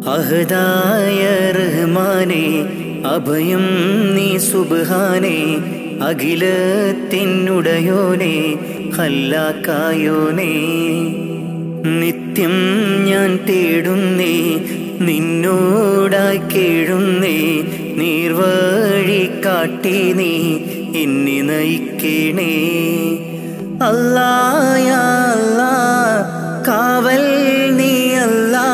അഹദായ റഹ്മാനെ അഭയം നീ സുബ്ഹാനെ അഖിലത്തിനുടയോനെ ഹല്ലാക്കായോനെ നിത്യം ഞാൻ തേടുന്നേ നിന്നോടായി കേഴുന്നേ നീർവഴി കാട്ടി നീ എന്നെ നയിക്കണേ അല്ലായ അല്ലാ കാവൽ നീ അല്ലാ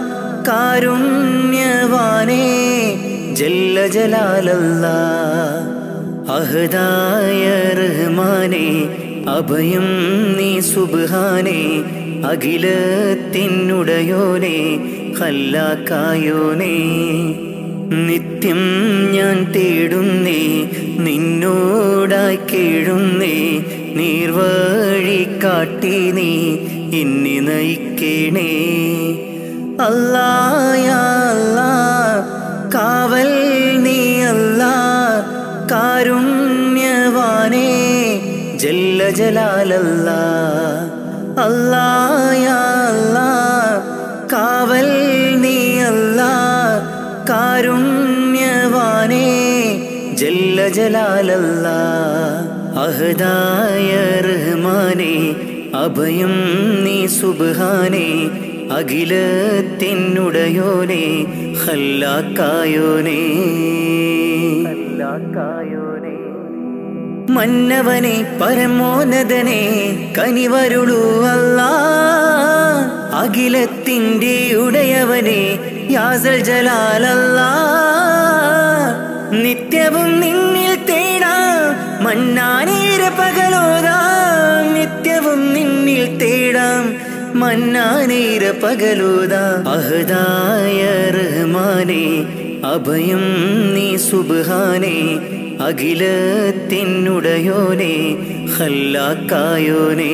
കാരുണ്യവാനേ ജല്ല ജലാലല്ലാ അഹദായ റഹ്മാനെ അഭയം നീ സുബ്ഹാനെ അഖിലത്തിനുടയോനെ ഹല്ലാക്കായോനെ നിത്യം ഞാൻ തേടുന്നേ നിന്നോടായി കേഴുന്നേ നീർവഴി കാട്ടി നീ എന്നെ നയിക്കണേ അല്ലായ അല്ലാ കാവൽ നീ അല്ലാ കാരുണ്യവാനേ ജല്ല ജലാലല്ലാ അല്ലായ അല്ലാ കാവൽ നീ അല്ലാ കാരുണ്യവാനേ ജല്ല ജലാലല്ലാ അഹദായ റഹ്മാനെ അഭയം നീ സുബ്ഹാനെ അഖിലത്തിനുടയോനെ ഹല്ലാക്കായോനെ മന്നവനെ പരമോന്നതനെ കനിവരുളൂ അല്ലാ അഖിലത്തിൻ്റെ ഉടയവനെ യാസൽ ജലാലല്ലാ നിത്യവും നിന്നിൽ തേടാം മന്നാനീര പകലോതാം നിത്യവും നിന്നിൽ തേടാം മന്നാനീര പകലോതാ അഹദായ റഹ്മാനെ അഭയം നീ സുബ്ഹാനെ അഖിലത്തിനുടയോനെ ഹല്ലാക്കായോനെ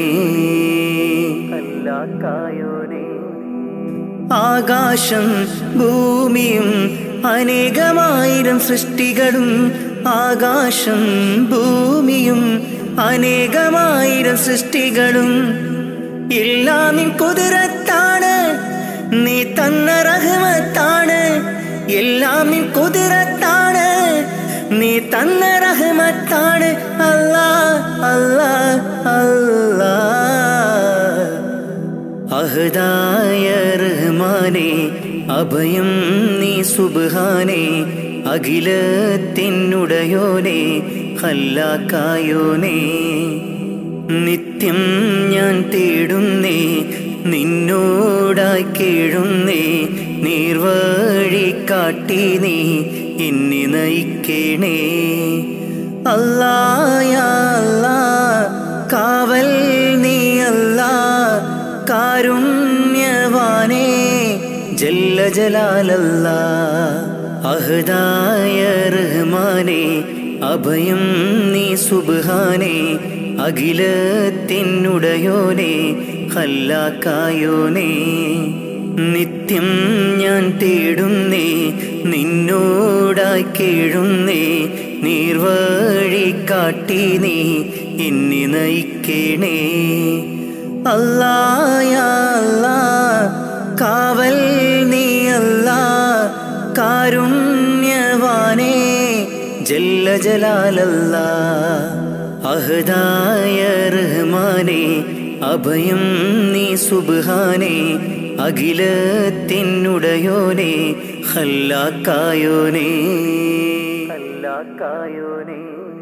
ഹല്ലാക്കായോനെ ആകാശം ഭൂമിയും അനേകമായിരം സൃഷ്ടികളും ആകാശം ഭൂമിയും അനേകമായിരം സൃഷ്ടികളും എല്ലാം നിൻ കുതിരത്താണ് നീ തന്ന റഹ്മത്താണ് എല്ലാം നിൻ കുതിരത്താണ് നീ തന്ന റഹ്മത്താണ് അല്ലാ അല്ലാ അല്ലാ അഹദായ റഹ്മാനെ അഭയം നീ സുബ്ഹാനെ അഖിലത്തിനുടയോനെ ഹല്ലാക്കായോനെ നിത്യം ഞാൻ തേടുന്നേ നിന്നോടായി കേഴുന്നേ നീർവഴി കാട്ടി നീ എന്നെ നയിക്കണേ അല്ലായ അല്ലാ കാവൽ നീ അല്ലാ കാരുണ്യവാനേ ജല്ല ജലാലല്ലാ അഹദായ റഹ്മാനെ അഭയം നീ സുബ്ഹാനെ അഖിലത്തിനുടയോനെ ഹല്ലാക്കായോനെ നിത്യം ഞാൻ തേടുന്നേ നിന്നോടായി കേഴുന്നേ നീർവഴി കാട്ടി നീ എന്നെ നയിക്കണേ അല്ലായ അല്ലാ കാവൽ നീ അല്ലാ കാരുണ്യവാനേ ജല്ല ജലാലല്ലാ അഹദായ റഹ്മാനെ അഭയം നീ സുബ്ഹാനെ അഖിലത്തിനുടയോനെ ഹല്ലാക്കായോനെ ഹല്ലാക്കായോനെ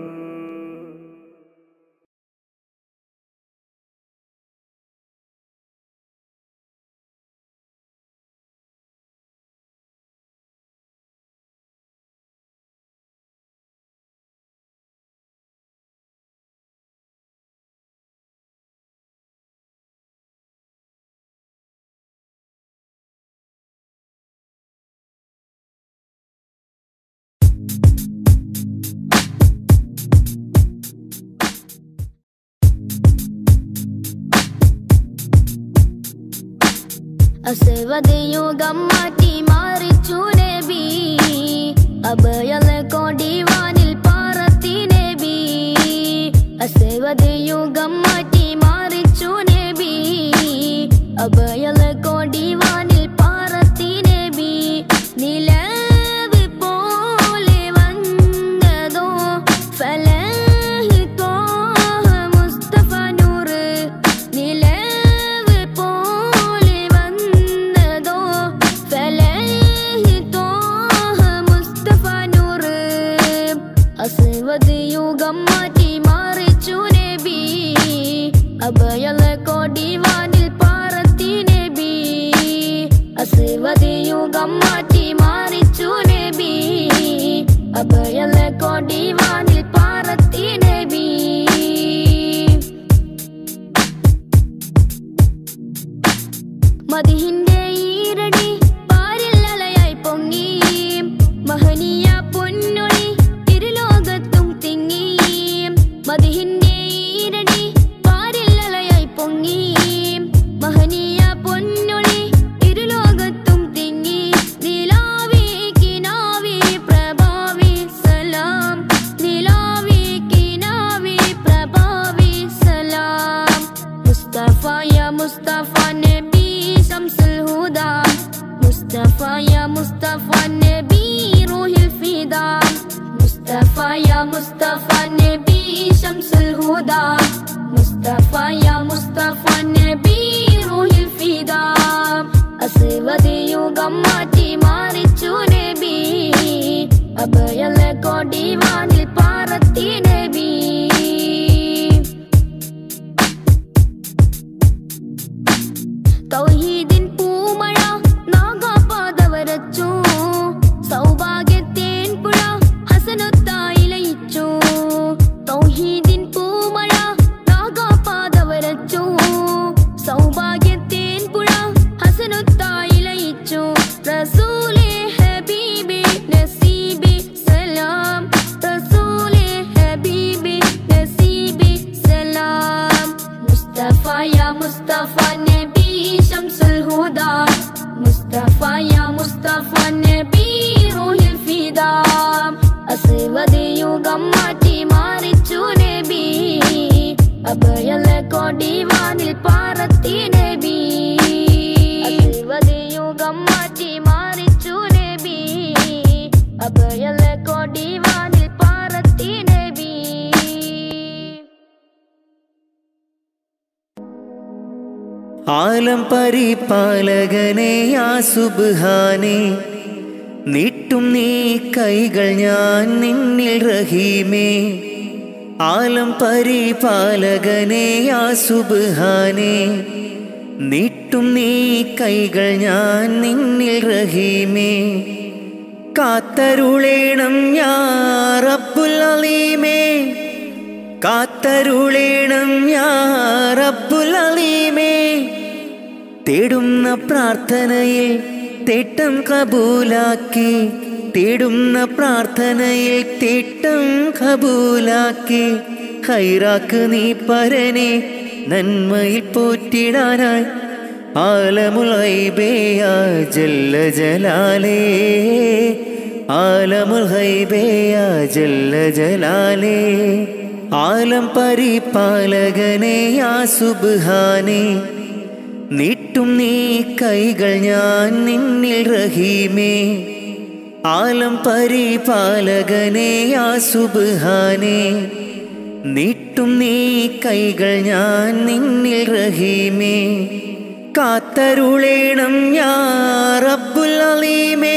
അസവതയുഗം മാറ്റി മാറിച്ചു നബി അഭയലെ കോടിവാനിൽ പാറത്തി നബി അസവതയുഗം മാറ്റി മാറിച്ചു നബി അഭയലെ കോടിവാനിൽ പാറത്തി നബി അഭയല കൊടിവാനിൽ പാറത്തി നബി മതിഹിന്റെ ഈരടി പാരിൽ അലയായി പൊങ്ങി മഹനീയ പൊന്നൊളി ഇരുലോകത്തും തിങ്ങി മതിഹിന്റെ ഈരടി പാരിൽ അലയായി പൊങ്ങി മഹനീയ പൊന്നൊളി ഇരുലോകത്തും തിങ്ങി നിലാവി കിനാവി പ്രഭാവി സലാം നിലാവി കിനാവി പ്രഭാവി സലാം മുസ്തഫ യാ മുസ്തഫ നബി ശംസുൽ ഹുദാ മുസ്തഫ യാ മുസ്തഫ നബി റൂഹിൽ ഫിദാ മുസ്തഫ യാ മുസ്തഫ നബി ശംസുൽ ഹുദാ മുസ്തഫ യാ മുസ്തഫ നബി റൂഹിൽ ഫിദാ അസ്വദ് യുഗം മാറ്റി മാറിച്ചു നബി അഭയല കൊടിവാനിൽ പാറത്തി നബി തൗഹീദിൻ പൂമഴ നാഗാപാതവരച്ചു സൗഭാഗ്യത്തേൻ പുഴ ഹസനത്തായി ലയിച്ചു തൗഹീദിൻ പൂമഴ നാഗാപാതവരച്ചു സൗഭാഗ്യത്തേൻ പുഴ ഹസനത്തായി ലയിച്ചു റസൂലേ ഹബീബി നസീബി സലാം റസൂലേ ഹബീബി നസീബി സലാം മുസ്തഫ യാ മുസ്തഫ നബി ശംസുൽ ഹുദാ മുസ്തഫ യാ മുസ്തഫ നബി റൂഹിൽ ഫിദാ അസ്വദ് യുഗം മാറ്റി മാറിച്ചു നബി അഭയല കൊടിവാനിൽ പാറത്തി നബി അസ്വദ് യുഗം മാറ്റി മാറിച്ചു നബി അഭയല കൊടിവാനിൽ പാറത്തി നബി ആലം പരിപാലകനെ ആ സുബ്ഹാനെ നീട്ടും നീ കൈകൾ ഞാൻ നിന്നിൽ റഹീമേ ആലം പരിപാലകനെ ആ സുബ്ഹാനെ നീട്ടും നീ കൈകൾ ഞാൻ നിന്നിൽ റഹീമേ കാത്തരുളേണം ഞാ റബ്ബുൽ അലീമേ കാത്തരുളേണം ഞാ റബ്ബുൽ അലീമേ തേടുന്ന പ്രാർത്ഥനയിൽ തേട്ടം കബൂലാക്കി തേടുന്ന പ്രാർത്ഥനയിൽ തേട്ടം കബൂലാക്കി ഹൈറാക്ക് നീ പരനെ നന്മയിൽ പോറ്റിടാനായി ആലമുൽ ഹൈബേയ ജല്ല ജലാലേ ആലമുൽ ഹൈബേയ ജല്ല ജലാലേ ആലം പരിപാലകനെ ആ സുബ്ഹാനെ നീട്ടും നീ കൈകൾ ഞാൻ നിന്നിൽ റഹീമേ ആലം പരിപാലകനെ ആ സുബ്ഹാനെ നീട്ടും നീ കൈകൾ ഞാൻ നിന്നിൽ റഹീമേ കാത്തരുളേണം ഞാ റബ്ബുൽ അലീമേ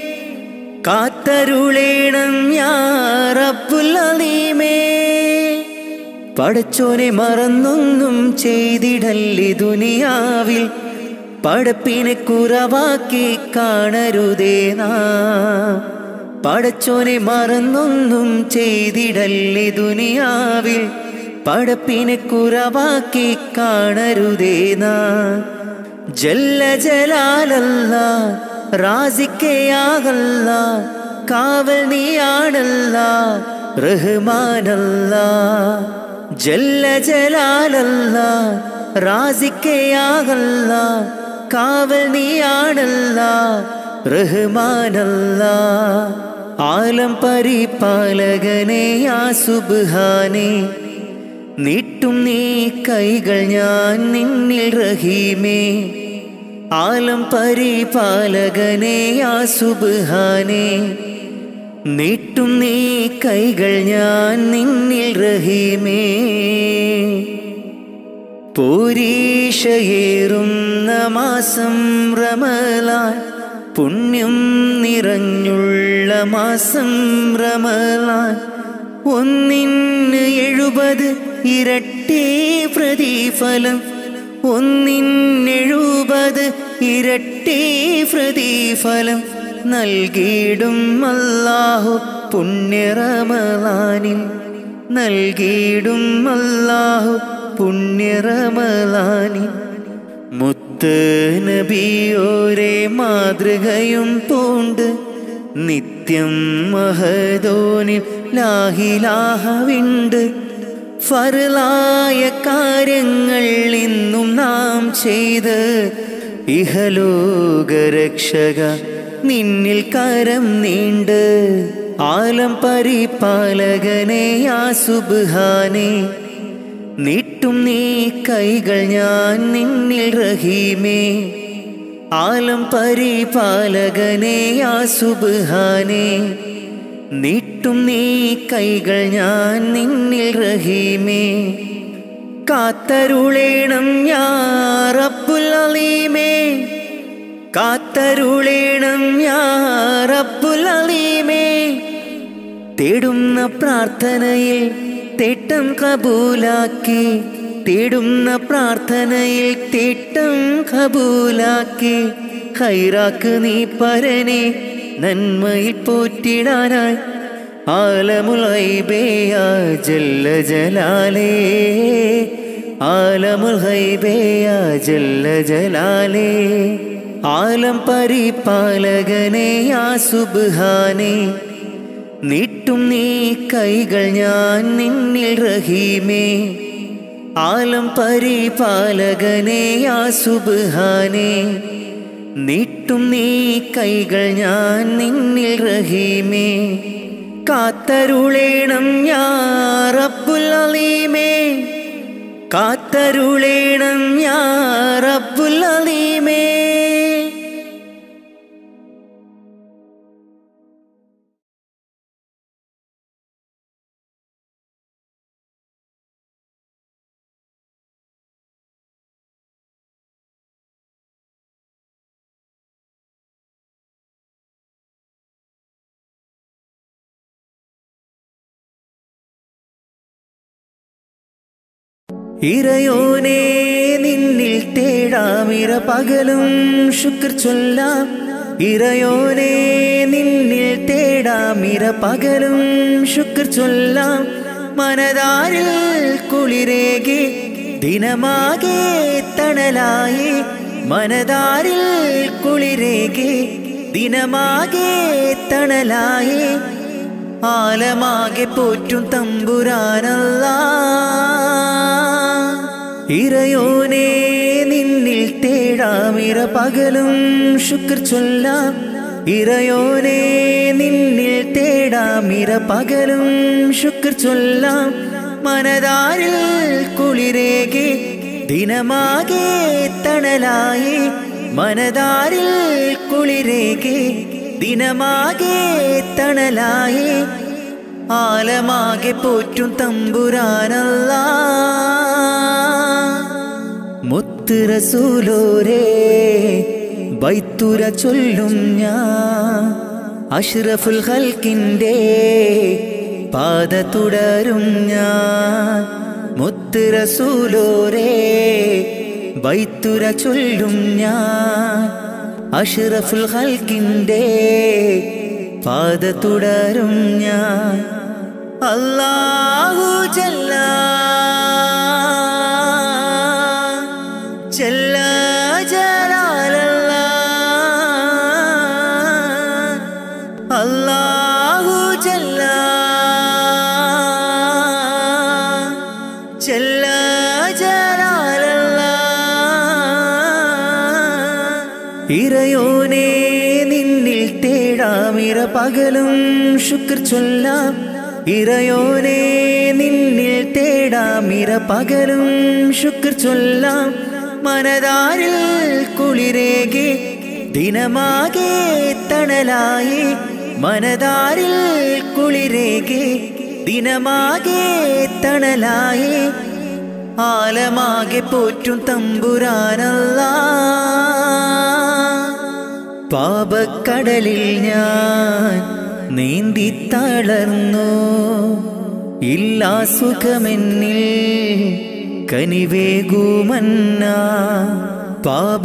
കാത്തരുളേണം ഞാ റബ്ബുൽ അലീമേ പടച്ചോനെ മറന്നൊന്നും ചെയ്തിടല്ലേ ദുനിയാവിൽ പടപ്പിനെ കുറവാക്കി കാണരുതേ നാ പടച്ചോനെ മറന്നൊന്നും ചെയ്തിടല്ലേ ദുനിയാവിൽ പടപ്പിനെ കുറവാക്കി കാണരുതേ നാ ജല്ല ജലാലല്ല റാസിക്കയാകല്ല കാവൽ നീയാണല്ല റഹ്മാനല്ല ജല്ല ജലാലല്ല റാസിക്കയാകല്ല കാവൽ നീയാണല്ല റഹ്മാനല്ല ആലം പരിപാലകനെ ആ സുബ്ഹാനെ നീട്ടും നീ കൈകൾ ഞാൻ നിന്നിൽ റഹീമേ ആലം പരിപാലകനെ ആ സുബ്ഹാനെ നീട്ടും നീ കൈകൾ ഞാൻ നിന്നിൽ റഹീമേ പൂരീഷയേറുന്ന മാസം റമലാൻ പുണ്യം നിറഞ്ഞുള്ള മാസം റമലാൻ ഒന്നിന് എഴുപത് ഇരട്ടി പ്രതിഫലം ഒന്നിനെഴുപത് ഇരട്ടി പ്രതിഫലം നൽകിയിടും അല്ലാഹു പുണ്യറമലാനിൽ നൽകിയിടും അല്ലാഹു പുണ്യറമലാനിൽ മുത്ത് നബിയോരെ മാതൃകയും പൂണ്ട് നിത്യം മഹദോനിൽ ലാഹിലാഹവിണ്ട് ഫറലായ കാര്യങ്ങൾ ഇന്നും നാം ചെയ്ത് ഇഹലോകരക്ഷക നിന്നിൽ കരം നീണ്ട് ആലം പരിപാലകനെ ആ സുബ്ഹാനേ നീട്ടും നീ കൈകൾ ഞാൻ നിന്നിൽ റഹീമേ ആലം പരിപാലകനെ ആ സുബ്ഹാനേ നീട്ടും നീ കൈകൾ ഞാൻ നിന്നിൽ റഹീമേ കാത്തരുളേണം ഞാ റബ്ബുൽ അലീമേ കാത്തരുളേണം ഞാ റബ്ബുൽ അലീമേ തേടുന്ന പ്രാർത്ഥനയിൽ തേട്ടം കബൂലാക്കി തേടുന്ന പ്രാർത്ഥനയിൽ തേട്ടം കബൂലാക്കി ഹൈറാക്ക് നീ പരനെ നന്മയിൽ പോറ്റിടാനായി ആലമുൽ ഹൈബേയ ജല്ല ജലാലേ ആലമുൽ ഹൈബേയ ജല്ല ജലാലേ ആലം പരിപാലകനെ ആ സുബ്ഹാനേ നീട്ടും നീ കൈകൾ ഞാൻ നിന്നിൽ റഹീമേ ആലം പരിപാലകനെ ആ സുബ്ഹാനേ നീട്ടും നീ കൈകൾ ഞാൻ നിന്നിൽ റഹീമേ കാത്തരുളേണം ഞാ റബ്ബുൽ അലീമേ കാത്തരുളേണം ഞാ റബ്ബുൽ അലീമേ ഇറയോനെ നിന്നിൽ തേടാമിര പകലും ശുക്ർ ചൊല്ലാം ഇറയോനെ നിന്നിൽ തേടാമിര പകലും ശുക്ർ ചൊല്ലാം മനതാരിൽ കുളിരേകി ദിനമാകെ തണലായി മനതാരിൽ കുളിരേകി ദിനമാകെ തണലായി ആലമാകെ പോറ്റും തമ്പുരാനല്ല ഇറയോനെ നിന്നിൽ തേടാമിര പകലും ശുക്ർ ചൊല്ലാം ഇറയോനെ നിന്നിൽ തേടാമിര പകലും ശുക്ർ ചൊല്ലാം മനതാരിൽ കുളിരേകി ദിനമാകെ തണലായി മനതാരിൽ കുളിരേകി ദിനമാകെ തണലായി ആലമാകെ പോറ്റും തമ്പുരാനല്ല മുത്ത് റസൂലോരേ ബൈത്തുര ചൊല്ലും ഞാൻ അഷ്റഫുൽ ഹൽക്കിൻ്റെ പാത തുടരും ഞാൻ മുത്ത് റസൂലോരേ ബൈത്തുര ചൊല്ലും ഞാൻ അഷ്റഫുൽ ഹൽക്കിൻ്റെ പാത തുടരും ഞാൻ അല്ലാഹു ജല്ല ജല്ല ജലാലല്ല അല്ലാഹു ജല്ല ജല്ല ജലാലല്ല ഇറയോനെ നിന്നിൽ തേടാമിര പകലും ശുക്ർ ചൊല്ലാം ഇറയോനെ നിന്നിൽ തേടാമിര പകലും ശുക്ർ ചൊല്ലാം മനതാരിൽ കുളിരേകി ദിനമാകെ തണലായി മനതാരിൽ കുളിരേകി ദിനമാകെ തണലായി ആലമാകെ പോറ്റും തമ്പുരാനല്ല പാപക്കടലിൽ ഞാൻ നീന്തി തളർന്നു ഇല്ലാ സുഖമെന്നിൽ കനിവേകുമന്ന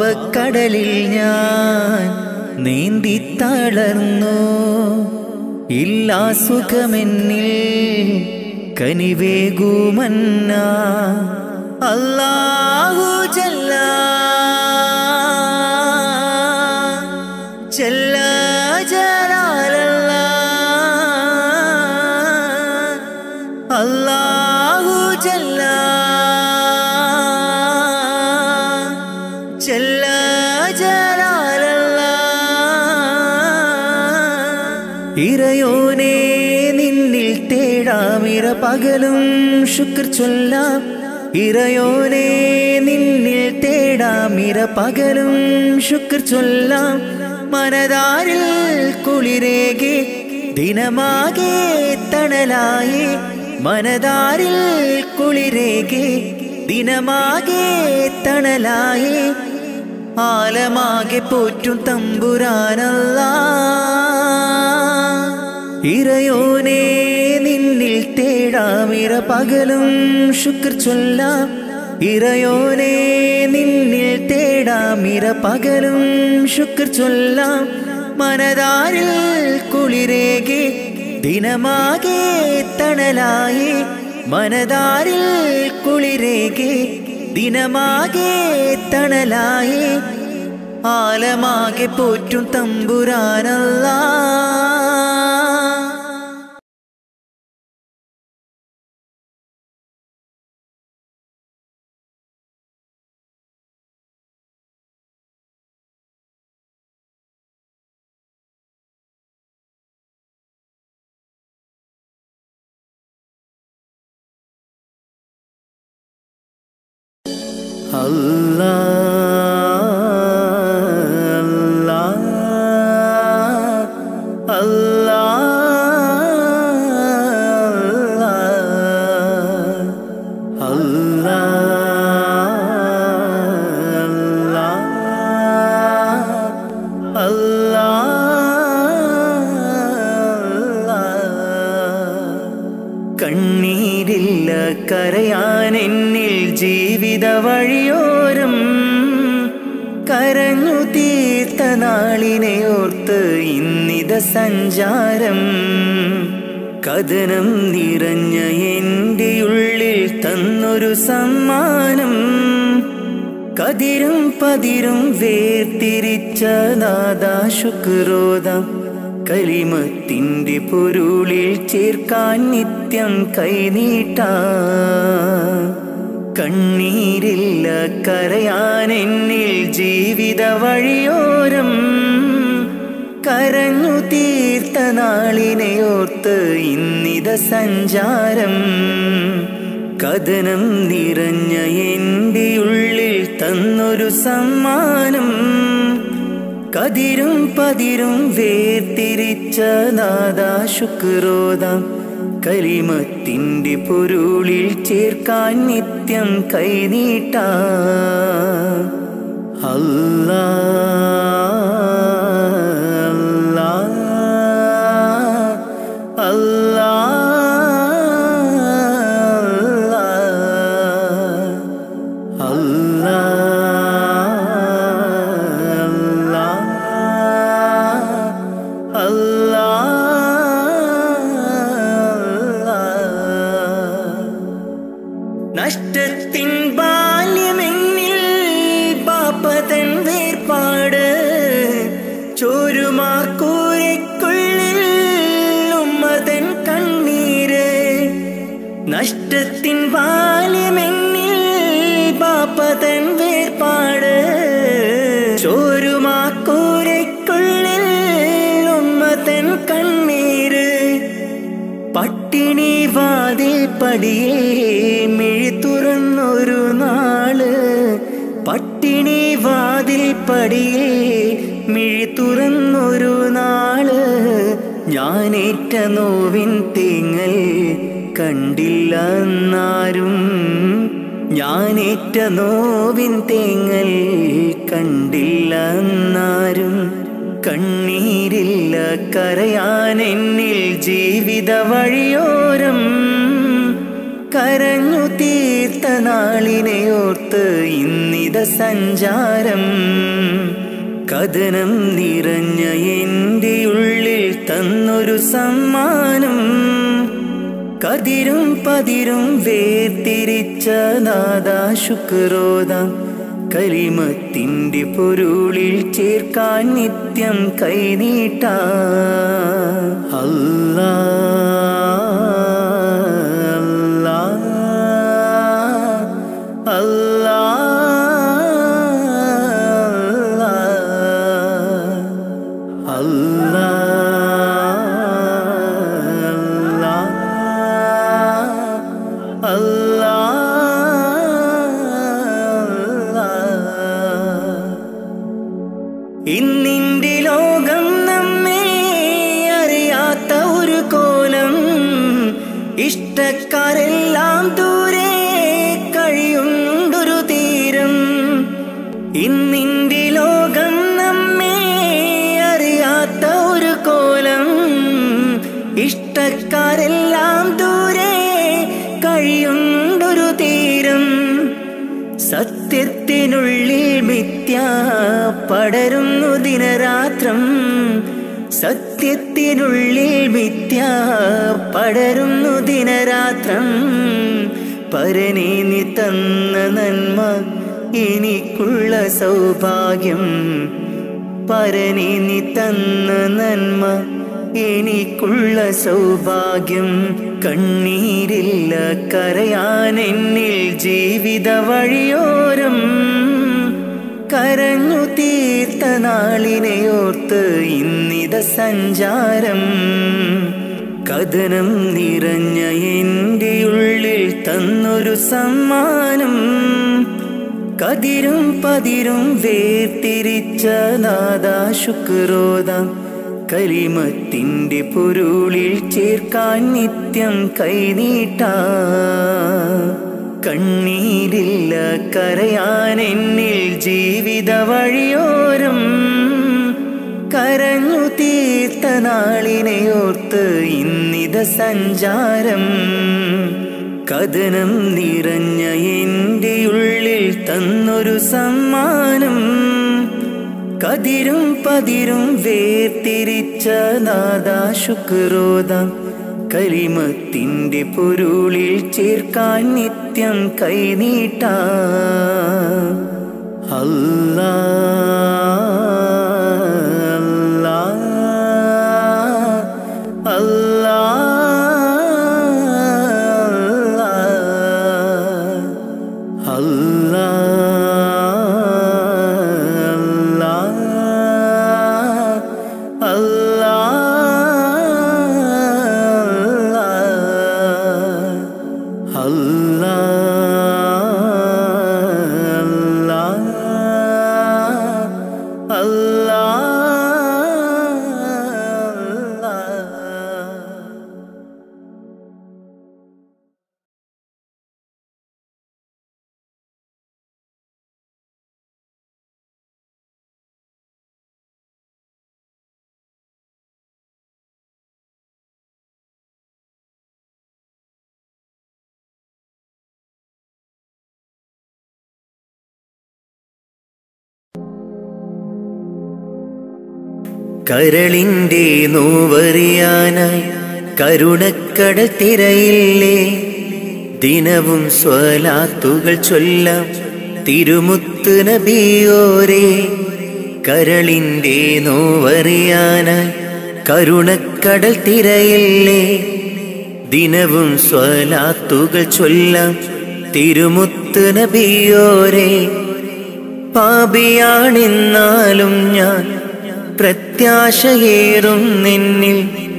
പാപക്കടലിൽ ഞാൻ നീന്തി തളർന്നു ഇല്ലാ സുഖമെന്നിൽ കനിവേകുമന്ന അല്ലാഹു ജല്ല ജല്ല ജലാലല്ല അല്ലാഹു ജല്ല ജല്ല ജലാലല്ല ഇറയോനെ നിന്നിൽ തേടാമിര പകലും ശുക്ർ ചൊല്ലാം ഇറയോനെ നിന്നിൽ തേടാമിര പകലും ശുക്ർ ചൊല്ലാം മനതാരിൽ കുളിരേകെ ദിനമാകെ തണലായി മനതാരിൽ കുളിരേകെ ദിനമാകെ തണലായി ആലമാകെ പോറ്റും തമ്പുരാനല്ല ഇറയോനെ നിന്നിൽ തേടാമിര പകലും ശുക്ർ ചൊല്ലാം ഇറയോനെ നിന്നിൽ തേടാമിര പകലും ശുക്ർ ചൊല്ലാം മനതാരിൽ കുളിരേകെ ദിനമാകെ തണലായി മനതാരിൽ കുളിരേകെ ദിനമാകെ തണലായി ആലമാകെ പോറ്റും തമ്പുരാനല്ല അല്ലാ അല്ലാ അല്ലാ അല്ലാ അല്ലാ കണ്ണീരില്ല കരയാൻ എന്നിൽ ജീവിത വഴിയോരം കരഞ്ഞു തീർത്ത നാളിനെ ഓർത്ത് ഇന്നിത സഞ്ചാരം കഥനം നിറഞ്ഞ എൻ്റെ ഉള്ളിൽ തന്നൊരു സമ്മാനം കതിരും പതിരും വേർതിരിച്ച നാദാ ശുക്രോദം കലിമത്തിൻ്റെ പൊരുളിൽ ചേർക്കാൻ നിത്യം കൈനീട്ട കണ്ണീരില്ല കരയാൻ എന്നിൽ ജീവിത വഴിയോരം കരഞ്ഞു തീർത്ത നാളിനെ ഓർത്ത് ഇന്നിത സഞ്ചാരം കഥനം നിറഞ്ഞ എൻ്റെ ഉള്ളിൽ തന്നൊരു സമ്മാനം കതിരും പതിരും വേർതിരിച്ച നാദാ ശുക്രോദം കലിമത്തിൻ്റെ പൊരുളിൽ ചേർക്കാൻ നിത്യം കൈനീട്ട അല്ലാ അല്ലാ അല്ലാ അല്ലാ അല്ലാ നഷ്ടത്തിൻ ബാല്യമെന്നിൽ പാപ്പതൻ വേർപാട് ചോരുമാക്കൂരയ്ക്കുള്ളിൽ ഉമ്മതൻ കണ്ണീര് നഷ്ടത്തിൻ ബാല്യമെന്നിൽ പാപ്പതൻ വേർപാട് ചോരുമാക്കൂരയ്ക്കുള്ളിൽ ഉമ്മതൻ കണ്ണീര് പട്ടിണി വാതിൽ പടിയേ മിഴി തുറന്നൊരു നാള് പട്ടിണി വാതിൽ പടിയേ മിഴി തുറന്നൊരു നാള് ഞാനേറ്റ നോവിൻ തേങ്ങൽ കണ്ടില്ല എന്നാരും ഞാനേറ്റ നോവിൻ തേങ്ങൽ കണ്ടില്ല എന്നാരും കണ്ണീരില്ല കരയാൻ എന്നിൽ ജീവിത വഴിയോരം കരഞ്ഞു തീർത്ത നാളിനെ ഓർത്ത് ഇന്നിത സഞ്ചാരം കഥനം നിറഞ്ഞ എൻ്റെ ഉള്ളിൽ തന്നൊരു സമ്മാനം കതിരും പതിരും വേർതിരിച്ച നാദാ ശുക്രോദാം കലിമത്തിൻ്റെ പൊരുളിൽ ചേർക്കാൻ നിത്യം കൈനീട്ട അല്ലാ അല്ലാ അല്ലാ അല്ലാ അല്ലാ ഇന്നിന്റെ ലോകം നമ്മെ അറിയാത്ത ഒരു കോലം ഇഷ്ടക്കാരെല്ലാം ദൂരെ കഴിയുണ്ടൊരു തീരം ഇന്നിന്റെ ലോകം നമ്മെ അറിയാത്ത ഒരു കോലം ഇഷ്ടക്കാരെല്ലാം ദൂരെ കഴിയുണ്ടൊരു തീരം സത്യത്തിനുള്ളിൽ മിഥ്യ പടരുന്നു ദിനരാത്രം സത്യത്തിനുള്ളിൽ മിഥ്യ പടരുന്നു ദിനരാത്രം പരനെ നീ തന്ന നന്മ എനിക്കുള്ള സൗഭാഗ്യം പരനെ നീ തന്ന നന്മ എനിക്കുള്ള സൗഭാഗ്യം കണ്ണീരില്ല കരയാൻ എന്നിൽ ജീവിത വഴിയോരം കരഞ്ഞു തീർത്ത നാളിനെയോർത്ത് ഇന്നിത സഞ്ചാരം കഥനം നിറഞ്ഞ എൻ്റെ ഉള്ളിൽ തന്നൊരു സമ്മാനം കതിരും പതിരും വേർതിരിച്ച നാദാ ശുക്രോദാം കലിമത്തിൻ്റെ പൊരുളിൽ ചേർക്കാൻ നിത്യം കൈനീട്ട കണ്ണീരില്ല കരയാൻ എന്നിൽ ജീവിത വഴിയോരം കരഞ്ഞു തീർത്ത നാളിനെയോർത്ത് ഇന്നിത സഞ്ചാരം കഥനം നിറഞ്ഞ എൻ്റെ ഉള്ളിൽ തന്നൊരു സമ്മാനം കതിരും പതിരും വേർതിരിച്ച നാദാ ശുക്രോദാം കലിമത്തിൻ്റെ പൊരുളിൽ ചേർക്കാൻ നിത്യം കൈനീട്ട അല്ലാ അല്ലാ അല്ലാ അല്ലാ അല്ലാ അല്ലാ അല്ലാ അല്ലാ കരളിൻ്റെ നോവറിയാനായി കരുണക്കടൽ തിരയില്ലേ ദിനവും സ്വലാത്തുകൾ ചൊല്ലാം തിരുമുത്ത് നബിയോരേ കരളിൻ്റെ നോവറിയാനായി കരുണക്കടൽ തിരയില്ലേ ദിനവും സ്വലാത്തുകൾ ചൊല്ലാം തിരുമുത്ത് നബിയോരേ പാപിയാണെന്നാലും ഞാൻ പ്രത്യാശയേറും നിന്നിൽ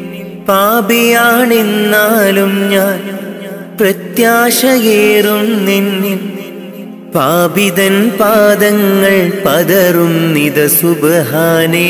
പാപിയാണെന്നാലും ഞാൻ പ്രത്യാശയേറും നിന്നിൽ പാപിതൻ പാദങ്ങൾ പതറും നിത സുബഹാനേ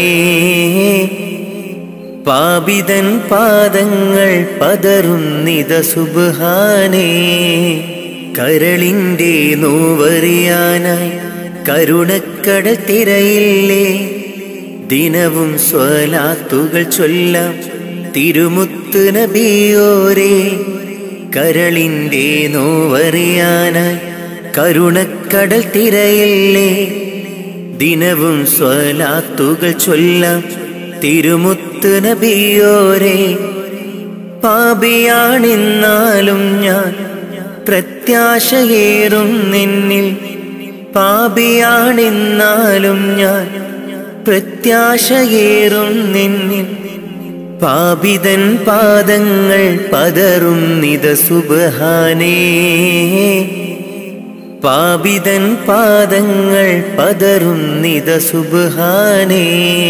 പാപിതൻ പാദങ്ങൾ പതറും നിത സുബഹാനേ കരളിൻ്റെ നോവറിയാനായി കരുണക്കടൽ തിരയില്ലേ ദിനവും സ്വലാത്തുകൾ ചൊല്ലാം തിരുമുത്ത് നബിയോരേ കരളിൻ്റെ നോവറിയാനായി കരുണക്കടൽ തിരയില്ലേ ദിനവും സ്വലാത്തുകൾ ചൊല്ലാം തിരുമുത്ത് നബിയോരെ പാപിയാണെന്നാലും ഞാൻ പ്രത്യാശയേറും നിന്നിൽ പാപിയാണെന്നാലും ഞാൻ പ്രത്യാശയേറും നിന്നിൽ പാപിതൻ പാദങ്ങൾ പതറും നിത സുബഹാനേ പാപിതൻ പാദങ്ങൾ പതറും നിത സുബഹാനേ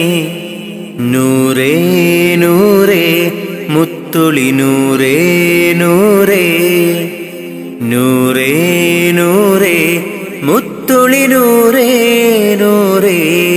നൂറേ നൂറേ മുത്തുളി നൂറേ നൂറേ നൂറേ നൂറേ മുത്തുളി നൂറേ നൂറേ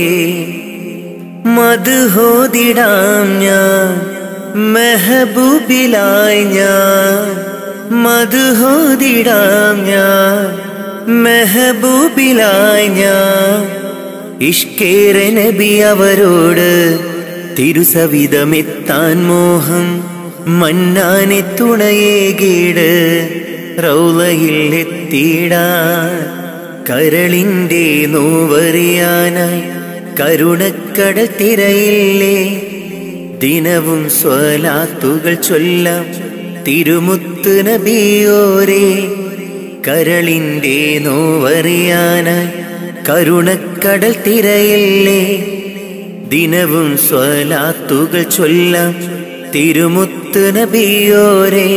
മധുഹോതിടാം ഞാൻ മെഹബൂബിലായി ഞാൻ മധുഹോതിടാം ഞാൻ മെഹബൂബിലായി ഞാൻ ഇഷ്കേറെ നബി അവരോട് തിരുസവിധമെത്താൻ മോഹം മന്നാനെ തുണയേകീട് റൗലയിൽ എത്തിയിടാൻ കരളിൻ്റെ നോവറിയാനായി കരുണക്കടൽ തിരയില്ലേ ദിനവും സ്വലാത്തുകൾ ചൊല്ലാം തിരുമുത്ത് നബിയോരേ കരളിൻ്റെ നോവറിയാനായി കരുണക്കടൽ തിരയില്ലേ ദിനവും സ്വലാത്തുകൾ ചൊല്ലാം തിരുമുത്ത് നബിയോരേ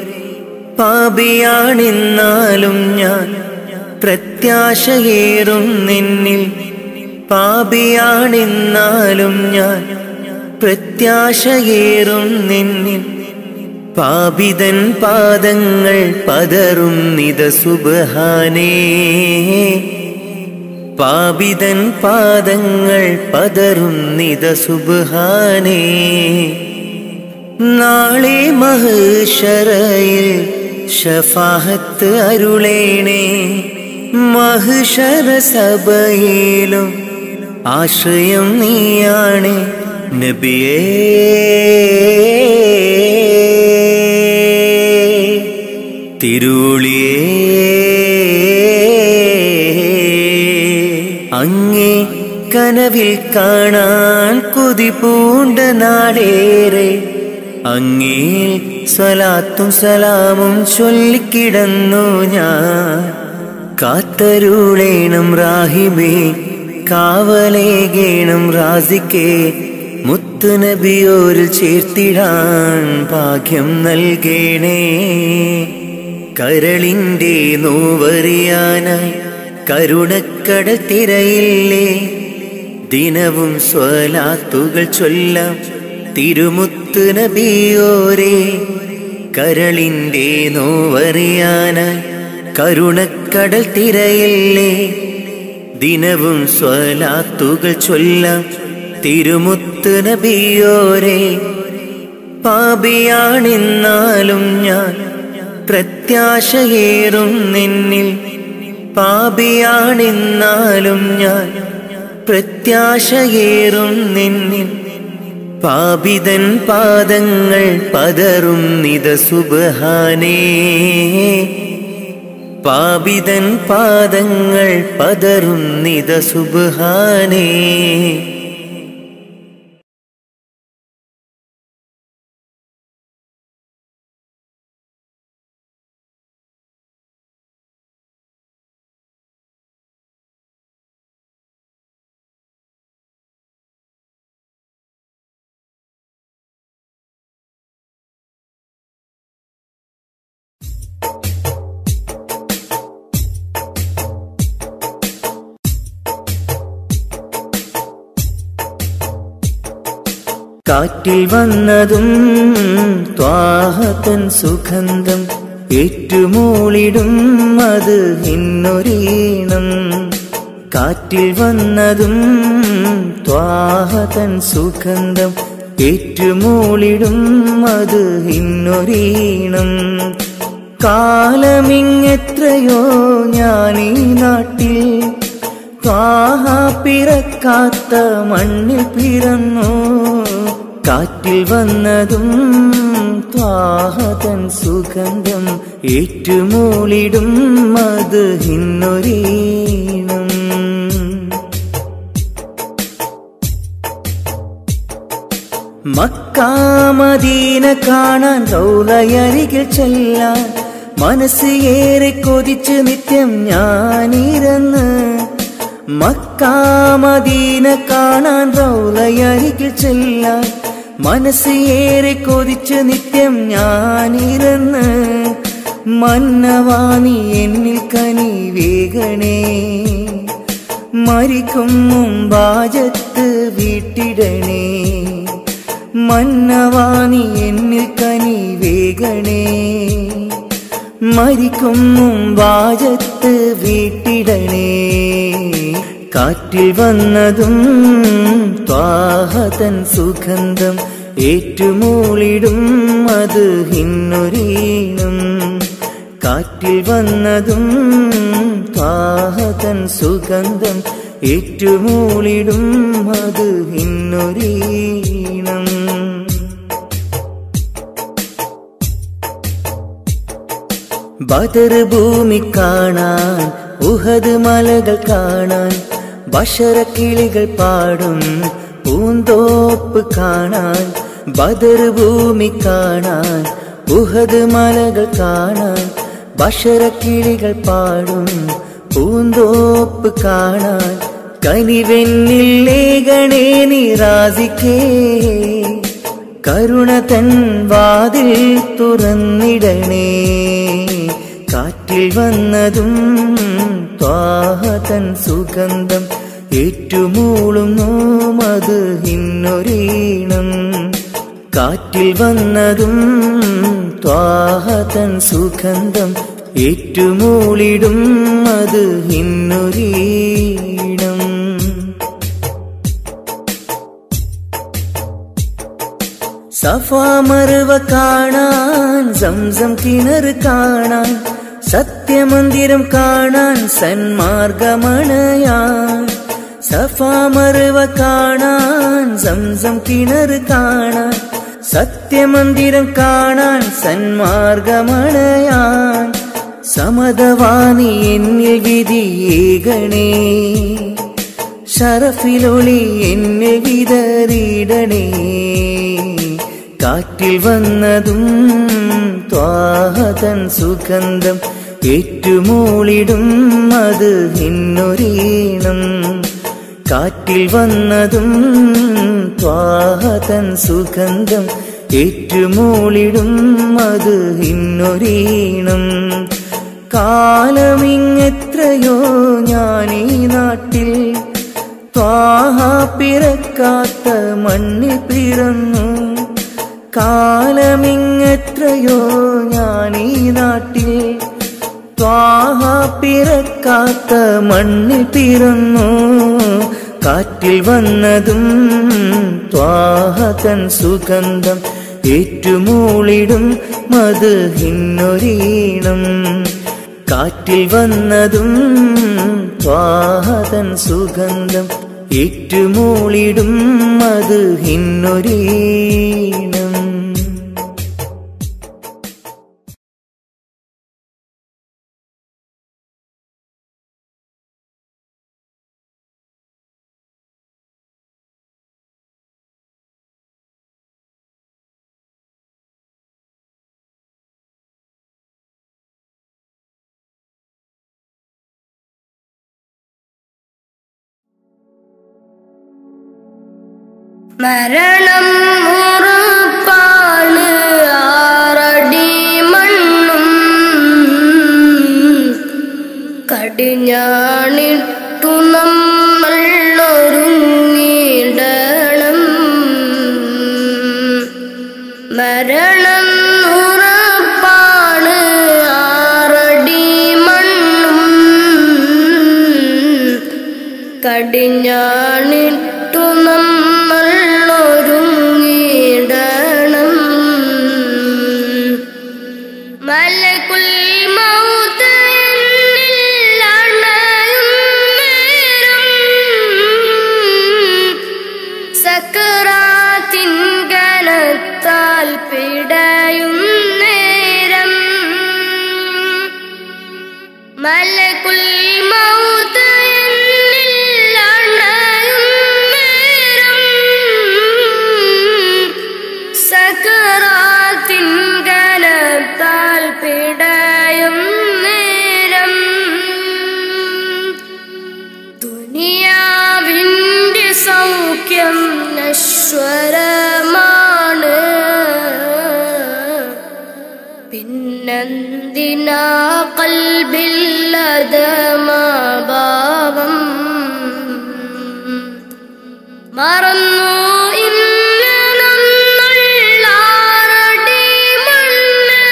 പാപിയാണെന്നാലും ഞാൻ പ്രത്യാശയേറും നിന്നിൽ പാപിയാണെന്നാലും ഞാൻ പ്രത്യാശയേറും നിന്നിൽ പാപിതൻ പാദങ്ങൾ പതറും നിത സുബഹാനേ പാപിതൻ പാദങ്ങൾ പതറും നിത സുബഹാനേ നാളെ മഹുഷറയിൽ ഷഫാഹത്ത് അരുളേണേ മഹുഷറ സഭയിലും ആശ്രയം നീയാണ് നബിയേ തിരുളിയേ അങ്ങേ കനവിൽ കാണാൻ കൊതി പൂണ്ട നാടേറെ അങ്ങേ സ്വലാത്തും സലാമും ചൊല്ലിക്കിടന്നു ഞാൻ കാത്തരുളേണം റാഹിബേ കാവലേകേണം റാസിക്കേ മുത്തുനബിയോരിൽ ചേർത്തിടാൻ ഭാഗ്യം നൽകേണേ കരളിൻ്റെ നോവറിയാനായി കരുണക്കടൽ തിരയില്ലേ ദിനവും സ്വലാത്തുകൾ ചൊല്ലാം തിരുമുത്ത് നബിയോരേ കരളിൻ്റെ നോവറിയാനായി കരുണക്കടൽ തിരയില്ലേ ദിനവും സ്വലാത്തുകൾ ചൊല്ലാം തിരുമുത്ത് നബിയോരേ പാപിയാണെന്നാലും ഞാൻ പ്രത്യാശയേറും നിന്നിൽ പാപിയാണെന്നാലും ഞാൻ പ്രത്യാശയേറും നിന്നിൽ പാപിതൻ പാദങ്ങൾ പതറും നിത സുബഹാനേ പാപിതൻ പാദങ്ങൾ പതറും നിത സുബഹാനേ കാറ്റിൽ വന്നതും ത്വാഹതൻ സുഗന്ധം ഏറ്റുമൂളിടും അത് ഇന്നൊരീണം കാറ്റിൽ വന്നതും ത്വാഹതൻ സുഗന്ധം ഏറ്റുമൂളിടും അത് ഇന്നൊരീണം കാലമിങ്ങെത്രയോ ഞാനീ നാട്ടിൽ ത്വാഹ പിറക്കാത്ത മണ്ണിൽ പിറന്നു കാറ്റിൽ വന്നതും ത്വാഹതൻ സുഗന്ധം ഏറ്റുമൂളിടും അത് ഇന്നൊരീണം മക്കാമദീന കാണാൻ റൗലയരികിൽ ചെല്ലാൻ മനസ്സ് ഏറെ കൊതിച്ച് നിത്യം ഞാനിരന്ന് മക്കാമദീന കാണാൻ റൗലയരികിൽ ചെല്ലാൻ മനസ്സ് ഏറെ കൊതിച്ച് നിത്യം ഞാനിരന്ന് മന്നവാണി എന്നിൽ കനി വേഗണേ മരിക്കും മുമ്പാജത്ത് വീട്ടിടണേ മന്നവാണി എന്നിൽ കനി വേഗണേ മരിക്കും മുമ്പാജത്ത് വീട്ടിടണേ കാറ്റിൽ വന്നതും ത്വാഹതൻ സുഗന്ധം ഏറ്റുമൂളിടും അത് ഹിന്നൊരീണം കാറ്റിൽ വന്നതും ത്വാഹതൻ സുഗന്ധം ഏറ്റുമൂളിടും അത് ഹിന്നൊരീണം ബദർ ഭൂമി കാണാൻ ഉഹദ് മലകൾ കാണാൻ ബഷറക്കിളികൾ പാടും പൂന്തോപ്പ് കാണാൻ ബദർ ഭൂമി കാണാൻ ഉഹദ് മലകൾ കാണാൻ ബഷറക്കിളികൾ പാടും പൂന്തോപ്പ് കാണാൻ കനിവെന്നിൽ ലേഖണേ നിറാസിക്കേ കരുണ തൻ വാതിൽ തുറന്നിടണേ കാറ്റിൽ വന്നതും ത്വാഹതൻ സുഗന്ധം ഏറ്റുമൂളുന്നു മത് ഹിന്നൊരീണം കാറ്റിൽ വന്നതും ത്വാഹതൻ സുഗന്ധം ഏറ്റുമൂളിടും അത് ഹിന്നൊരീണം സഫാമറുവ കാണാൻ സംസം കിണർ കാണാൻ സത്യമന്ദിരം കാണാൻ സന്മാർഗമണയാൻ സഫാമറുവ കാണാൻ സംസം കിണർ കാണാൻ സത്യമന്ദിരം കാണാൻ സന്മാർഗമണയാൻ സമതവാണി എന്നിൽ വിധിയേകണേ ഷറഫിലൊളി എന്നെ വിതറിയിടണേ കാറ്റിൽ വന്നതും ത്വാഹതൻ സുഗന്ധം ഏറ്റുമൂളിടും അത് ഹിന്നൊരീണം കാറ്റിൽ വന്നതും ത്വാഹതൻ സുഗന്ധം ഏറ്റുമൂളിടും അത് ഹിന്നൊരീണം കാലമിങ്ങെത്രയോ ഞാനീ നാട്ടിൽ ത്വാഹ പിറക്കാത്ത മണ്ണിൽ പിറന്നു കാലമിങ്ങെത്രയോ ഞാനീ നാട്ടിൽ ത്വാഹ പിറക്കാത്ത മണ്ണിൽ പിറന്നു കാറ്റിൽ വന്നതും ത്വാഹതൻ സുഗന്ധം ഏറ്റുമൂളിടും മത് ഹിന്നൊരീണം കാറ്റിൽ വന്നതും ത്വാഹതൻ സുഗന്ധം ഏറ്റുമൂളിടും അത് ഹിന്നൊരീണം മരണം ഉറപ്പാണ് ആറടി മണ്ണും കടിഞ്ഞാണിട്ടു നമ്മൾ ഒരുങ്ങിടണം മരണം ഉറപ്പാണ് ആറടി മണ്ണും കടിഞ്ഞാണിട്ടു നമ്മൾ ഒരുങ്ങിടണം മലകുൽ മൗത്ത് എന്നിൽ അണയും നേരം സക്കറാത്തിൻ കനത്താൽ പിടയും നേരം മലകുൽ മൗത്ത് എന്നിൽ അണയും നേരം എന്തിനാ കൽബില്ലതമാഭാവം മറന്നു ഇന്ന് നമ്മൾലാറടി മണ്ണ്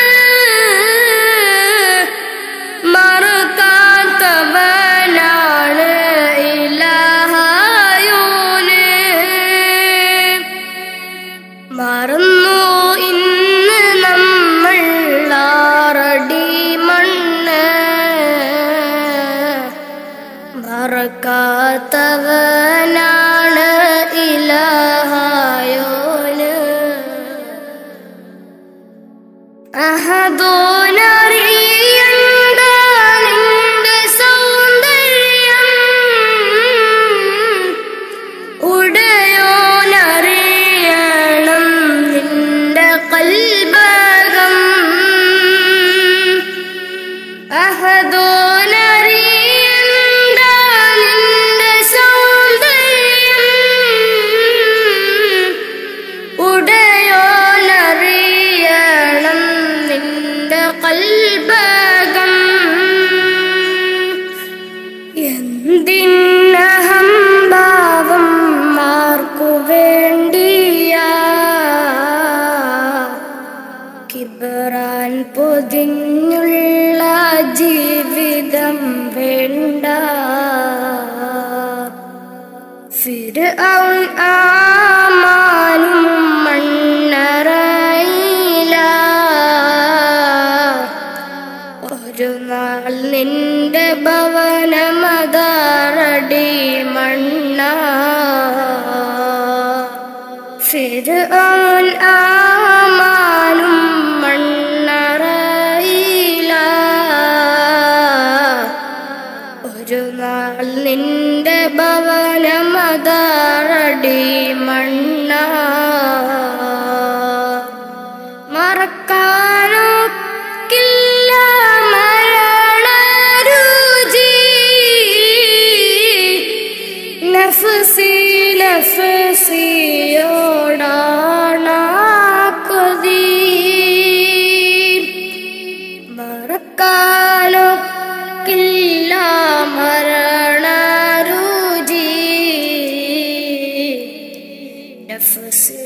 മറക്കാത്തവനാണ് ഇലാഹായോന് മറന്നു ഇന്ന് നമ്മൾ ആറടി മണ്ണ് മറക്കാത്തവനാണ് ഇലാഹായോന് അഹദോനറിയണ്ട നിന്റെ സൗന്ദര്യം ഉടയോനറിയണം നിന്റെ കൽബകം അഹദോനറിയണ്ട നിന്റെ സൗന്ദര്യം ഉടയോനറിയണം നിന്റെ കൽബകം എന്തിനഹംഭാവം ആർക്കു വേണ്ടിയാ കിബറാൻ പൊതിഞ്ഞുള്ള ജീവിതം വേണ്ട ഫിർഔൻ ആമാനും മണ്ണറയില ഒരു നാൾ നിന്റെ ഭവനമതാറടി മണ്ണ ഫിർഔൻ ആമാനും മണ്ണറയില ഒരു നാൾ നിന്റെ ഭവനമതാറടി മണ്ണ മറക്കാനൊക്കില്ല മരണരുചി നഫ്സി നഫ്സിയോടാണ കൊതി മറക്കാനൊക്കില്ല മരണരുചി നഫ്സ്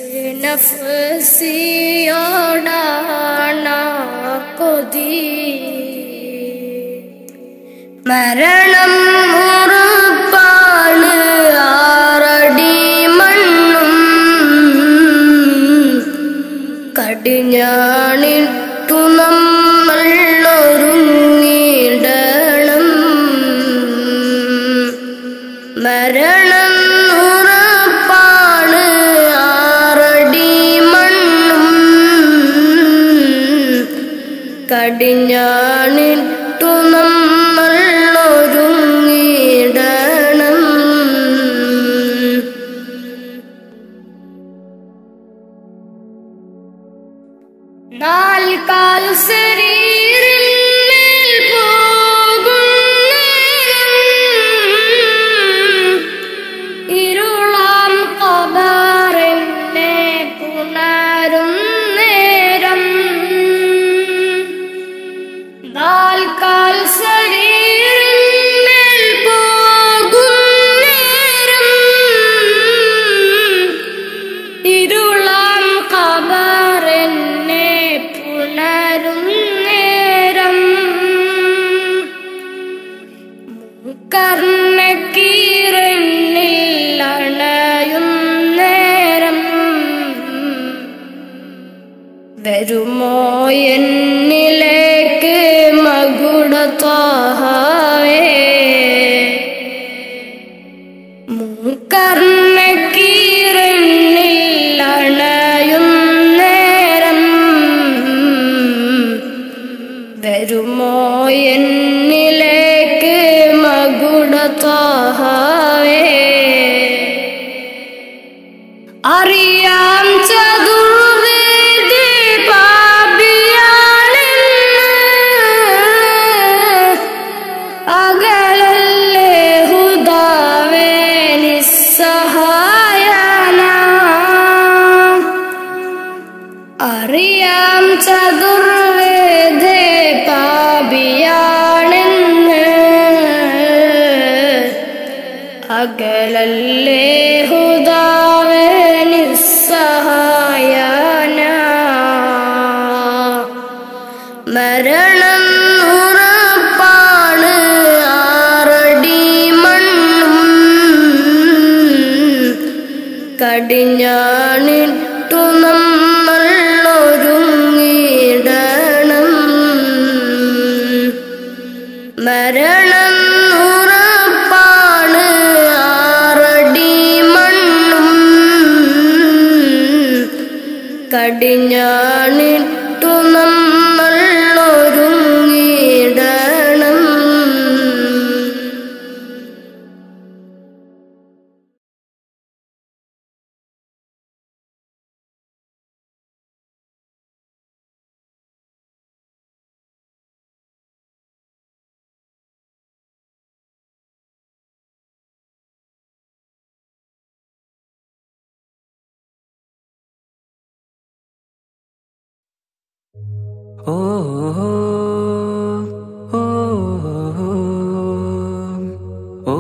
നഫ്സിയോടാണ കൊതി മരണം ഉറപ്പാണ് ആറടി മണ്ണും കടിഞ്ഞാണിട്ടു നമ്മൾ ഒരുങ്ങിടണം മരണം ഉറപ്പാണ് ആറടി മണ്ണും കടിഞ്ഞാണിട്ടു നമ്മൾ ഒരുങ്ങിടണം നാൽക്കാൽ ശരീരിന്മേൽ പോകും നേരം ഇരുളാം കബറിനെ പുണരും നേരം നാൽക്കാൽ ശരീരിന്മേൽ പോകും നേരം ഇരുളാം കബറിനെ പുണരും നേരം കർണക്കീരണിൽ അണയും നേരം വരുമോ എന്നിലേക്ക് മകുടത്വാഹവേ മൂക്കർണക്കീരണിൽ അണയും നേരം വരുമോ എന്നിലേക്ക് മകുടത്വാഹവേ അറിയാം ചതുർവേദി പാപിയാണെന്ന് അകലല്ലേ ഹുദാവേ നിസ്സഹായന അറിയാം ചതുർവേദേ പാ സഹായന മരണം ഉറപ്പാണ് ആറടി മണ്ണും കടിഞ്ഞാണിട്ടു നമ്മൾ ഒരുങ്ങിടണം മരണം ഉറപ്പാണ് ആറടി മണ്ണും കടിഞ്ഞാണിട്ടു നമ്മൾ ഒരുങ്ങിടണം ഓ ഓ ഓ ഓ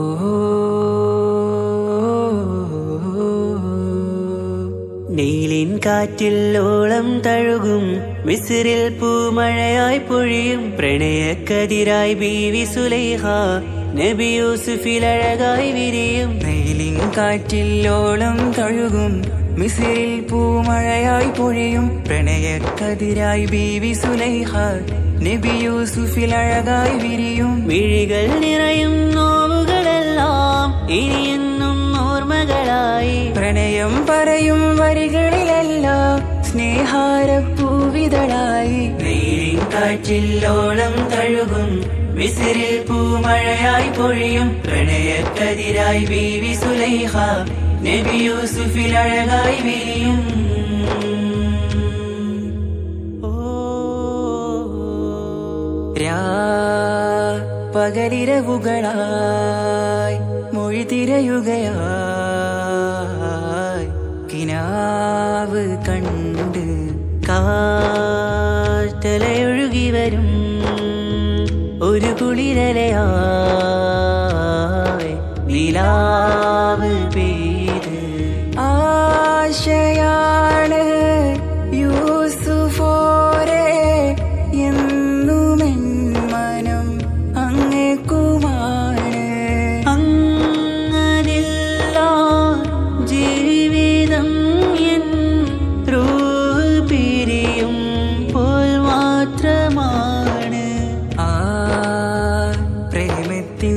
നീലിൻ കാറ്റിൽ ഓളം തഴുകും മിസിറിൽ പൂമഴയായി പൊഴിയും പ്രണയക്കതിരായി ബീവി സുലൈഹ നബി യൂസുഫിൽ അഴകായി വിരിയും നീലിൻ കാറ്റിൽ ഓളം തഴുകും മിസിറിൽ പൂമഴയായി പൊഴിയും പ്രണയക്കതിരായി ബീവി സുലൈഹ നബി യൂസുഫിൽ അഴകായി വിരിയും മിഴികൾ നിറയും നോവുകളെല്ലാം ഇനിയെന്നും ഓർമ്മകളായി പ്രണയം പറയും വരികളിലെല്ലാം സ്നേഹാരപ്പൂവിതളായി നീരിൻ കാറ്റില്ലോളം തഴുകും വിസിരിൽ പൂമഴയായി പൊഴിയും പ്രണയക്കതിരായി ബീവി സുലൈഹ നബി യൂസുഫിൽ അഴകായി വിരിയും രാ പകലിരവുകളായി മൊഴി തിരയുകയായി കിനാവ് കണ്ട് കാറ്റലയൊഴുകി വരും ഒരു കുളിരലയായി നിലാവ് പെയ്ത് ആശയാണ് യൂസുഫോരെ എന്നുമെൻ മനം അങ്ങേക്കുമാണ് അങ്ങനില്ല ജീവിതം എൻ റൂഹ് പിരിയും പോൽ മാത്രമാണ് ആ പ്രേമത്തിൻ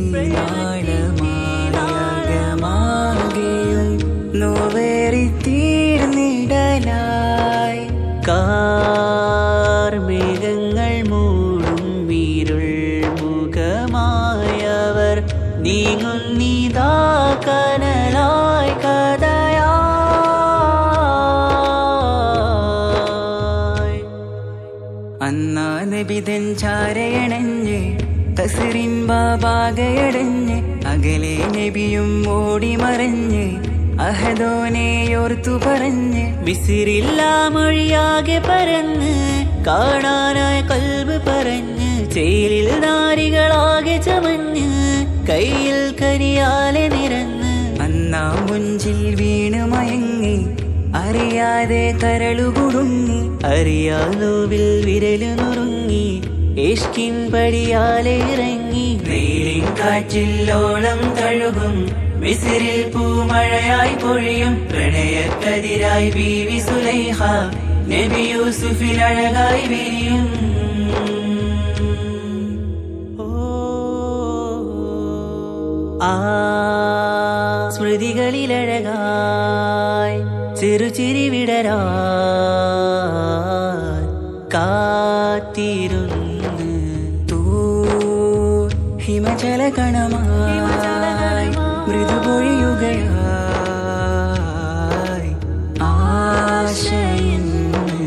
തീരാളമാകമാകെയും നോവേറി തീർന്നിടലായി കാർമേഘങ്ങൾ മൂടും വീരുൾ മുഖമായവർ നീങ്ങുന്നിതാ കനലായി കഥയായി അന്നാ നബിതൻ ചാരയണഞ്ഞ് കസറിൻ ബാബാകയടഞ്ഞ് അകലെ നബിയും ഓടി മറഞ്ഞ് അഹദോനെയോർത്തു പറഞ്ഞ് വിസിറില്ല മൊഴിയാകെ പരന്ന് കാണാനായി കൽബ് പറഞ്ഞ് ചേലിൽ നാരികളാകെ ചമഞ്ഞ് കയ്യിൽ കരിയാലെ നിറന്ന് അന്നാ മുഞ്ചിൽ വീണ് മയങ്ങി അറിയാതെ കരളുകുടുങ്ങി അറിയാലോവിൽ വിരലു നുറുങ്ങി ഇഷ്കിൻ പടിയാലെ ഇറങ്ങി വെയിലിൻ കാറ്റില്ലോളം തഴുകും വിസിരിൽ പൂമഴയായി പൊഴിയും പ്രണയക്കതിരായി ബീവി സുലൈഹ നബി യൂസുഫിൽ അഴകായി വിരിയും ആ സ്മൃതികളിലഴകായി ചെറുചിരി വിടരാ കാത്തിരുന്ന് തൂ ഹിമജല കണമായി മൃദുപൊഴിയുകയായി ആശയെന്ന്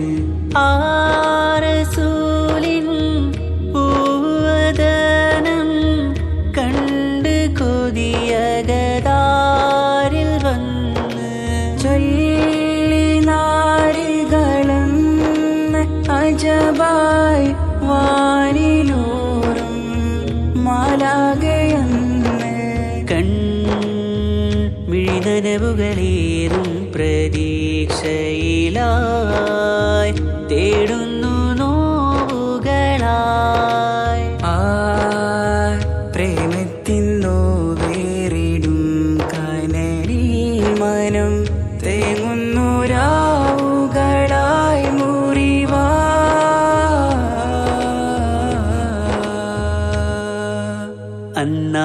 ആരസൂലിൻ പൂവദനം കണ്ട് കൊതിയകതാരിൽ വന്ന് ചൊല്ലി നാരികളെന്ന് അജബായി വാനിലൂറും മാലാകയെന്ന്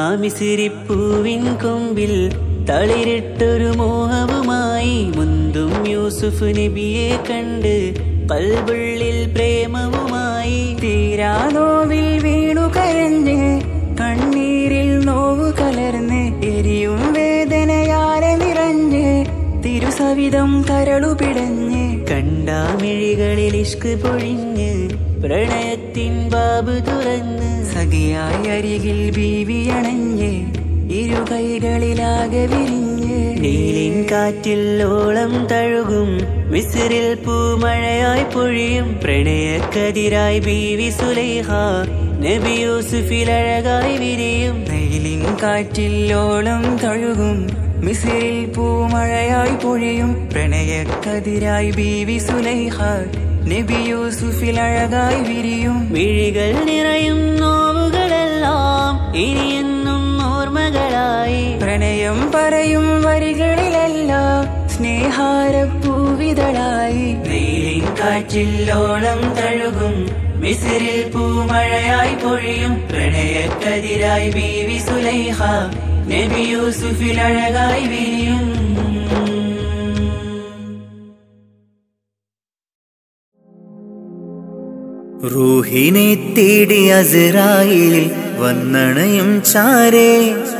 മിസിരിപ്പൂവിൻ കൊമ്പിൽ തളിരിട്ടൊരു മോഹവുമായി മുന്തും യൂസുഫ് നബിയെ കണ്ട് കൽബുള്ളിൽ പ്രേമവുമായി തീരാനോവിൽ വീണു കരഞ്ഞ് കണ്ണീരിൽ നോവ് കലർന്ന് എരിയും വേദനയാലെ നിറഞ്ഞ് തിരുസവിധം കരളു പിടഞ്ഞ് കണ്ടാമിഴികളിൽ ഇഷ്ക് പൊഴിഞ്ഞ് പ്രണയത്തിൻ ബാബ് തുറന്ന് സഖിയായി അരികിൽ ബീവിയണഞ്ഞ് ഇരു കൈകളിലാകെ വിരിഞ്ഞ് നീലിൻ കാറ്റിൽ ഓളം തഴുകും മിസിറിൽ പൂമഴയായി പൊഴിയും പ്രണയക്കതിരായി ബീവി സുലൈഹ നബി യൂസുഫിൽ അഴകായി വിരിയും നീലിൻ കാറ്റിൽ ഓളം തഴുകും മിസിറിൽ പൂമഴയായി പൊഴിയും പ്രണയക്കതിരായി ബീവി സുലൈഹ നബി യൂസുഫിൽ അഴകായി വിരിയും മിഴികൾ നിറയും നോവുകളെല്ലാം ഇനിയെന്നും ഓർമ്മകളായി പ്രണയം പറയും വരികളിലെല്ലാം സ്നേഹാരപ്പൂവിതളായി നീലിൻ കാറ്റില്ലോളം തഴുകും മിസിറിൽ പൂമഴയായി പൊഴിയും പ്രണയക്കതിരായി ബീവി സുലൈഹ നബി യൂസുഫിൽ അഴകായി വിരിയും റൂഹിനെ തേടി അസറായിൽ വന്നണയും ചാരേ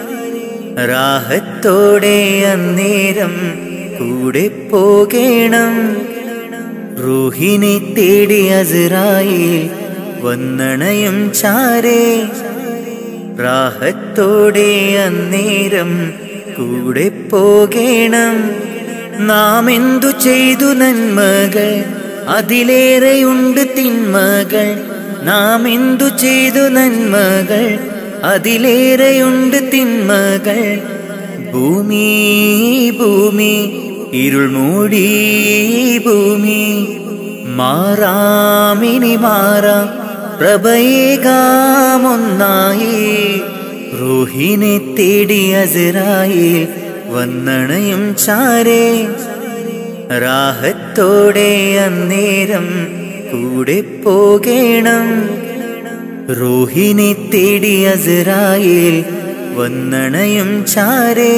രാഹത്തോടെ അന്നേരം കൂടെ പോകേണം റൂഹിനെ തേടി അസറായിൽ വന്നണയും ചാരേ രാഹത്തോടെ അന്നേരം കൂടെ പോകേണം നാം എന്തു ചെയ്തു നന്മകൾ അതിലേറെയുണ്ട് തിന്മകൾ നാം എന്തു ചെയ്തു നന്മകൾ അതിലേറെയുണ്ട് തിന്മകൾ ഭൂമി ഭൂമി ഇരുൾ മൂടി ഭൂമി മാറാമിനി മാറാം പ്രഭയേകാമൊന്നായി റൂഹിനെ തേടി അസറായി വന്നണയും ചാരേ രാഹത്തോടെ അന്നേരം കൂടെ പോകേണം റൂഹിനെ തേടി അസറായിൽ വന്നണയും ചാരേ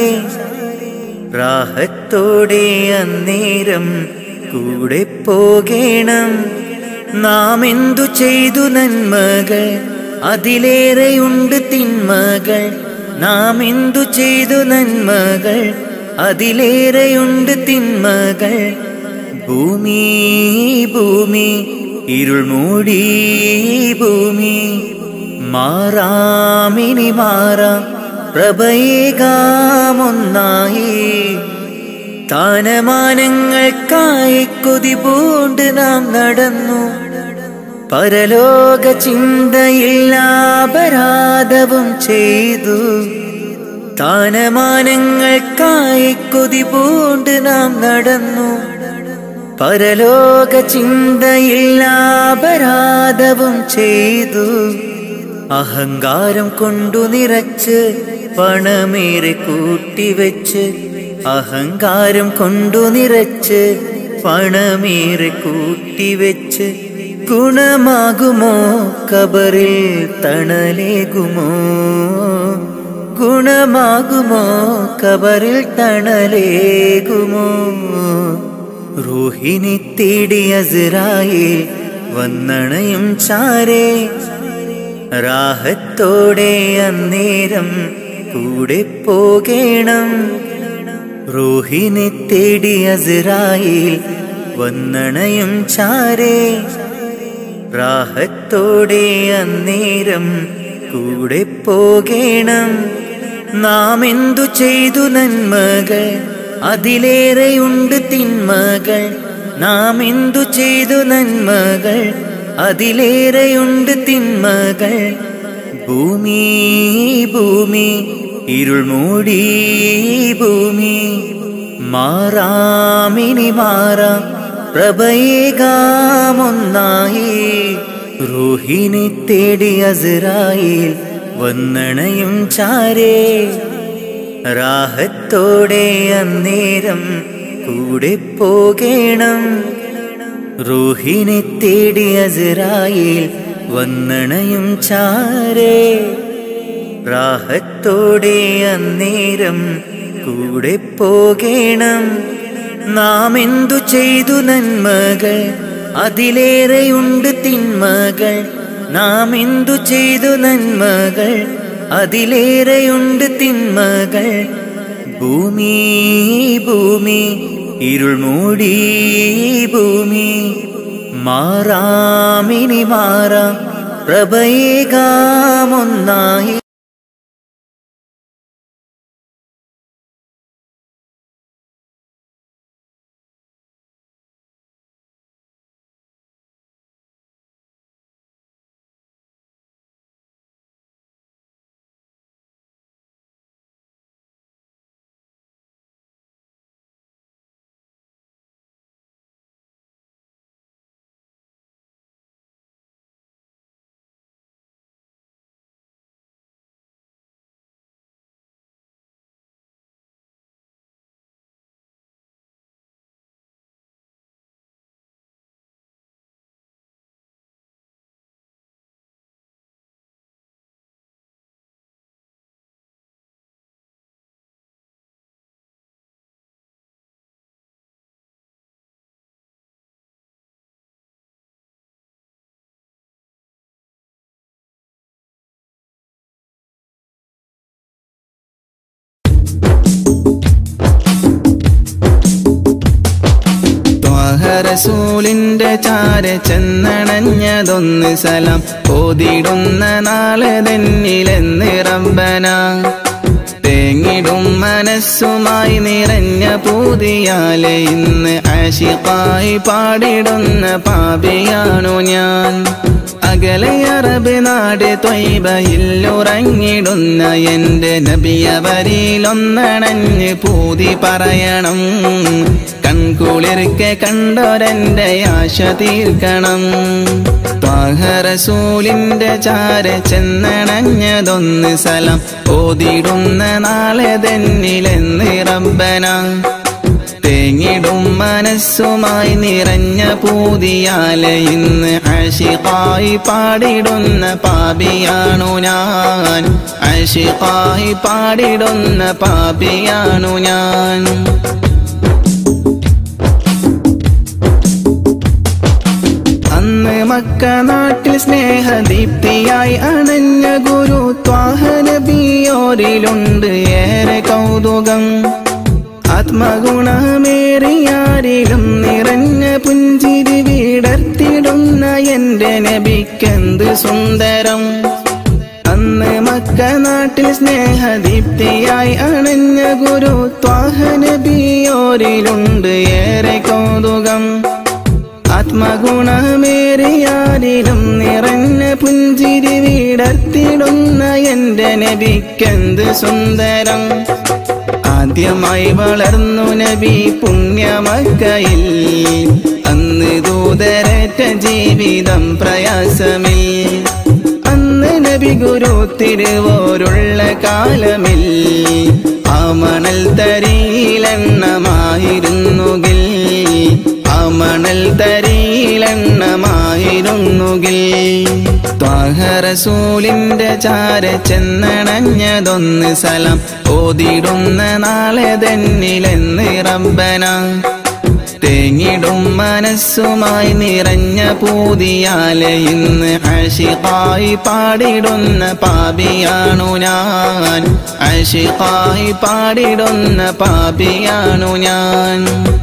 രാഹത്തോടെ അന്നേരം കൂടെ പോകേണം നാം എന്തു ചെയ്തു നന്മകൾ അതിലേറെയുണ്ട് തിന്മകൾ നാം എന്തു ചെയ്തു നന്മകൾ അതിലേറെയുണ്ട് തിന്മകൾ ഭൂമി ഭൂമി ഇരുൾ മൂടി ഭൂമി മാറാമിനി മാറാം പ്രഭയേകാമൊന്നായി താനമാനങ്ങൾക്കായി കൊതി പൂണ്ട് നാം നടന്നു പരലോക ചിന്തയില്ലാപരാധവും ചെയ്തു താനമാനങ്ങൾക്കായി കൊതി പൂണ്ട് നാം നടന്നു പരലോക ചിന്തയില്ലാപരാധവും ചെയ്തു അഹങ്കാരം കൊണ്ടു നിറച്ച് പണമേറെ കൂട്ടിവെച്ച് അഹങ്കാരം കൊണ്ടു നിറച്ച് പണമേറെ കൂട്ടിവെച്ച് ഗുണമാകുമോ കബറിൽ തണലേകുമോ ഗുണമാകുമോ കബറിൽ തണലേകുമോ റൂഹിനെ തേടി അസറായിൽ വന്നണയും ചാരേ രാഹത്തോടെ അന്നേരം കൂടെ പോകേണം റൂഹിനെ തേടി അസറായിൽ വന്നണയും ചാരേ രാഹത്തോടെ അന്നേരം കൂടെ പോകേണം നാം എന്തു ചെയ്തു നന്മകൾ അതിലേറെയുണ്ട് തിന്മകൾ നാം എന്തു ചെയ്തു നന്മകൾ അതിലേറെയുണ്ട് തിന്മകൾ ഭൂമി ഭൂമി ഇരുൾ മൂടി ഭൂമി മാറാമിനി മാറാം പ്രഭയേകാമൊന്നായി റൂഹിനെ തേടി അസറായിൽ വന്നണയും ചാരേ രാഹത്തോടെ അന്നേരം കൂടെ പോകേണം റൂഹിനെ തേടി അസറായിൽ വന്നണയും ചാരേ റാഹത്തോടെ അന്നേരം കൂടെ പോകേണം നാം എന്തു ചെയ്തു നന്മകൾ അതിലേറെയുണ്ട് തിന്മകൾ നാം എന്തു ചെയ്തു നന്മകൾ അതിലേറെയുണ്ട് തിന്മകൾ ഭൂമി ഭൂമി ഇരുൾ മൂടി ഭൂമി മാറാമിനി മാറാം പ്രഭയേകാമൊന്നായി റസൂലിന്റെ ചാര ചെന്നണഞ്ഞതൊന്ന് സലം ഓതിടുന്ന നാളെ തന്നിലെന്ന് റബ്ബന തേങ്ങിടും മനസ്സുമായി നിറഞ്ഞ പൂതിയാലെ ഇന്ന് ആഷിഖായി പാടിടുന്ന പാപിയാണു ഞാൻ അകലെ അറബ് നാട് തൊയ്ബയില്ലുറങ്ങിടുന്ന എന്റെ നബിയവരിലൊന്നണഞ്ഞ് പൂതി പറയണം കൺകുളിർക്കെ കണ്ടോരെന്റെ ആശ തീർക്കണം ത്വാഹറസൂലിന്റെ ചാര ചെന്നണഞ്ഞതൊന്ന് സലം ഓതിടുന്ന നാളെ തന്നിലെന്ന് റബ്ബന തേങ്ങിടും മനസ്സുമായി നിറഞ്ഞ പൂതിയാലെ ഇന്ന് അഷിഖായി പാടിടുന്ന പാപിയാണു ഞാൻ അഷിഖായി പാടിടുന്ന പാപിയാണു ഞാൻ അന്ന് മക്ക നാട്ടിൽ സ്നേഹദീപ്തിയായി അണഞ്ഞ ഗുരു ത്വാഹനബിയോരിലുണ്ട് ഏറെ കൗതുകം ആത്മഗുണമേറിയാരിലും നിറഞ്ഞ പുഞ്ചിരി വീടർത്തിടുന്ന എന്റെ നബിക്കെന്ത് സുന്ദരം അന്ന് മക്ക നാട്ടിൽ സ്നേഹദീപ്തിയായി അണഞ്ഞ ഗുരു ത്വാഹനബിയോരിലുണ്ട് ഏറെ കൗതുകം ആത്മഗുണമേറിയാരിലും നിറഞ്ഞ പുഞ്ചിരി വീടർത്തിടുന്ന എന്റെ നബിക്കെന്ത് സുന്ദരം ആദ്യമായി വളർന്നു നബി പുണ്യമക്കയിൽ അന്ന് ദൂതരറ്റ ജീവിതം പ്രയാസമിൽ അന്ന് നബി ഗുരു തിരുവോരുള്ള കാലമിൽ ആ മണൽ തരിയിലെണ്ണമായിരുന്നുകിൽ ആ മണൽ തരിയിലെണ്ണമായിരുന്നുകിൽ ത്വാഹറസൂലിന്റെ ചാര ചെന്നണഞ്ഞതൊന്ന് സലം ഓതിടുന്ന നാളെ തന്നിലെന്ന് റബ്ബന തേങ്ങിടും മനസ്സുമായി നിറഞ്ഞ പൂതിയാലെ ഇന്ന് അഷിഖായി പാടിടുന്ന പാപിയാണു ഞാൻ അഷിഖായി പാടിടുന്ന പാപിയാണു ഞാൻ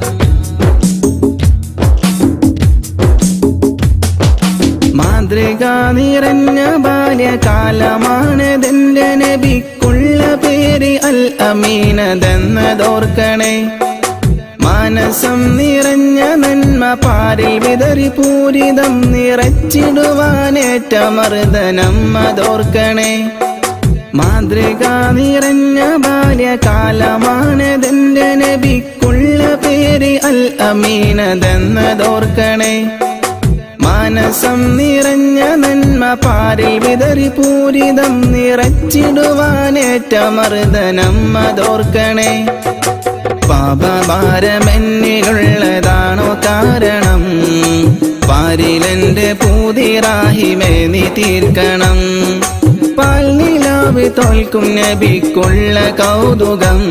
മാതൃക നിറഞ്ഞ ബാല്യകാലമാണതെന്റെ നബിക്കുള്ള പേര് അൽ അമീനതെന്നതോർക്കണേ മാനസം നിറഞ്ഞ നന്മ പാരിൽ വിതറി പൂരിതം നിറച്ചിടുവാനേറ്റ മർദ്ദനം അതോർക്കണേ മാതൃക നിറഞ്ഞ ബാല്യകാലമാണതെന്റെ നബിക്കുള്ള പേര് അൽ അമീനതെന്നതോർക്കണേ മാനസം നിറഞ്ഞ നന്മ പാരിൽ വിതറി പൂരിതം നിറച്ചിടുവാനേറ്റ മർദ്ദനം അതോർക്കണേ പാപഭാരമെന്നിലുള്ളതാണോ കാരണം പാരിലെന്റെ പൂതിറാഹിമേ നീ തീർക്കണം പാൽനില കിനാവ് തോൽക്കും നബിക്കുള്ള കൗതുകം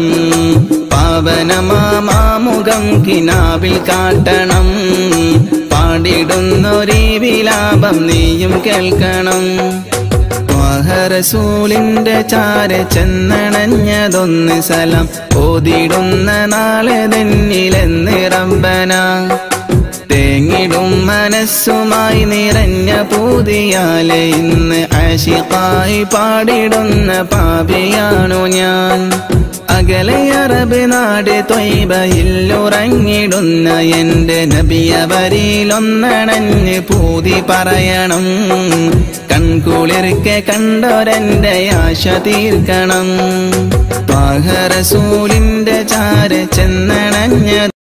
പാവനമാമുഖം കിനാവിൽ കാട്ടണം പാടിടുന്നൊരീ വിലാപം നീയും കേൾക്കണം റസൂലിന്റെ ചാര ചെന്നണഞ്ഞതൊന്ന് സലം ഓതിടുന്ന നാളെ തന്നിലെന്ന് റബ്ബന തേങ്ങിടും മനസ്സുമായി നിറഞ്ഞ പൂതിയാലെ ഇന്ന് ആശിക്കായി പാടിടുന്ന പാപിയാണു ഞാൻ അകലെ അറബ് നാട് തൊയ്ബയില്ലുറങ്ങിടുന്ന എന്റെ നബിയവരിലൊന്നണഞ്ഞ് പൂതി പറയണം കൺകുളിർക്കെ കണ്ടൊരെന്റെ ആശ തീർക്കണം പാഹറസൂലിന്റെ ചാര ചെന്നണഞ്ഞ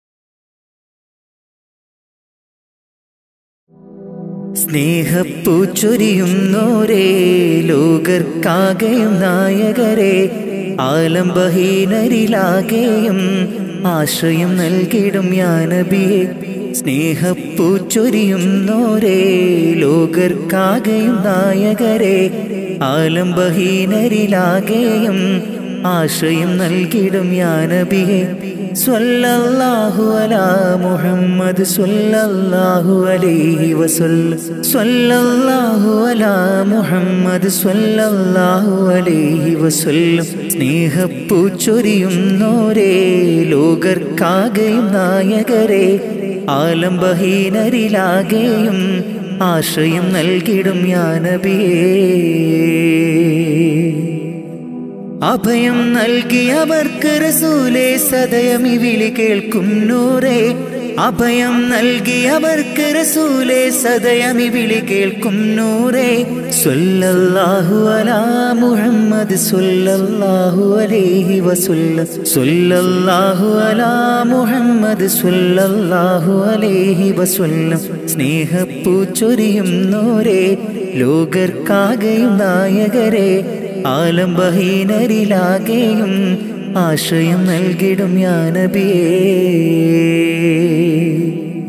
സ്നേഹപ്പൂച്ചൊരിയുന്നോരേ ലോകർക്കാകെയും നായകരെ ആലംബഹീനരിലാകെയും ആശ്രയം നൽകിടും യാനബിയെ സ്നേഹപ്പൂച്ചൊരിയുന്നോരേ ലോകർക്കാകെയും നായകരെ ആലംബഹീനരിലാകെയും ആശ്രയം നൽകിടും യാനബിയെ സ്വല്ലല്ലാഹു അലാ മുഹമ്മദ് സ്വല്ലല്ലാഹു അലൈഹി വസല്ല സ്വല്ലല്ലാഹു അലാ മുഹമ്മദ് സ്വല്ലല്ലാഹു അലൈഹി വസല്ലം സ്നേഹപ്പൂച്ചൊരിയുന്നോരേ ലോകർക്കാകെയും നായകരെ ആലംബഹീനരിലാകെയും ആശ്രയം നൽകിടും യാനബിയേ അഭയം നൽകിയവർക്ക് റസൂലേ സദയം ഈ വിളി കേൾക്കും നൂറേ അഭയം നൽകിയവർക്ക് റസൂലേ സദയം ഈ വിളി കേൾക്കും നൂറേ സ്വല്ലല്ലാഹു അലാ മുഹമ്മദ് സ്വല്ലല്ലാഹു അലൈഹി വസല്ല സ്വല്ലല്ലാഹു അലാ മുഹമ്മദ് സ്വല്ലല്ലാഹു അലൈഹി വസല്ലം സ്നേഹപ്പൂച്ചൊരിയും നോരേ ലോകർക്കാകെയും നായകരെ ആലംബഹീനരിലാകെയും ആശ്രയം നൽകിടും യാനബിയേ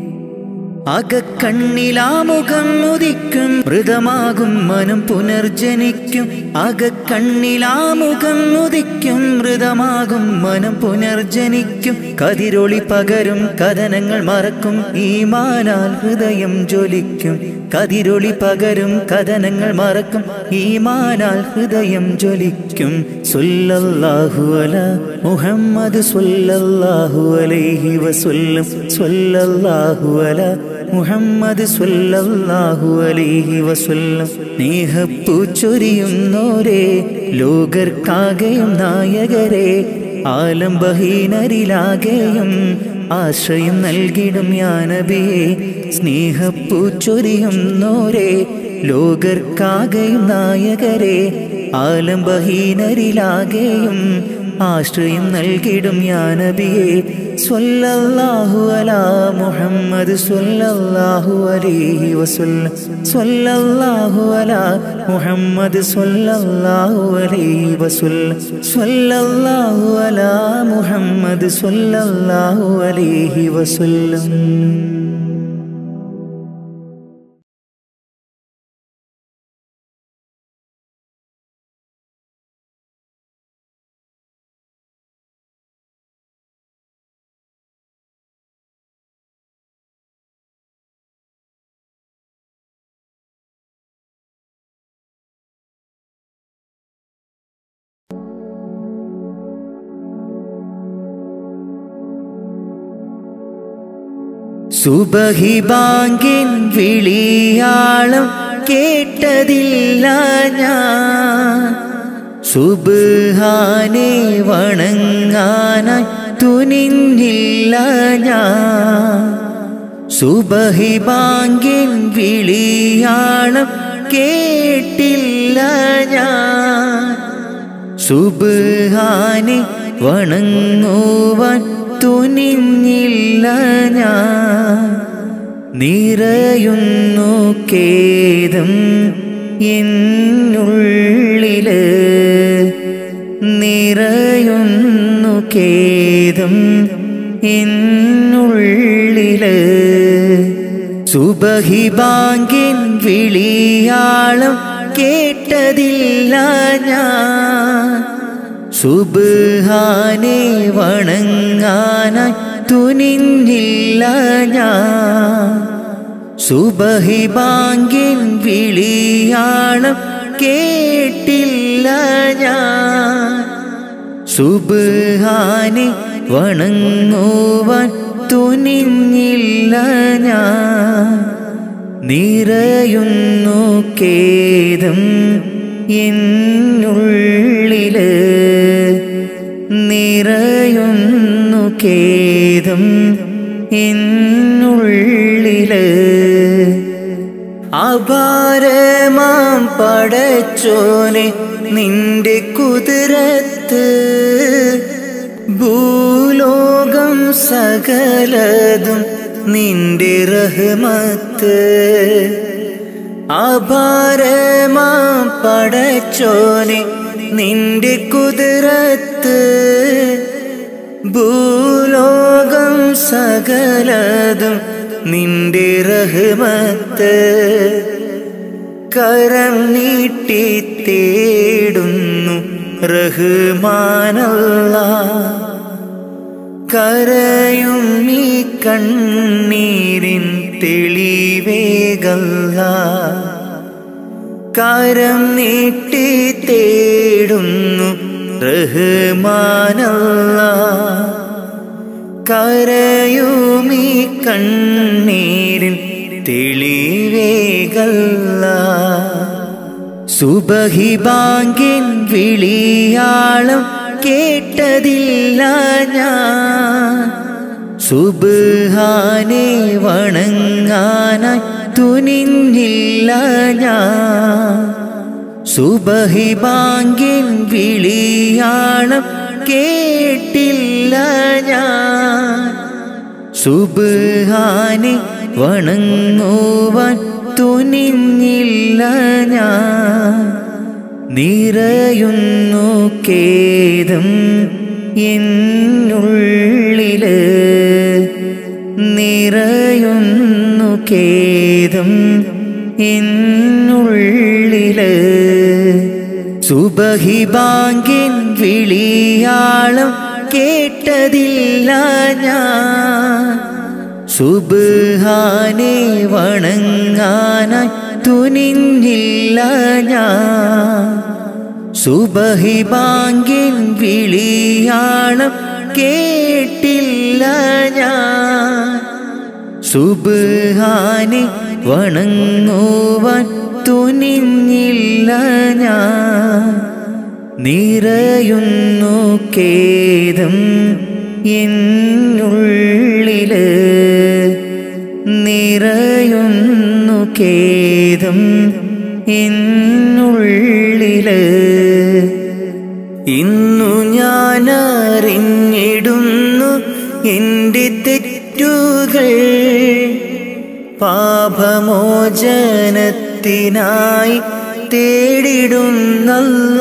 അകക്കണ്ണിലാമുഖം ഉദിക്കും മൃതമാകും മനം പുനർജനിക്കും അകക്കണ്ണിലാമുഖം ഉദിക്കും മൃതമാകും മനം പുനർജനിക്കും കതിരൊളി പകരും കഥനങ്ങൾ മറക്കും ഈമാനാൽ ഹൃദയം ജ്വലിക്കും കതിരൊളി പകരും കഥനങ്ങൾ മറക്കും ഈമാനാൽ ഹൃദയം ജ്വലിക്കും സ്വല്ലല്ലാഹു അല മുഹമ്മദ് സ്വല്ലല്ലാഹു അലൈഹി വസല്ലം സ്വല്ലല്ലാഹു അല മുഹമ്മദ് സ്വല്ലല്ലാഹു അലൈഹി വസല്ലം സ്നേഹപ്പൂച്ചൊരിയുന്നോരേ ലോകർക്കാകെയും നായകരെ ആലംബഹീനരിലാകെയും ആശ്രയം നൽകിടും യാനബിയെ സ്നേഹപ്പൂച്ചൊരിയുന്നോരേ ലോകർക്കാകെയും നായകരെ ആലംബഹീനരിലാകെയും ആശ്രയം നൽകിടും യാനബിയെ സ്വല്ലല്ലാഹു അലാ മുഹമ്മദ് സ്വല്ലല്ലാഹു അലൈഹി വസല്ലം സ്വല്ലല്ലാഹു അലാ മുഹമ്മദ് സ്വല്ലല്ലാഹു അലൈഹി വസല്ലം സ്വല്ലല്ലാഹു അലാ മുഹമ്മദ് സ്വല്ലല്ലാഹു അലൈഹി വസല്ലം സുബഹി ബാങ്കിൻ വിളിയാളം കേട്ടതില്ല ഞാൻ സുബാനെ വണങ്ങാനായി തുനിഞ്ഞില്ല ഞാൻ സുബഹി ബാങ്കിൻ വിളിയാളം കേട്ടില്ല ഞാൻ സുബാനെ വണങ്ങുവാൻ തുനിഞ്ഞില്ല ഞാൻ നിറയുന്നു കേദം എന്നുള്ളില് നിറയുന്നു കേദം എന്നുള്ളില് സുബഹി ബാങ്കിൻ വിളിയാളം കേട്ടതില്ല ഞാൻ സുബാനെ വണങ്ങാനായി തുനിഞ്ഞില്ല ഞാൻ സുബഹി ബാങ്കിൻ വിളിയാളം കേട്ടില്ല ഞാൻ സുബാനെ വണങ്ങുവാൻ തുനിഞ്ഞില്ല ഞാൻ നിറയുന്നു കേദം എന്നുള്ളില് നിറയുന്നു കേദം എന്നുള്ളില് അപാരമാം പടച്ചോനെ നിന്റെ കുതിരത്ത് ഭൂലോകം സകലതും നിന്റെ റഹ്മത്ത് അപാരമാം പടച്ചോനെ നിന്റെ കുതിരത്ത് ഭൂലോകം സകലതും നിന്റെ റഹ്മത്ത് കരം നീട്ടി തേടുന്നു റഹ്മാനല്ല കരയും ഈ കണ്ണീരിൻ തെളിവേകല്ല കരം നീട്ടി തേടുന്നു റഹ്മാനല്ല കരയുമീ കണ്ണീരിൻ തെളിവേകല്ല സുബഹി ബാങ്കിൻ വിളിയാളം കേട്ടതില്ല ഞാൻ സുബാനെ വണങ്ങാനായി തുനിഞ്ഞില്ല ഞാൻ സുബഹി ബാങ്കിൻ വിളിയാളം കേട്ടില്ല ഞാൻ സുബാനെ വണങ്ങുവാൻ തുനിഞ്ഞില്ല ഞാൻ നിറയുന്നു കേദം എന്നുള്ളില് നിറയുന്നു കേദം എന്നുള്ളില് സുബഹി ബാങ്കിൻ വിളിയാളം കേട്ടതില്ല ഞാൻ സുബാനെ വണങ്ങാനായി തുനിഞ്ഞില്ല ഞാൻ സുബഹി ബാങ്കിൻ വിളിയാളം കേട്ടില്ല ഞാൻ സുബാനെ വണങ്ങുവാൻ തുനിഞ്ഞില്ല ഞാൻ നിറയുന്നു കേദം എന്നുള്ളില് നിറയുന്നു കേദം എന്നുള്ളില് ഇന്നു ഞാൻ അറിഞ്ഞിടുന്നു എൻ്റെ തെറ്റുകൾ പാപമോചനത്തിനായി തേടിടുന്നല്ല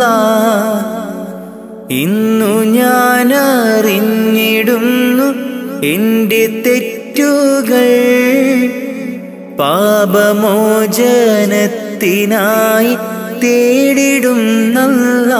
ഇന്നു ഞാൻ അറിഞ്ഞിടുന്നു എൻ്റെ തെറ്റുകൾ പാപമോചനത്തിനായി തേടിടുന്നല്ല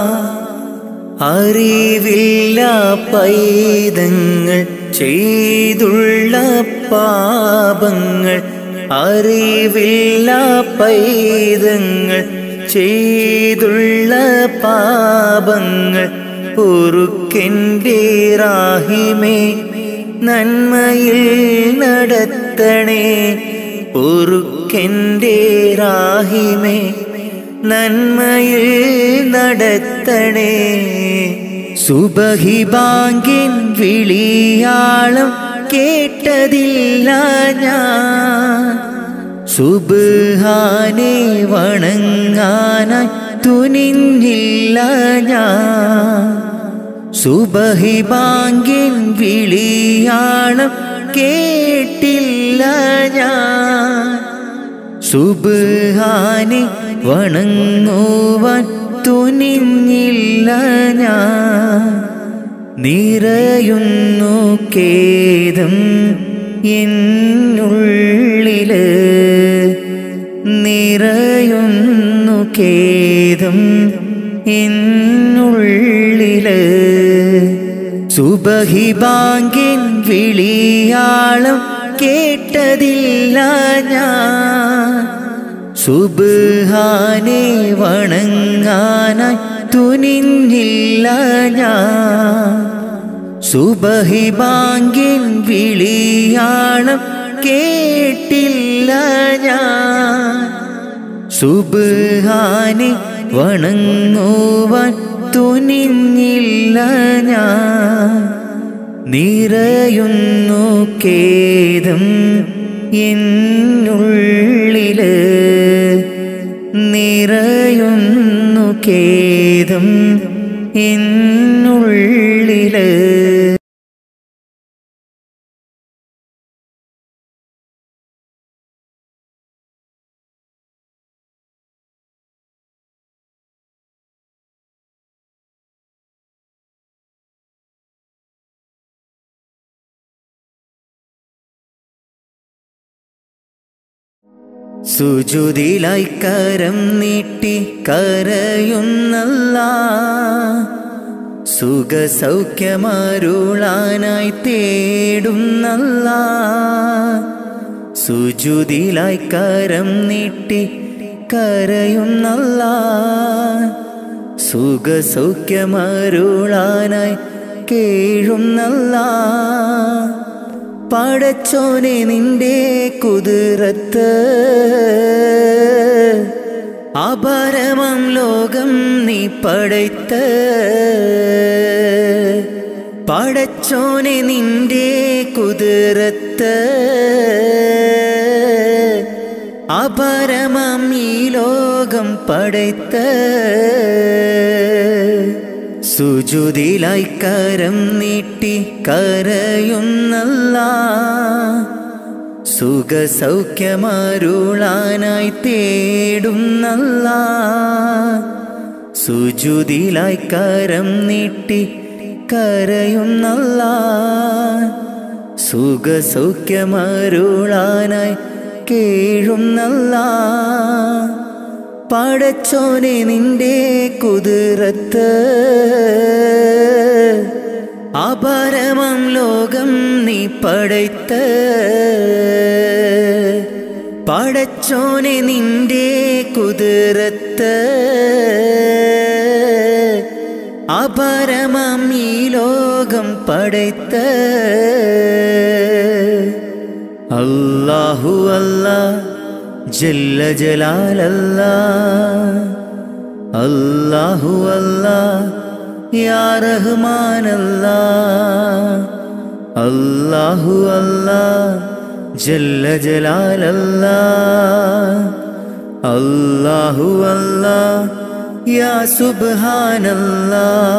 അറിവില്ല പൈതങ്ങൾ ചെയ്തുള്ള പാപങ്ങൾ അറിവില്ല പൈതങ്ങൾ ചെയ്തുള്ള പാപങ്ങൾ പൊറുക്കെൻ്റെ റാഹിമേ നന്മയിൽ നടത്തണേ പൊറുക്കെൻ്റെ റാഹിമേ നന്മയിൽ നടത്തണേ സുബഹി ബാങ്കിൻ വിളിയാളം കേട്ടതില്ല ഞാൻ സുബാനെ വണങ്ങാനായി തുനിഞ്ഞില്ല ഞാൻ സുബഹി ബാങ്കിൻ വിളിയാളം കേട്ടില്ല ഞാൻ സുബാനെ വണങ്ങുവാൻ തുനിഞ്ഞില്ല ഞാൻ നിറയുന്നു കേദം എന്നുള്ളില് നിറയുന്നു ഖേദം എന്നുള്ളില് സുബഹി ബാങ്കിൻ വിളിയാളം കേട്ടതില്ല ഞാൻ സുബാനെ വണങ്ങാനായി തുനിഞ്ഞില്ല ഞാൻ സുബഹി ബാങ്കിൻ വിളിയാളം കേട്ടില്ല ഞാൻ സുബാനെ വണങ്ങുവാൻ തുനിഞ്ഞില്ല ഞാൻ നിറയുന്നു ഖേദം എന്നുള്ളില് നിറയുന്നു ഖേദം എന്നുള്ളില് സുജുതിലായി കരം നീട്ടി കരയുന്നല്ല സുഖസൗഖ്യമരുളാനായി തേടുന്നല്ല സുജുതിലായി കരം നീട്ടി കരയുന്നല്ല സുഖസൗഖ്യമരുളാനായി കേഴുന്നല്ല പടച്ചോനെ നിന്റെ കുതിരത്ത് അപരമം ലോകം നീ പടയ്ത്ത് പടച്ചോനെ നിന്റെ കുതിരത്ത് അപരമം ഈ ലോകം പടയ്ത്ത് സുജുതിലായി കരം നീട്ടി കരയുന്നല്ല സുഖസൗഖ്യമരുളാനായി തേടുന്നല്ല സുജുതിലായി കരം നീട്ടി കരയുന്നല്ല സുഖസൗഖ്യമരുളാനായി കേഴുന്നല്ല പടച്ചോനെ നിന്റെ കുതിരത്ത് അപരമം ലോകം നീ പടയ്ത്ത് പടച്ചോനെ നിന്റെ കുതിരത്ത് അപരമം ഈ ലോകം പടയ്ത്ത് അല്ലാഹു അല്ലാ ജല്ല ജലാലല്ല അല്ലാഹു അല്ലാ യാ റഹ്മാനല്ല അല്ലാഹു അല്ലാ ജല്ല ജലാലല്ല അല്ലാഹു അല്ലാ യാ സുബ്ഹാനല്ല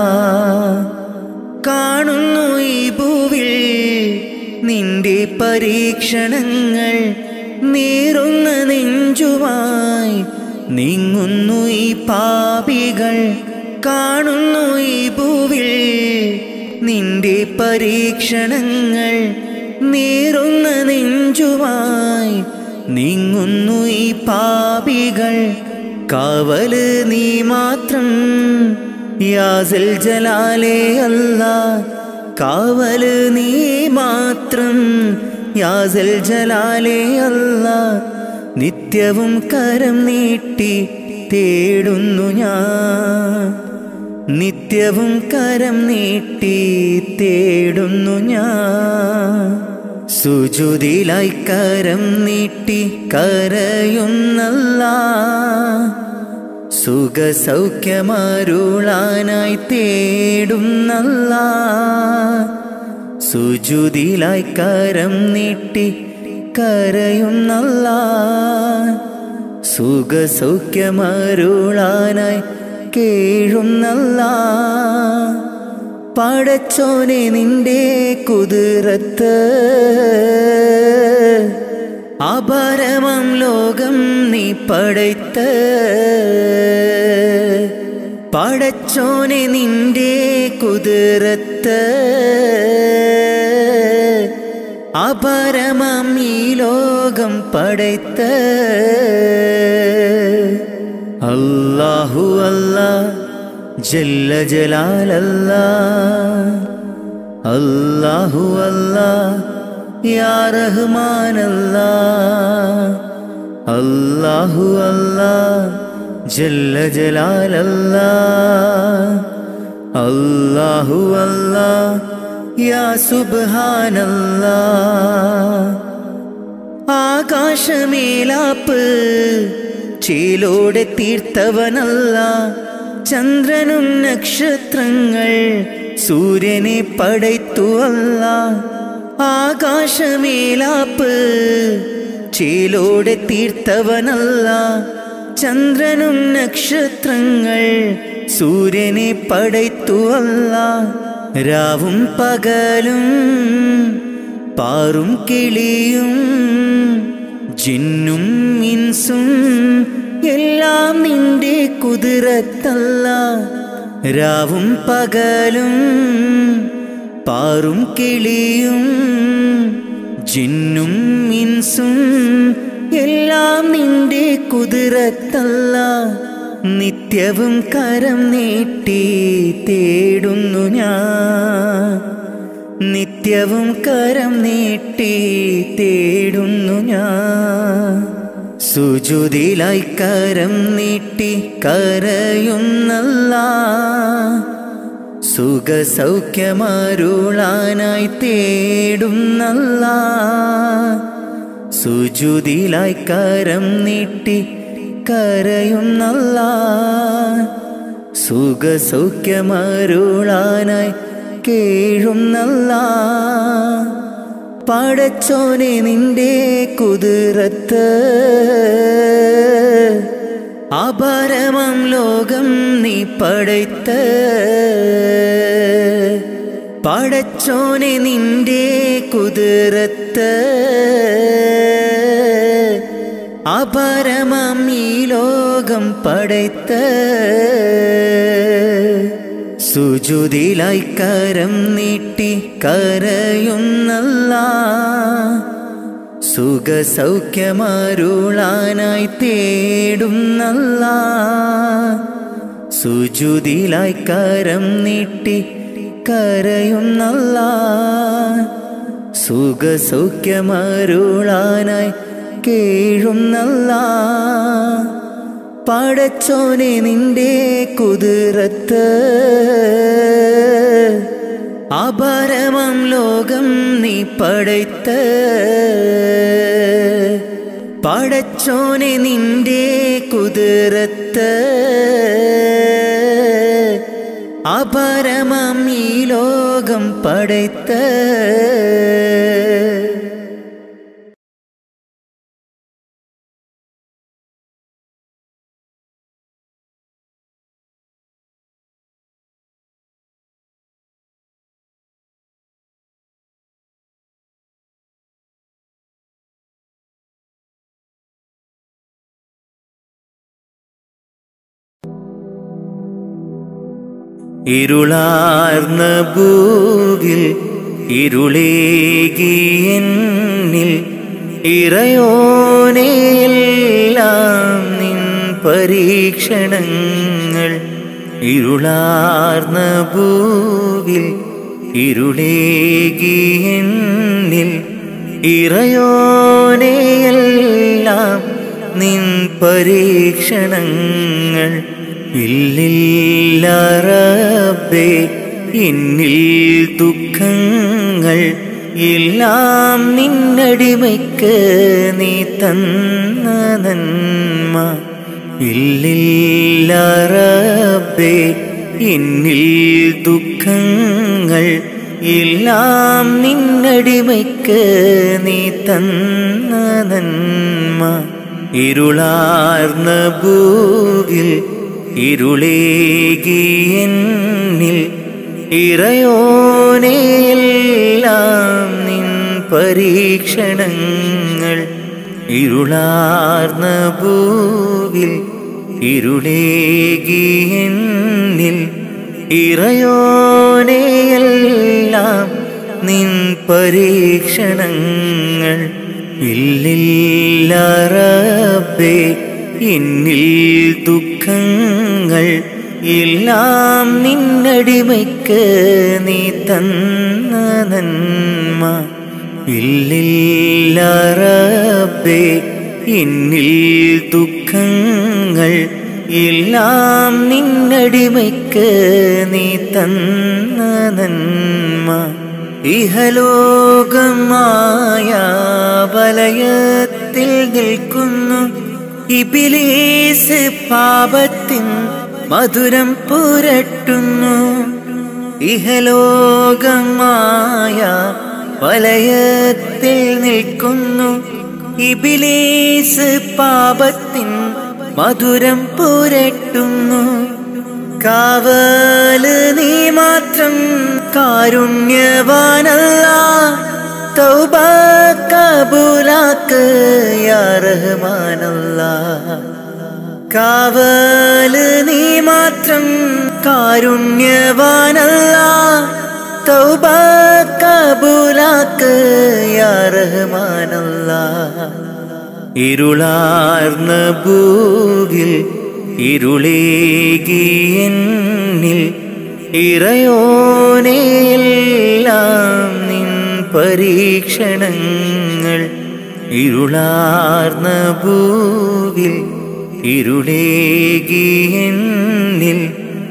കാണുന്നു ഈ ഭൂവിൽ നിന്റെ പരീക്ഷണങ്ങൾ നീറുന്ന നെഞ്ചുമായി നീങ്ങുന്നു ഈ പാപികൾ കാണുന്നു ഈ ഭൂവിൽ നിന്റെ പരീക്ഷണങ്ങൾ നീറുന്ന നെഞ്ചുമായി നീങ്ങുന്നു ഈ പാപികൾ കാവല് നീ മാത്രം യാസൽ ജലാലേ അല്ല കാവല് നീ മാത്രം യാസൽ ജലാലേ അല്ല നിത്യവും കരം നീട്ടി തേടുന്നു ഞാൻ നിത്യവും കരം നീട്ടി തേടുന്നു ഞാൻ സുജുതിലായി കരം നീട്ടി കരയുന്നല്ല സുഖസൗഖ്യമരുളാനായി തേടുന്നല്ല സുജുതിലായി കരം നീട്ടി കരയുന്നല്ല സുഖസൗഖ്യമരുളാനായി കേഴുന്നല്ല പടച്ചോനെ നിന്റെ കുതിരത്ത് അപരമം ലോകം നീ പടയ്ത്ത് പടച്ചോനെ നിന്റെ കുതിരത്ത് അപരമം ഈ ലോകം പടയ്ത്ത് അല്ലാഹു അല്ലാ ജല്ല ജലാലല്ലാ അല്ലാഹു അല്ലാ യാ റഹ്മാനല്ലാ അല്ലാഹു അല്ലാ ജല്ല ജലാലല്ലാ അല്ലാഹു അല്ലാ യാ സുബ്ഹാനല്ലാ ആകാശമേലാപ്പ് ചേലോടെ തീർത്തവനല്ല ചന്ദ്രനും നക്ഷത്രങ്ങൾ സൂര്യനെ പടയ്ത്തുവല്ല ആകാശമേലാപ്പ് ചേലോടെ തീർത്തവനല്ല ചന്ദ്രനും നക്ഷത്രങ്ങൾ സൂര്യനെ പടയ്ത്തുവല്ല രാവും പകലും പാറും കിളിയും ജിന്നും ഇൻസും എല്ലാം നിന്റെ കുതിരത്തല്ല രാവും പകലും പാറും കിളിയും ജിന്നും ഇൻസും എല്ലാം നിന്റെ കുതിരത്തല്ല നിത്യവും കരം നീട്ടി തേടുന്നു ഞാൻ നിത്യവും കരം നീട്ടി തേടുന്നു ഞാൻ സുജുതിലായി കരം നീട്ടി കരയുന്നല്ല സുഖസൗഖ്യമാരുളാനായി തേടുന്നല്ല സുജുതിലായി കരം നീട്ടി കരയുന്നല്ല സുഖസൗഖ്യമരുളാനായി കേഴുന്നല്ല പടച്ചോനെ നിന്റെ കുതിരത്ത് അപരമം ലോകം നീ പടയ്ത്ത് പടച്ചോനെ നിന്റെ കുതിരത്ത് അപരമം ഈ ലോകം പടയ്ത്ത് സുജുതിലായി കരം നീട്ടി കരയുന്നല്ല സുഖസൗഖ്യമരുളാനായി തേടുന്നല്ല സുജുതിലായി കരം നീട്ടി കരയുന്നല്ല സുഖസൗഖ്യമരുളാനായി കേഴുന്നല്ല പടച്ചോനെ നിന്റെ കുതിരത്ത് അപരമം ലോകം നീ പടയ്ത്ത് പടച്ചോനെ നിന്റെ കുതിരത്ത് അപരമം ഈ ലോകം പടയ്ത്ത് ഇരുളാർന്ന ഭൂവിൽ ഇരുളേകിയെന്നിൽ ഇറയോനെയെല്ലാം നിൻ പരീക്ഷണങ്ങൾ ഇരുളാർന്ന ഭൂവിൽ ഇരുളേകിയെന്നിൽ ഇറയോനെയെല്ലാം നിൻ പരീക്ഷണങ്ങൾ ഇല്ലില്ല റബ്ബേ എന്നിൽ ദുഃഖങ്ങൾ എല്ലാം നിന്നടിമയ്ക്ക് നീ തന്ന നന്മ ഇല്ലില്ല റബ്ബേ എന്നിൽ ദുഃഖങ്ങൾ എല്ലാം നിന്നടിമയ്ക്ക് നീ തന്ന നന്മ ഇരുളാർന്ന ഭൂവിൽ ഇരുളേകിയെന്നിൽ ഇറയോനെയെല്ലാം നിൻ പരീക്ഷണങ്ങൾ ഇരുളാർന്ന ഭൂവിൽ ഇരുളേകിയെന്നിൽ ഇറയോനെയെല്ലാം നിൻ പരീക്ഷണങ്ങൾ ഇല്ലില്ല റബ്ബേ എന്നിൽ ദുഃഖ ദുഃഖങ്ങൾ എല്ലാം നിന്നടിമയ്ക്ക് നീ തന്ന നന്മ ഇല്ലില്ല റബ്ബേ എന്നിൽ ദുഃഖങ്ങൾ എല്ലാം നിന്നടിമയ്ക്ക് നീ തന്ന നന്മ ഇഹലോകമായ വലയത്തിൽ നിൽക്കുന്നു ഇബിലീസ് പാപത്തിൻ മധുരം പുരട്ടുന്നു ഇഹലോകമായ വലയത്തിൽ നിൽക്കുന്നു ഇബിലീസ് പാപത്തിൻ മധുരം പുരട്ടുന്നു കാവല് നീ മാത്രം കാരുണ്യവാനല്ല തൗബ കബൂലാക്ക് യാ റഹ്മാനല്ല കാവല് നീ മാത്രം കാരുണ്യവാനല്ല തൗബ കബൂലാക്ക് യാ റഹ്മാനല്ല ഇരുളാർന്ന ഭൂവിൽ ഇരുളേകിയെന്നിൽ ഇറയോനെയെല്ലാം നിൻ പരീക്ഷണങ്ങൾ ഇരുളാർന്ന ഭൂവിൽ ഇരുളേകിയെന്നിൽ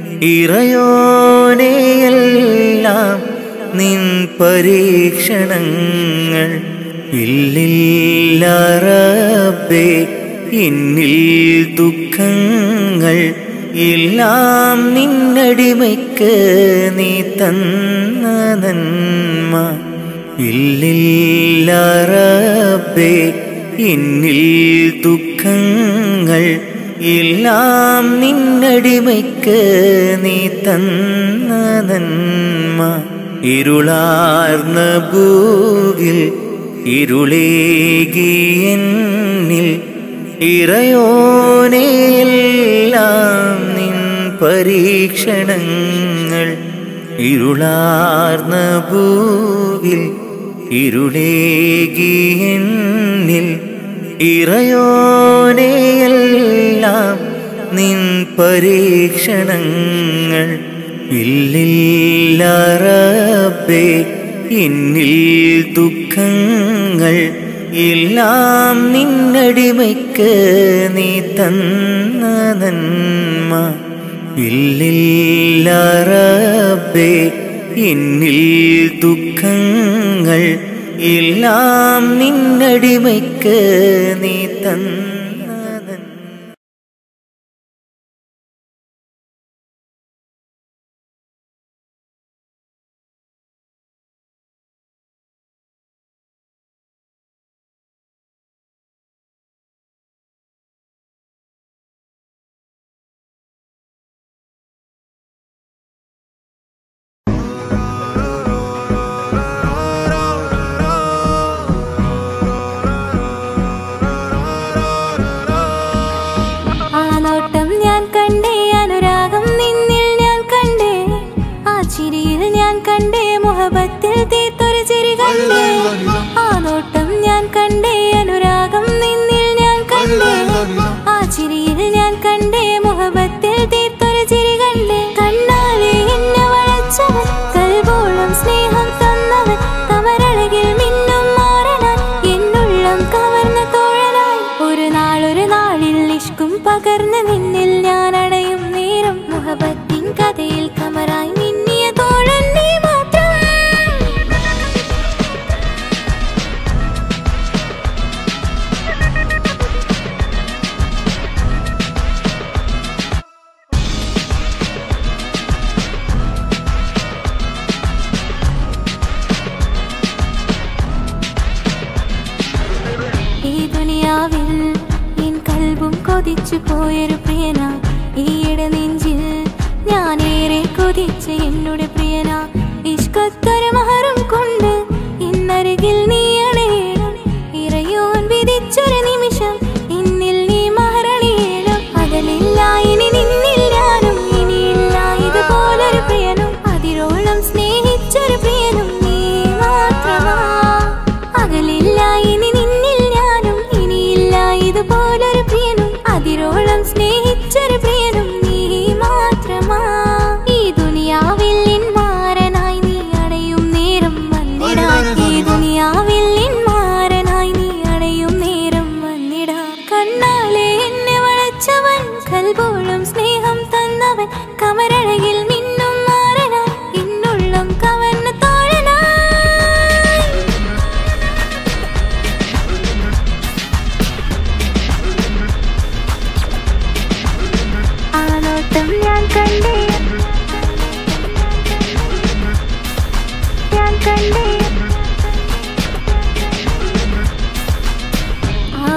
ഇറയോനെയെല്ലാം നിൻ പരീക്ഷണങ്ങൾ ഇല്ലില്ല റബ്ബേ എന്നിൽ ദുഃഖങ്ങൾ എല്ലാം നിന്നടിമയ്ക്ക് നീ തന്ന നന്മ ഇല്ലില്ല റബ്ബേ എന്നിൽ ദുഃഖങ്ങൾ എല്ലാം നിന്നടിമയ്ക്ക് നീ തന്ന നന്മ ഇരുളാർന്ന ഭൂവിൽ ഇരുളേകിയെന്നിൽ ഇറയോനെയെല്ലാം നിൻ പരീക്ഷണങ്ങൾ ഇരുളാർന്ന ഭൂവിൽ ഇരുളേകിയെന്നിൽ ഇറയോനെയെല്ലാം നിൻ പരീക്ഷണങ്ങൾ ഇല്ലില്ല റബ്ബേ എന്നിൽ ദുഃഖങ്ങൾ എല്ലാം നിന്നടിമയ്ക്ക് നീ തന്ന നന്മ ഇല്ലില്ല റബ്ബേ എന്നിൽ ദുഃഖങ്ങൾ എല്ലാം നിന്നടിമയ്ക്ക് നീ തന്ന നന്മ ആ നോട്ടം ഞാൻ കണ്ടേ അനുരാഗം നിന്നിൽ ഞാൻ കണ്ടേ ആ ചിരിയിൽ ഞാൻ കണ്ടേ മുഹബത്തിൽ തീർത്തൊരു ചിരി കണ്ടേ ആ നോട്ടം ഞാൻ കണ്ടേ അനുരാഗം നിന്നിൽ ഞാൻ കണ്ടേ ആ ചിരിയിൽ ഞാൻ കണ്ടേ മുഹബത്തിൽ തീർത്തൊരു ചിരി കണ്ടേ കണ്ണാലെ എന്നെ വളച്ചവൻ കൽബോളം സ്നേഹം തന്നവൻ കമരഴകിൽ മിന്നും മാറനാൻ എന്നുള്ളം കവർന്ന തോഴനായി ഒരു നാളൊരു നാളിൽ നിഷ്കും പകർന്ന് നിന്നിൽ ഞാൻ അടയും നേരം മുഹബത്തിൻ കഥയിൽ കമറായി മിന്നിയ തോഴൻ നീ മാത്രം ഈ ദുനിയാവിൽ എൻ കൽബും കൊതിച്ചു പോയൊരു പ്രിയന ഈയിടെ നെഞ്ചിൽ ഞാനേറെ കൊതിച്ച എന്നുടെ പ്രിയന ഇഷ്കത്തൊരു മഹറും കൊണ്ട് ഇന്നരികിൽ നീ അണയണം ഇറയോൻ വിധിച്ചൊരു നിമിഷം ഇന്നിൽ നീ മഹറണിയേണം അകലില്ല ഇനി നിന്നിൽ ഞാനും ഇനിയില്ല ഇതുപോലൊരു പ്രിയനും അതിരോളം സ്നേഹിച്ചൊരു പ്രിയനും നീ മാത്രമാ അകലില്ല ഇനി നിന്നിൽ ഞാനും ഇനിയില്ല ഇതുപോലൊരു പ്രിയനും അതിരോളം സ്നേഹ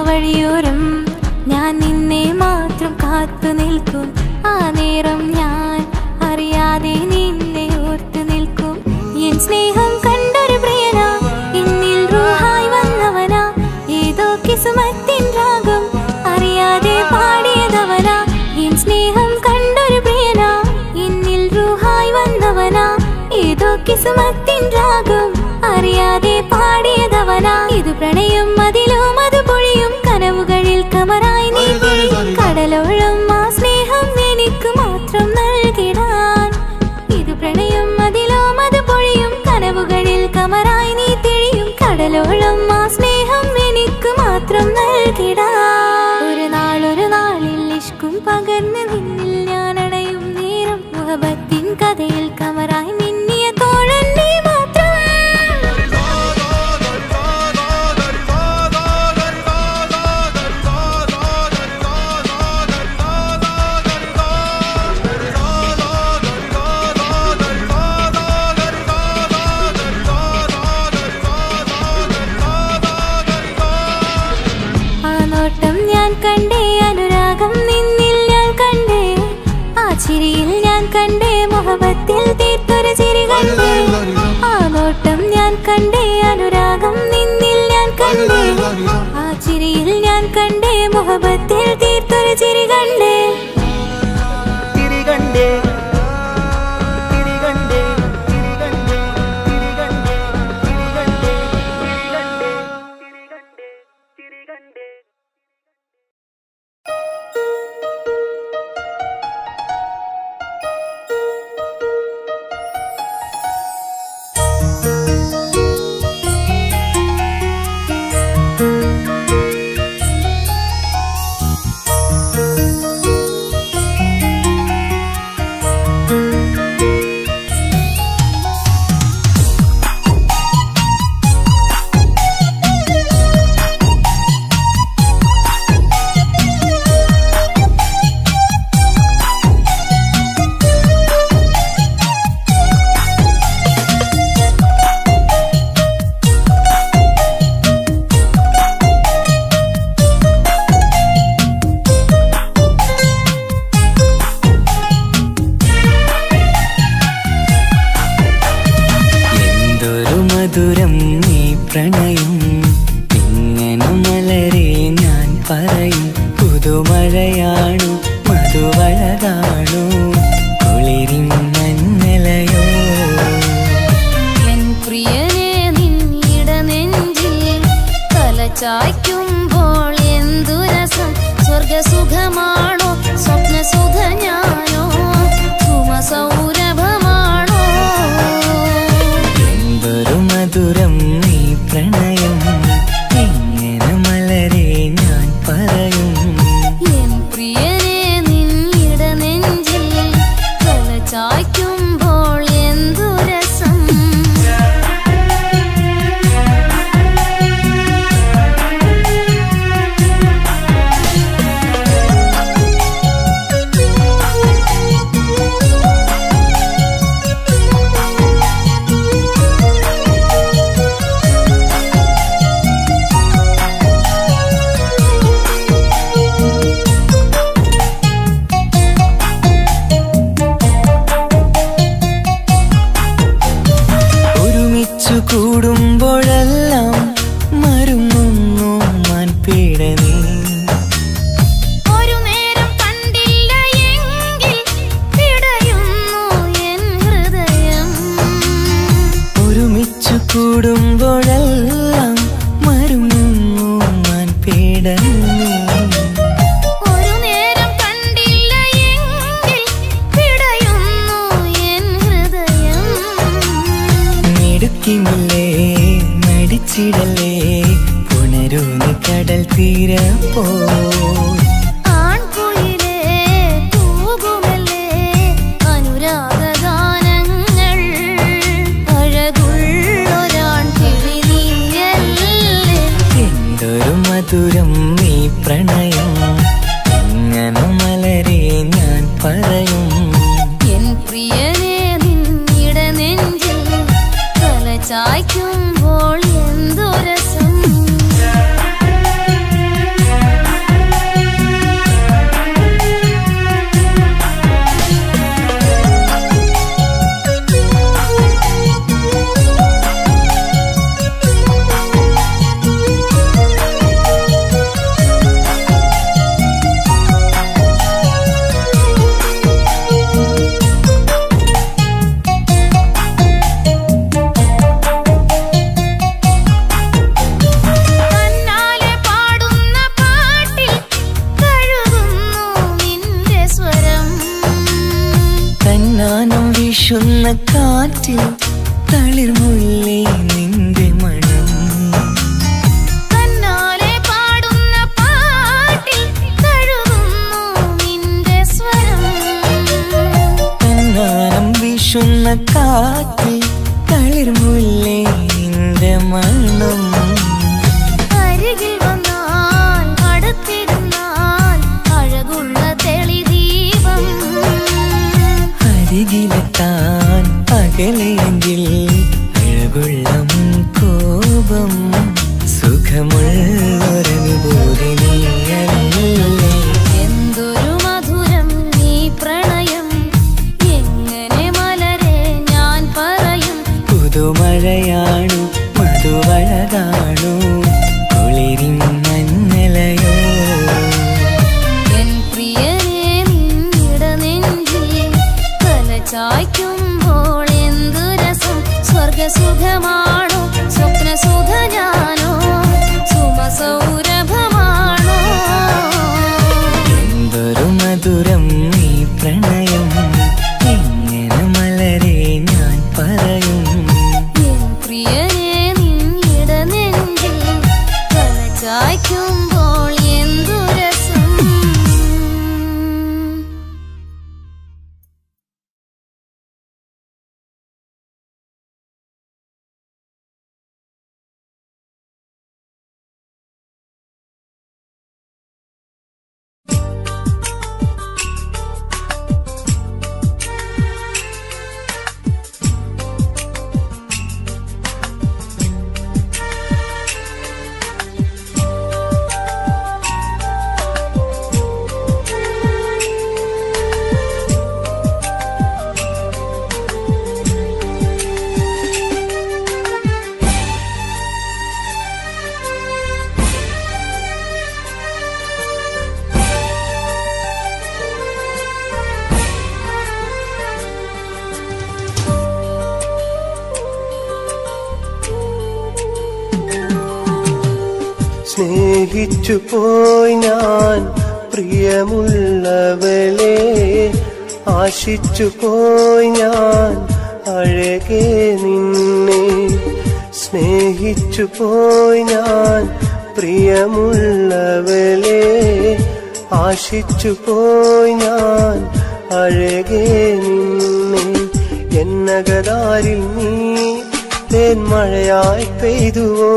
വഴിയോരം ഞാൻ നിന്നെ മാത്രം കാത്തു നിൽക്കും ആ നേരം ഞാൻ അറിയാതെ നിന്നെ ഓർത്തു നിൽക്കും എൻ സ്നേഹം കണ്ടൊരു പ്രിയനാ എന്നിൽ റൂഹായി വന്നവനാ ഏതോ കിസുമത്തിൻ രാഗം അറിയാതെ പാടിയതവനാ എൻ സ്നേഹം കണ്ടൊരു പ്രിയനാ എന്നിൽ റൂഹായി വന്നവനാ ഏതോ കിസുമത്തിൻ രാഗം അറിയാതെ പാടിയതവനാ ഇത് പ്രണയം അതിലും അത് പൊഴിയും കനവുകളിൽ കമറായി നീ തിരിയും. കടലോളം ആ സ്നേഹം എനിക്ക് മാത്രം നൽകിടാൻ ഇത് പ്രണയം അതിലോ അത് പൊഴിയും കനവുകളിൽ കമറായി നീ തിഴിയും കടലോളം ആ സ്നേഹം എനിക്ക് മാത്രം നൽകിടാ ഒരു നാളൊരു നാളിൽ ഇഷ്കും പകർന്ന് നിന്നിൽ ഞാൻ അണയും നേരം മുഹബത്തിൻ കഥയിൽ കമറായി മിന്നിയ തോഴൻ നീ മാത്രം ആ നോട്ടം ഞാൻ കണ്ടേ അനുരാഗം നിന്നിൽ ഞാൻ കണ്ടേ ആ ചിരിയിൽ ഞാൻ കണ്ടേ മുഹബത്തിൽ തീർത്തൊരു ചിരി കണ്ടേ ആ നോട്ടം ഞാൻ കണ്ടേ അനുരാഗം നിന്നിൽ ഞാൻ കണ്ടേ ആ ചിരിയിൽ ഞാൻ കണ്ടേ മുഹബത്തിൽ തീർത്തൊരു ചിരി കണ്ടേ തിരികണ്ടേ തിരികണ്ടേ തിരികണ്ടേ തിരികണ്ടേ തിരികണ്ടേ തിരികണ്ടേ തിരികണ്ടേ എന്തൊരു മധുരം നീ പ്രണയം ഇങ്ങനെ മലരെ ഞാൻ പറയും പുതുമഴയാണു മധുവഴകാണു കുളിരിൻ മഞ്ഞലയോ എൻ പ്രിയനെ നിന്നിട നെഞ്ചിൽ തലചായ്ക്കുമ്പോൾ എന്തു രസം സ്വർഗസുഖമാണോ സ്വപ്നസുഖ ഞാനോ സുമസൗരഭമാണോ എന്തൊരു മധുരം നീ പ്രണയം ഇങ്ങനെ മലരെ ഞാൻ പറയും എൻ പ്രിയനെ നിന്നിട നെഞ്ചിൽ തലചായ്ക്കുമ്പോൾ എന്തു രസം ഒരുമിച്ചു കൂടുമ്പോഴെല്ലാം മരുങ്ങുന്നു മാൻപീടനീ ഒരു നേരം കണ്ടില്ല എങ്കിൽ പിടയുന്നു എൻ ഹൃദയം ഒരുമിച്ചു കൂടുമ്പോഴെല്ലാം മരുങ്ങുന്നു മാൻപീടനീ ഒരു നേരം കണ്ടില്ല എങ്കിൽ പിടയുന്നു എൻ ഹൃദയം മിടുക്കിമില്ലേ നടിച്ചിടലേ പുണരൂന്ന് കടൽ തീര പോ ആൺകുയിലേ തൂകുമല്ലേ അനുരാഗഗാനങ്ങൾ അഴകുള്ളൊരാൺ കിളി നീയല്ലേ എന്തൊരു മധുരം നീ പ്രണയം ഇങ്ങനെ മലരെ ഞാൻ പറയും എൻ പ്രിയനെ നിന്നിട നെഞ്ചിൽ തലചായ്ക്കുമ്പോൾ എന്തു രസം കാറ്റിൽ തളിർമുല്ലേ നിന്റെ മണം തന്നാലെ പാടുന്ന പാട്ടിൽ തഴുകുന്നു നിന്റെ സ്വരം തന്നാനം വീശുന്ന കാറ്റിൽ തളിർമുല്ലേ നിന്റെ മണം അരികിൽ വന്നാൽ അടുത്തിരുന്നാൽ അഴകുള്ള തെളിദീപം അരികിലെത്താൻ അകലെയെങ്കിൽ അഴകുള്ള കോപം സുഖമുള്ളൊരനുഭൂതി നീയല്ലേ എന്തൊരു മധുരം നീ പ്രണയം എങ്ങനെ മലരെ ഞാൻ പറയും പുതുമഴയാണു മധുവഴകാണു കുളിരിൻ മഞ്ഞലയോ എൻ പ്രിയനെ നിന്നിട നെഞ്ചിൽ തല ചായ്ക്കുമ്പോൾ എന്തു രസം സ്വർഗസുഖമാണോ സ്വപ്നസുഖ ഞാനോ സുമസൗരഭമാണോ എന്തൊരു മധുരം നീ പ്രണയം എങ്ങനെ മലരെ ഞാൻ പറയും എൻ പ്രിയനെ നിന്നിട നെഞ്ചിൽ തല ചായ്ക്കുമ്പോൾ എന്തു രസം സ്നേഹിച്ചു പോയി ഞാൻ പ്രിയമുള്ളവളെ ആശിച്ചു പോയി ഞാൻ അഴകെ നിന്നെ സ്നേഹിച്ചു പോയി ഞാൻ പ്രിയമുള്ളവളെ ആശിച്ചു പോയി ഞാൻ അഴകെ നിന്നെ എന്നകതാരിൽ നീ തേന്മഴയായി പെയ്തുവോ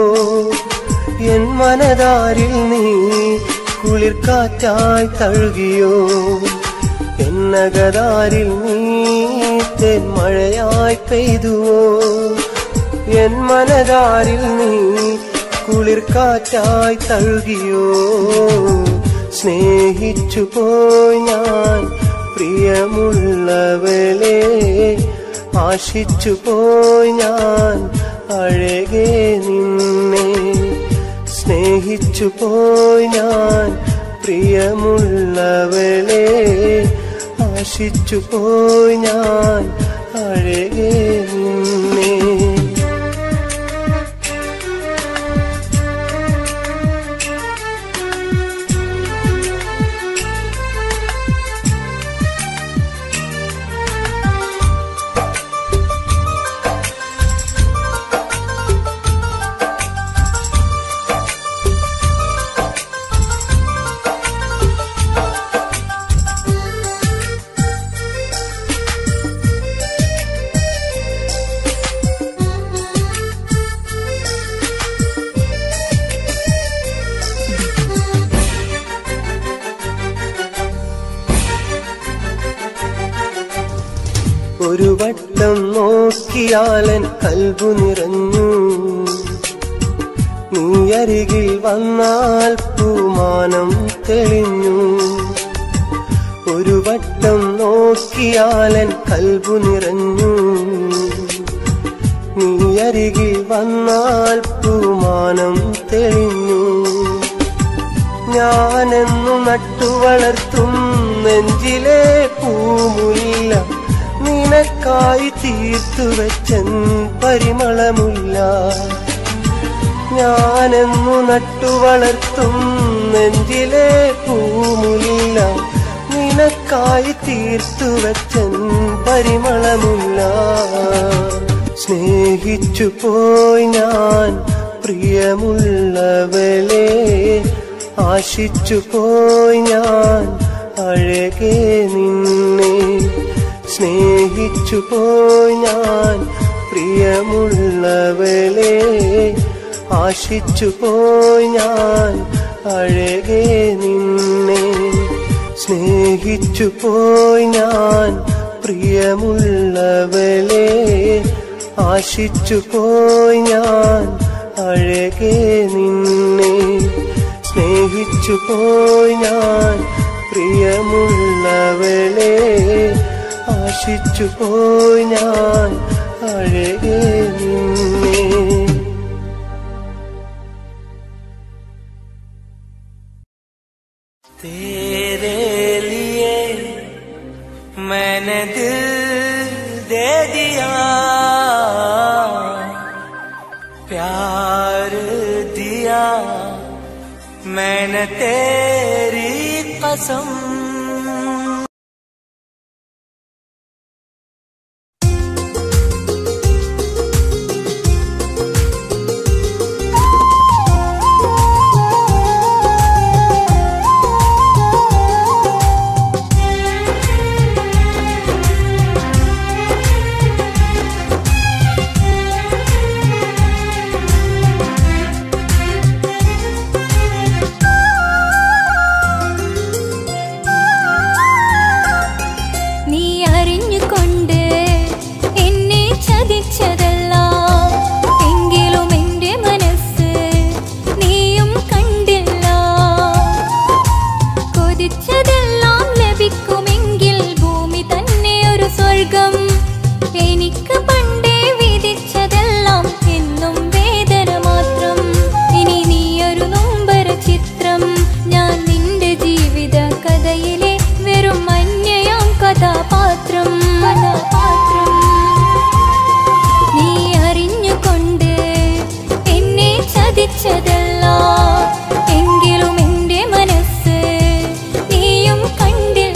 എൻ മനതാരിൽ നീ കുളിർക്കാറ്റായി തഴുകിയോ എന്നകതാരിൽ നീ തെന്മഴയായി പെയ്തുവോ എൻ മനതാരിൽ നീ കുളിർക്കാറ്റായി തഴുകിയോ സ്നേഹിച്ചു പോയി ഞാൻ പ്രിയമുള്ളവളെ ആശിച്ചു പോയി ഞാൻ അഴകെ നിന്നെ സ്നേഹിച്ചു പോയി ഞാൻ പ്രിയമുള്ളവളെ ആശിച്ചു പോയി ഞാൻ അഴകെ നിന്നെ ഒരു വട്ടം നോക്കിയാലൻ കൽബു നിറഞ്ഞു നീ അരികിൽ വന്നാൽ പൂമാനം തെളിഞ്ഞു ഒരു വട്ടം നോക്കിയാലൻ കൽബു നിറഞ്ഞു നീ അരികിൽ വന്നാൽ പൂമാനം തെളിഞ്ഞു ഞാനെന്നു നട്ടു വളർത്തും നെഞ്ചിലെ പൂമുല്ല നിനക്കായി തീർത്തു വെച്ചൻ പരിമളമുല്ല ഞാനെന്നു നട്ടു വളർത്തും നെഞ്ചിലെ പൂമുല്ല നിനക്കായി തീർത്തു വെച്ചൻ പരിമളമുല്ല സ്നേഹിച്ചു പോയി ഞാൻ പ്രിയമുള്ളവളെ ആശിച്ചു പോയി ഞാൻ അഴകെ നിന്നെ സ്നേഹിച്ചു പോയി ഞാൻ പ്രിയമുള്ളവളെ ആശിച്ചു പോയി ഞാൻ അഴകെ നിന്നെ സ്നേഹിച്ചു പോയി ഞാൻ പ്രിയമുള്ളവളെ ആശിച്ചു പോയി ഞാൻ അഴകെ നിന്നെ സ്നേഹിച്ചു പോയി ഞാൻ പ്രിയമുള്ളവളെ ആശിച്ചു പോയി ഞാൻ അഴകെ നിന്നെ तेरे लिए मैंने दिल दे दिया प्यार दिया मैंने तेरी कसम നീ അറിഞ്ഞുകൊണ്ട് എന്നെ ചതിച്ചതല്ല എങ്കിലും എന്റെ മനസ്സ് നീയും കണ്ടില്ല കൊതിച്ചതെല്ലാം ലഭിക്കുമെങ്കിൽ ഭൂമി തന്നെ ഒരു സ്വർഗം എനിക്ക് പണ്ടേ വിധിച്ചതെല്ലാം എന്നും വേദന മാത്രം ഇനി നീയൊരു നൊമ്പര ചിത്രം ഞാൻ നിന്റെ ജീവിത കഥയിലെ വെറും മഞ്ഞയാം കഥാപാത്രം കഥാപാത്രം നീ അറിഞ്ഞുകൊണ്ട് എന്നെ ചതിച്ചതല്ല എങ്കിലും എന്റെ മനസ്സ് നീയും കണ്ടില്ല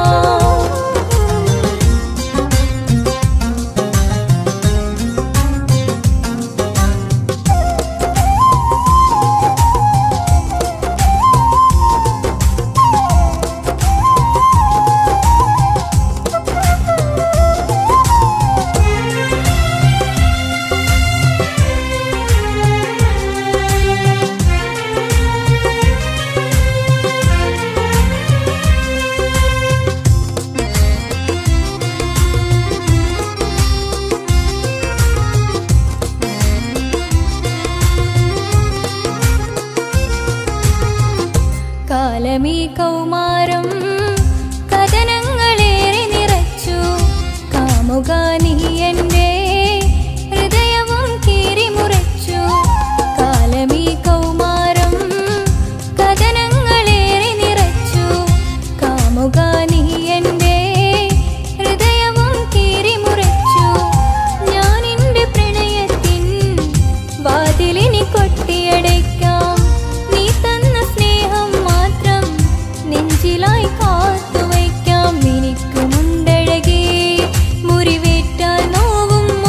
കാലമീ കൗമാരം കഥനങ്ങളേറെ നിറച്ചു കാമുക നീ എൻ്റെ ഹൃദയവും കീറിമുറിച്ചു കാലമീ കൗമാരം കഥനങ്ങളേറെ നിറച്ചു കാമുക നീ എൻ്റെ ഹൃദയവും കീറിമുറിച്ചു ഞാൻ എൻ്റെ പ്രണയത്തിൻ വാതിലിനി കൊട്ടിയടയ്ക്കാം നീ തന്ന സ്നേഹം മാത്രം നെഞ്ചിലായി കാത്തുവയ്ക്കാം എനിക്കുമുണ്ടഴകേ മുറിവേറ്റാൽ നോവും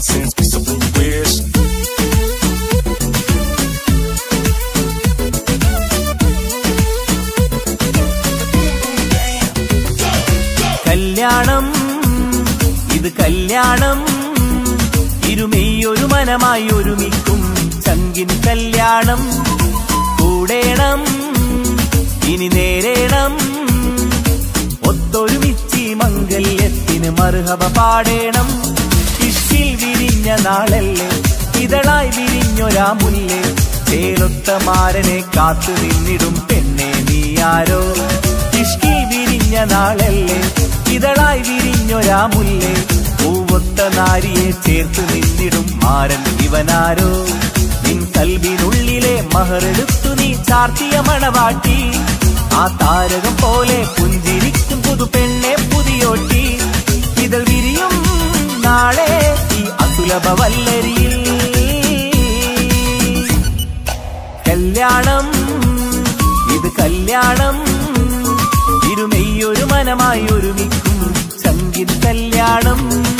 nonsense, piece of blue wish. കല്യാണം ഇത് കല്യാണം ഇരുമെയ്യൊരു മനമായി ഒരുമിക്കും ചങ്കിൻ കല്യാണം കൂടേണം ഇനി നേരേണം ഒത്തൊരുമിച്ചി മംഗല്യത്തിന് മറുഹവ പാടേണം ഇഷ്ടിൽ വിരിഞ്ഞ നാളല്ലേ ഇതളായി വിരിഞ്ഞൊരാ മുല്ലേ ചേലൊത്ത മാരനെ കാത്തു നിന്നിടും പെണ്ണെ നീയാരോ ഇഷ്കിൽ വിരിഞ്ഞ നാളല്ലേ ഇതളായി വിരിഞ്ഞൊരാ മുല്ലേ പൂവൊത്ത നാരിയെ ചേർത്ത് നിന്നിടും മാരൻ ഇവനാരോ നിൻ കൽവിനുള്ളിലെ മഹറെടുത്തു നീ ചാർത്തിയ മണവാട്ടി ആ താരകം പോലെ പുഞ്ചിരിക്കും പുതു പെണ്ണെ പുതിയോട്ടി ഇതൾ വിരിയും നാളെ ഈ അസുലഭ വല്ലരിയിൽ കല്യാണം ഇത് കല്യാണം ഇരുമെയ്യൊരു മനമായി ഒരുമിക്കും സംഗീത കല്യാണം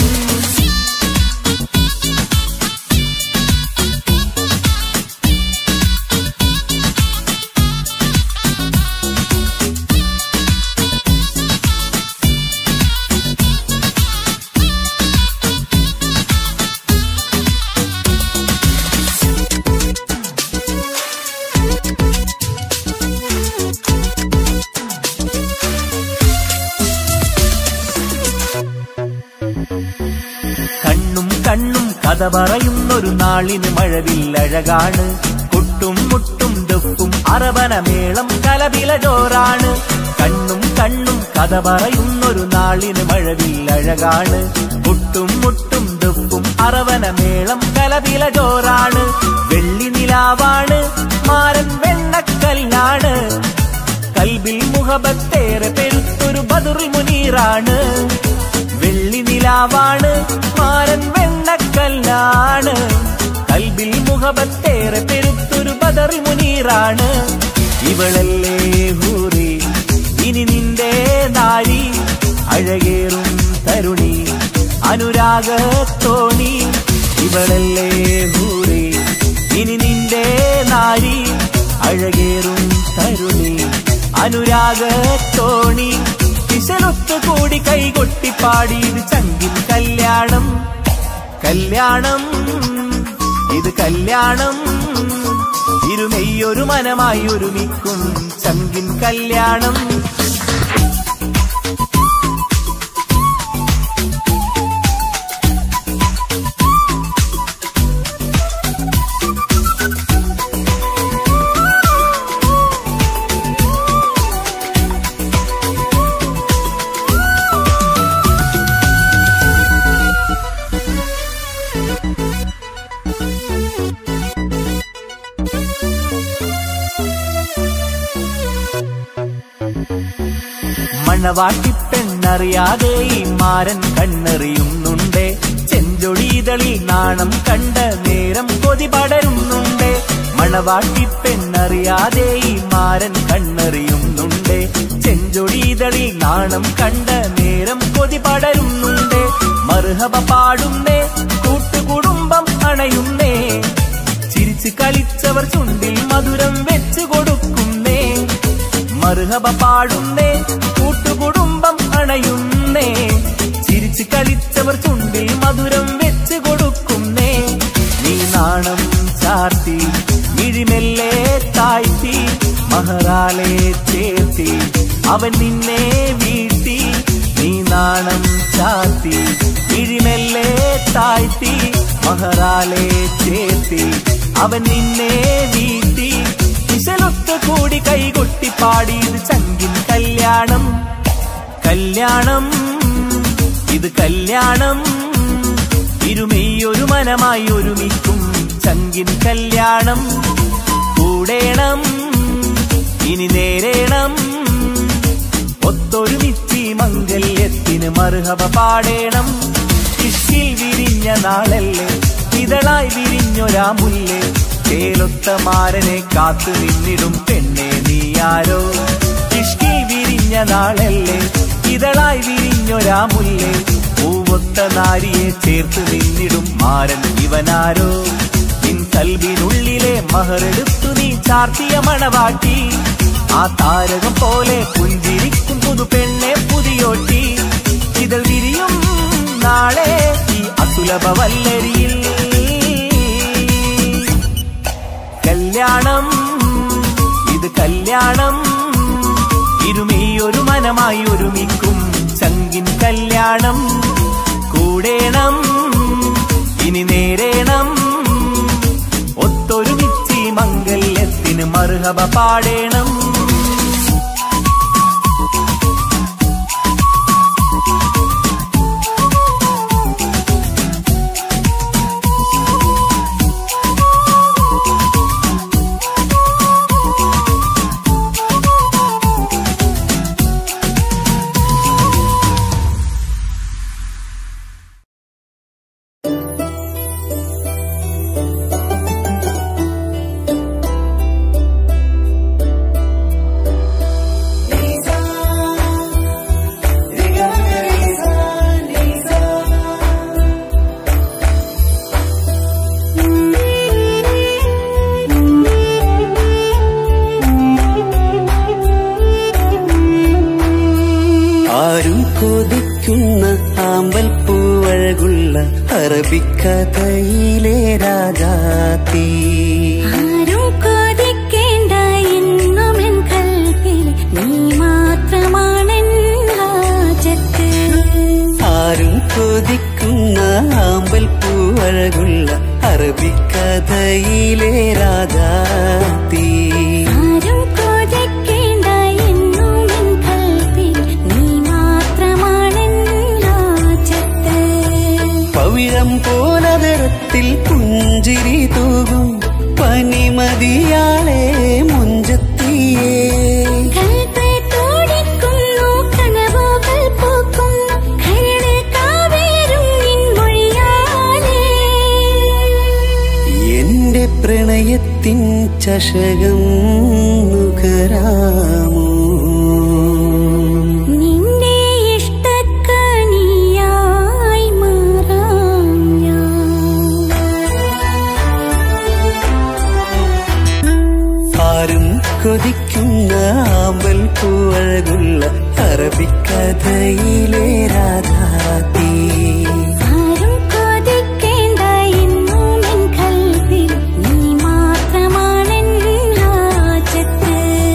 കണ്ണും കണ്ണും കഥ പറയുന്നൊരു നാളിന് മഴവില്ലഴകാണ് കൊട്ടും മുട്ടും ദുഃഖും അറബനമേളം കലപില ജോറാണ് കണ്ണും കണ്ണും കഥ പറയുന്നൊരു നാളിന് മഴവില്ലഴകാണ് കൊട്ടും മുട്ടും ദുഃഖും അറവനമേളം കലപില ജോറാണ് വെള്ളി നിലാവാണ് മാരൻ വെണ്ണക്കല്ലാണ് കൽബിൽ മുഹബത്തേറെ പെരുത്തൊരു ബദുറിൽ മുനീറാണ് വെള്ളി നിലാവാണ് മാരൻ വെണ്ണക്കല്ലാണ് കൽബിൽ മുഹബത്തേറെ പെരുത്തൊരു ബദറിൽ മുനീറാണ് ഇവളല്ലേ ഹൂറി ഇനി നിന്റെ നാരി അഴകേറും തരുണി അനുരാഗത്തോണി ഇവളല്ലേ ഹൂറി ഇനി നിന്റെ നാരി അഴകേറും തരുണി അനുരാഗത്തോണി കിശലൊത്തു കൂടി കൈകൊട്ടി പാടിയത് ചങ്കിൻ കല്യാണം കല്യാണം ഇത് കല്യാണം ഇരുമെയ്യൊരു മനമായി ഒരുമിക്കും ചങ്കിൻ കല്യാണം മണവാട്ടി പെണ്ണറിയാതെ ഈ മാരൻ കണ്ണെറിയുന്നുണ്ട് ചെഞ്ചൊടിതളിൽ നാണം കണ്ട നേരം കൊതി പടരുന്നുണ്ട് മണവാട്ടി പെണ്ണറിയാതെ ഈ മാരൻ കണ്ണെറിയുന്നുണ്ട് ചെഞ്ചൊടിതളിൽ നാണം കണ്ട നേരം കൊതി പടരുന്നുണ്ട് മറുഹബ പാടുന്നേ കൂട്ടുകുടുംബം അണയുന്നേ ചിരിച്ച് കളിച്ചവർ ചുണ്ടിൽ മധുരം വെച്ചു കൊടുക്കുന്നേ മറുഹബ പാടുന്നേ കൂട്ടുകുടുംബം അണയുന്നേ ചിരിച്ച് കളിച്ചവർ ചുണ്ടിൽ മധുരം വെച്ച് കൊടുക്കുന്നേ നീ നാണം ചാർത്തി മിഴിമെല്ലെ താഴ്ത്തി മഹറാലെ ചേർത്തി അവൻ നിന്നെ വീഴ്ത്തി നീ നാണം ചാർത്തി മിഴിമെല്ലെ താഴ്ത്തി മഹറാലെ ചേർത്തി അവൻ നിന്നെ വീഴ്ത്തി കിശലൊത്ത് കൂടി കൈകൊട്ടി പാടിയത് ചങ്കിൻ കല്യാണം കല്യാണം ഇത് കല്യാണം ഇരുമെയ്യൊരു മനമായി ഒരുമിക്കും ചങ്കിൻ കല്യാണം കൂടേണം ഇനി നേരേണം ഒത്തൊരുമിച്ചി മംഗല്യത്തിന് മറുഹവ പാടേണം ഇഷ്ടിൽ വിരിഞ്ഞ നാളല്ലേ ഇതളായി വിരിഞ്ഞൊരാ മുല്ലേ ചേലൊത്ത മാരനെ കാത്തു നിന്നിടും പെണ്ണെ നീയാരോ ഇഷ്കിൽ വിരിഞ്ഞ നാളല്ലേ ഇതളായി വിരിഞ്ഞൊരാ മുല്ലേ പൂവൊത്ത നാരിയെ ചേർത്ത് നിന്നിടും മാരൻ ഇവനാരോ നിൻ കൽവിനുള്ളിലെ മഹറെടുത്തു നീ ചാർത്തിയ മണവാട്ടി ആ താരകം പോലെ പുഞ്ചിരിക്കും പുതു പെണ്ണെ പുതിയോട്ടി ഇതൾ വിരിയും നാളെ ഈ അസുലഭ വല്ലരിയിൽ കല്യാണം ഇത് കല്യാണം ഇരുമീ ഒരു മനമായി ഒരുമിക്കും ചങ്കിൻ കല്യാണം കൂടേണം ഇനി നേരേണം ഒത്തൊരുമിച്ച് ഈ മംഗല്യത്തിന് മർഹബ പാടേണം ആരും കൊതിക്കുന്ന ആമ്പൽ പൂവഴകുള്ള അറബിക്കഥയിലെ രാജാത്തി ആരും കൊതിക്കേണ്ട എന്നും എൻ കൽപ്പിൽ നീ മാത്രമാണെൻ ഹാജത്ത് ആരും കൊതിക്കുന്ന ആമ്പൽ പൂവഴകുള്ള അറബിക്കഥയിലെ രാജാത്തി ആരും കൊതിക്കേണ്ട എന്നും എൻ കൽപ്പിൽ നീ മാത്രമാണെൻ ഹാജത്ത് പവിഴം പോലതരത്തിൽ പുഞ്ചിരി തൂകും പനിമതിയാളെ മുഞ്ചത്തിയേ കൽപ്പേ തോടിക്കുന്നു കനവുകൾ പൂക്കുന്നു കരട് കാവേരും നിൻ മൊഴിയാലേ എന്റെ പ്രണയത്തിൻ ചഷകം നുകരാമോ നിന്റെ ഇഷ്ടക്കനിയായി മാറാം ആരും കൊതിക്കുന്ന ആമ്പൽ പൂവഴകുള്ള അറബിക്കഥയിലെ രാധാത്തി ആരും കൊതിക്കേണ്ട എന്നും എൻ കൽവിൽ നീ മാത്രമാണെൻ ഹാജത്ത്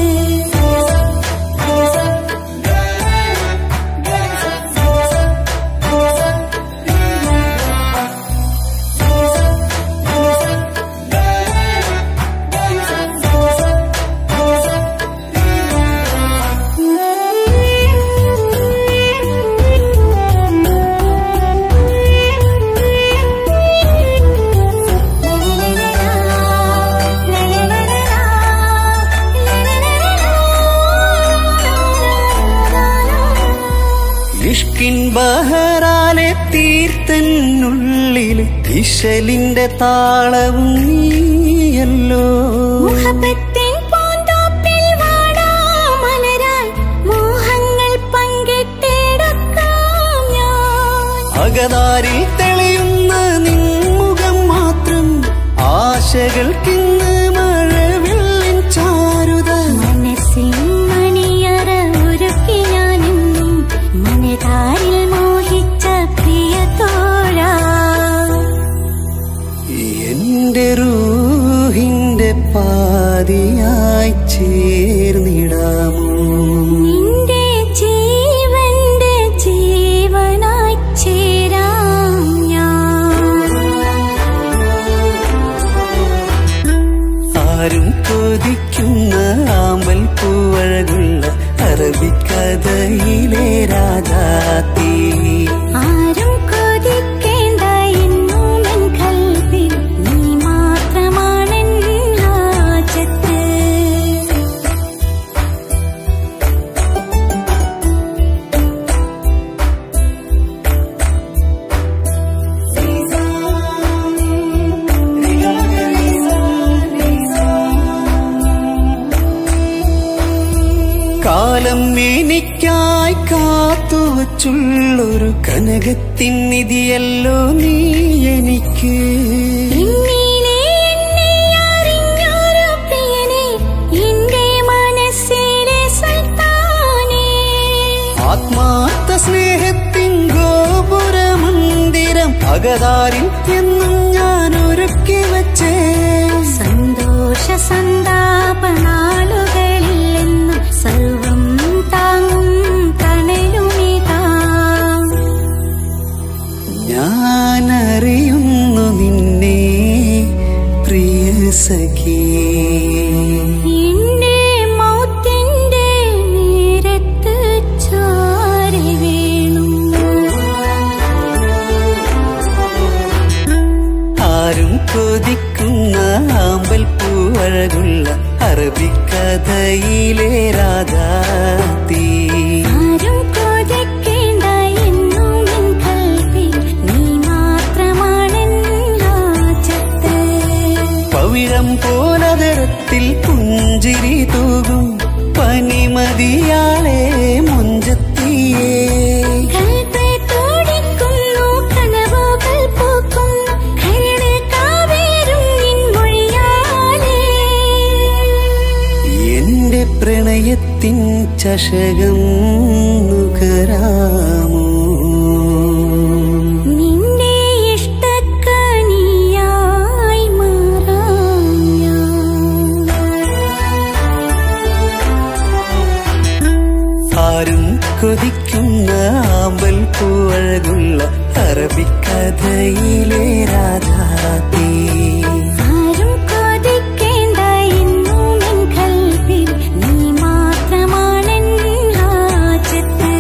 ഇഷ്കിൻ ബഹറാലെ തീർത്തനുള്ളിൽ ഇശലിന്റെ താളവും നീയല്ലോ മുഹബത്തിൻ പൂന്തോപ്പിൽ വാടാമലരായി മോഹങ്ങൾ പങ്കിട്ടെടുക്കാം ഞാൻ അകതാരിൽ തെളിയുന്ന നിൻമുഖം മാത്രം ആശകൾക്കിന്ന് മഴവില്ലിൻ ചാരുത മനസ്സിൻ മണിയറ ഒരുക്കി ഞാനെന്നും മനതാരിൽ മോഹിച്ച പ്രിയ തോഴാ എന്റെ റൂഹിന്റെ പാതിയായി ചേർന്നിടാമോ നിന്റെ ജീവന്റെ ജീവനായി ചേരാം ഞാൻ ആരും കൊതിക്കുന്ന ആമ്പൽ പൂവഴകുള്ള അറബിക്കഥയിലെ രാജാത്തി ആരും കൊതിക്കേണ്ട എന്നും എൻ കൽവിൽ നീ മാത്രമാണെൻ ഹാജത്ത് കാലം എനിക്കായി കാത്തുവച്ച കൊച്ചുള്ളൊരു കനകത്തിൻ നിധിയല്ലോ നീ എനിക്ക് ഇന്നീനെ എന്നെ അറിഞ്ഞൊരു പ്രിയനെ, എന്റെ മനസ്സിലെ സുൽത്താനേ. ആത്മാർത്ഥ സ്നേഹത്തിൻ ഗോപുരമന്ദിരം അകതാരിൽ എന്നും ഞാൻ ഒരുക്കി വച്ചേ സന്തോഷ സന്താപനാളുകളിൽ എന്നും സർവം താങ്ങും തണലുമിതാ ഞാൻ അറിയുന്നു നിന്നെ പ്രിയ സഖി എന്റെ മൗത്തിന്റെ നേരത്ത് ചാരി വീണു ആരും കൊതിക്കുന്ന ആമ്പൽ പൂവഴകുള്ള അറബിക്കഥയിലെ രാധാത്തി ആരും കൊതിക്കേണ്ട എന്നും എൻ കൽവിൽ നീ മാത്രമാണെൻ രാജത്ത് പവിഴം പോലതരത്തിൽ പുഞ്ചിരി തൂകും പനിമതിയാളെ മുഞ്ചത്തിയേ കൽബ് തുടിക്കുന്നു കനവുകൾ പൂക്കുന്നു കരളിൽ കാവേരും നിൻ മൊഴിയാലേ എന്റെ പ്രണയത്തിൻ ചഷകം നുകരാമോ നിന്റെ ഇഷ്ടക്കനിയായി മാറാം ആരും കൊതിക്കുന്ന ആമ്പൽ പൂവഴകുള്ള അറബിക്കഥയിലെ രാധാത്തി ആരും കൊതിക്കേണ്ട എന്നും എൻ കൽവിൽ നീ മാത്രമാണെൻ ഹാജത്ത്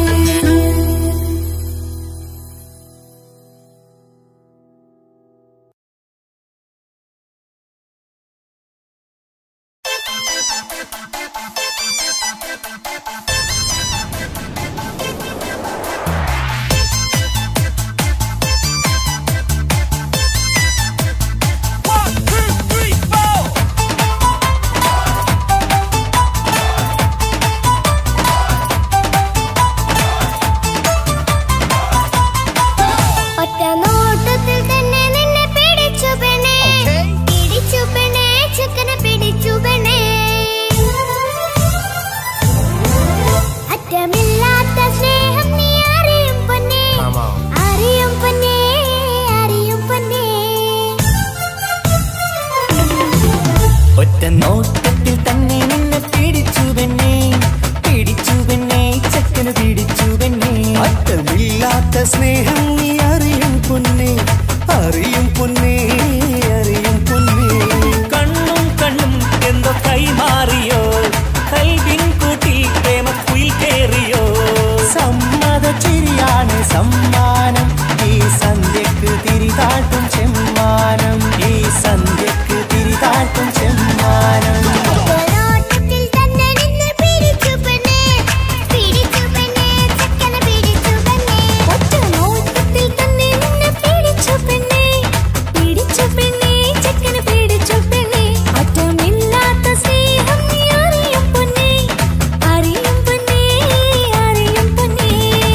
ഒറ്റ നോട്ടത്തിൽ തന്നെ നിന്നെ പിടിച്ചു പെണ്ണേ പിടിച്ചു പെണ്ണേ ചെക്കനെ പിടിച്ചു പെണ്ണേ അറ്റമില്ലാത്ത സ്നേഹം നീ അറിയും പൊന്നേ അറിയും പൊന്നേ അറിയും പൊന്നേ ഒറ്റ നോട്ടത്തിൽ തന്നെ നിന്നെ പിടിച്ചു പെണ്ണേ പിടിച്ചു പെണ്ണേ ചക്കന് പിടിച്ചു പെണ്ണേ അറ്റമില്ലാത്ത സ്നേഹം നീ അറിയും പൊന്നേ അറിയും പൊന്നേ അറിയും പൊന്നേ കണ്ണും കണ്ണും എന്തോ കൈമാറിയോ കൽവിൻ കൂട്ടിൽ പ്രേമക്കുയിൽ കേറിയോ സമ്മത ചിരിയാണ് സമ്മാനം ഈ സന്ധ്യക്ക് തിരിതാട്ടും ചെമ്മാനം ഈ സന്ധ്യക്ക് തിരിതാട്ടും ചെമ്മാനം നോട്ടത്തിൽ തന്നെ നിന്നെ പിടിച്ചു പെണ്ണേ പിടിച്ചു പെണ്ണേ ചക്കനെ പിടിച്ചു പെണ്ണേ ഒറ്റ നോട്ടത്തിൽ തന്നെ നിന്നെ പിടിച്ചു പെണ്ണേ പിടിച്ചു പെണ്ണേ ചക്കനെ പിടിച്ചു പെണ്ണേ അറ്റമില്ലാത്ത സ്നേഹം നീ അറിയും പൊന്നേ അറിയും പൊന്നേ അറിയും പൊന്നേ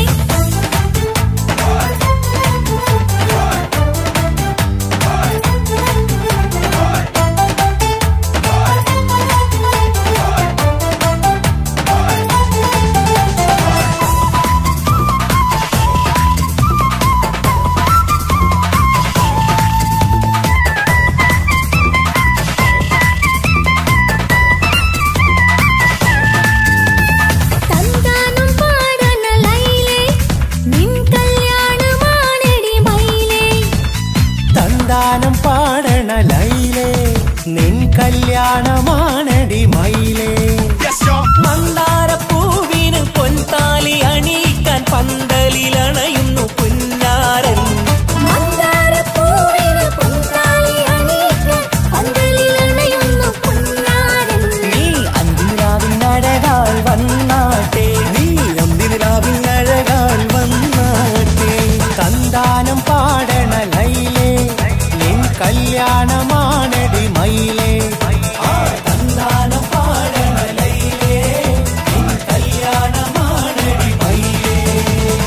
തന്താനം പാടണ ലൈലേ നിൻ കല്യാണമാണെടി മൈലേ തന്താനം പാടണ ലൈലേ നിൻ കല്യാണമാണടി മയിലേ മന്ദാരപ്പൂവിന് പൊൻതാലി അണിയിക്കാൻ പന്തലിലണയുന്നു പുന്നാരൻ മന്ദാരപ്പൂവിന് പൊൻതാലി അണിയിക്കാൻ പന്തലിലണയുന്നു പൊന്നാരൻ. നീ അന്തിരാവിൻ അഴകാൽ വന്നാട്ടെ നീ അന്തിനിലാവിൻ അഴകാൽ വന്നാട്ടെ തന്താനം പാടണ ലൈലേ നിൻ കല്യാണമാണടി മയിലേ ആ തന്താനം പാടണ ലൈലേ നിൻ കല്യാണമാണടി മയിലേ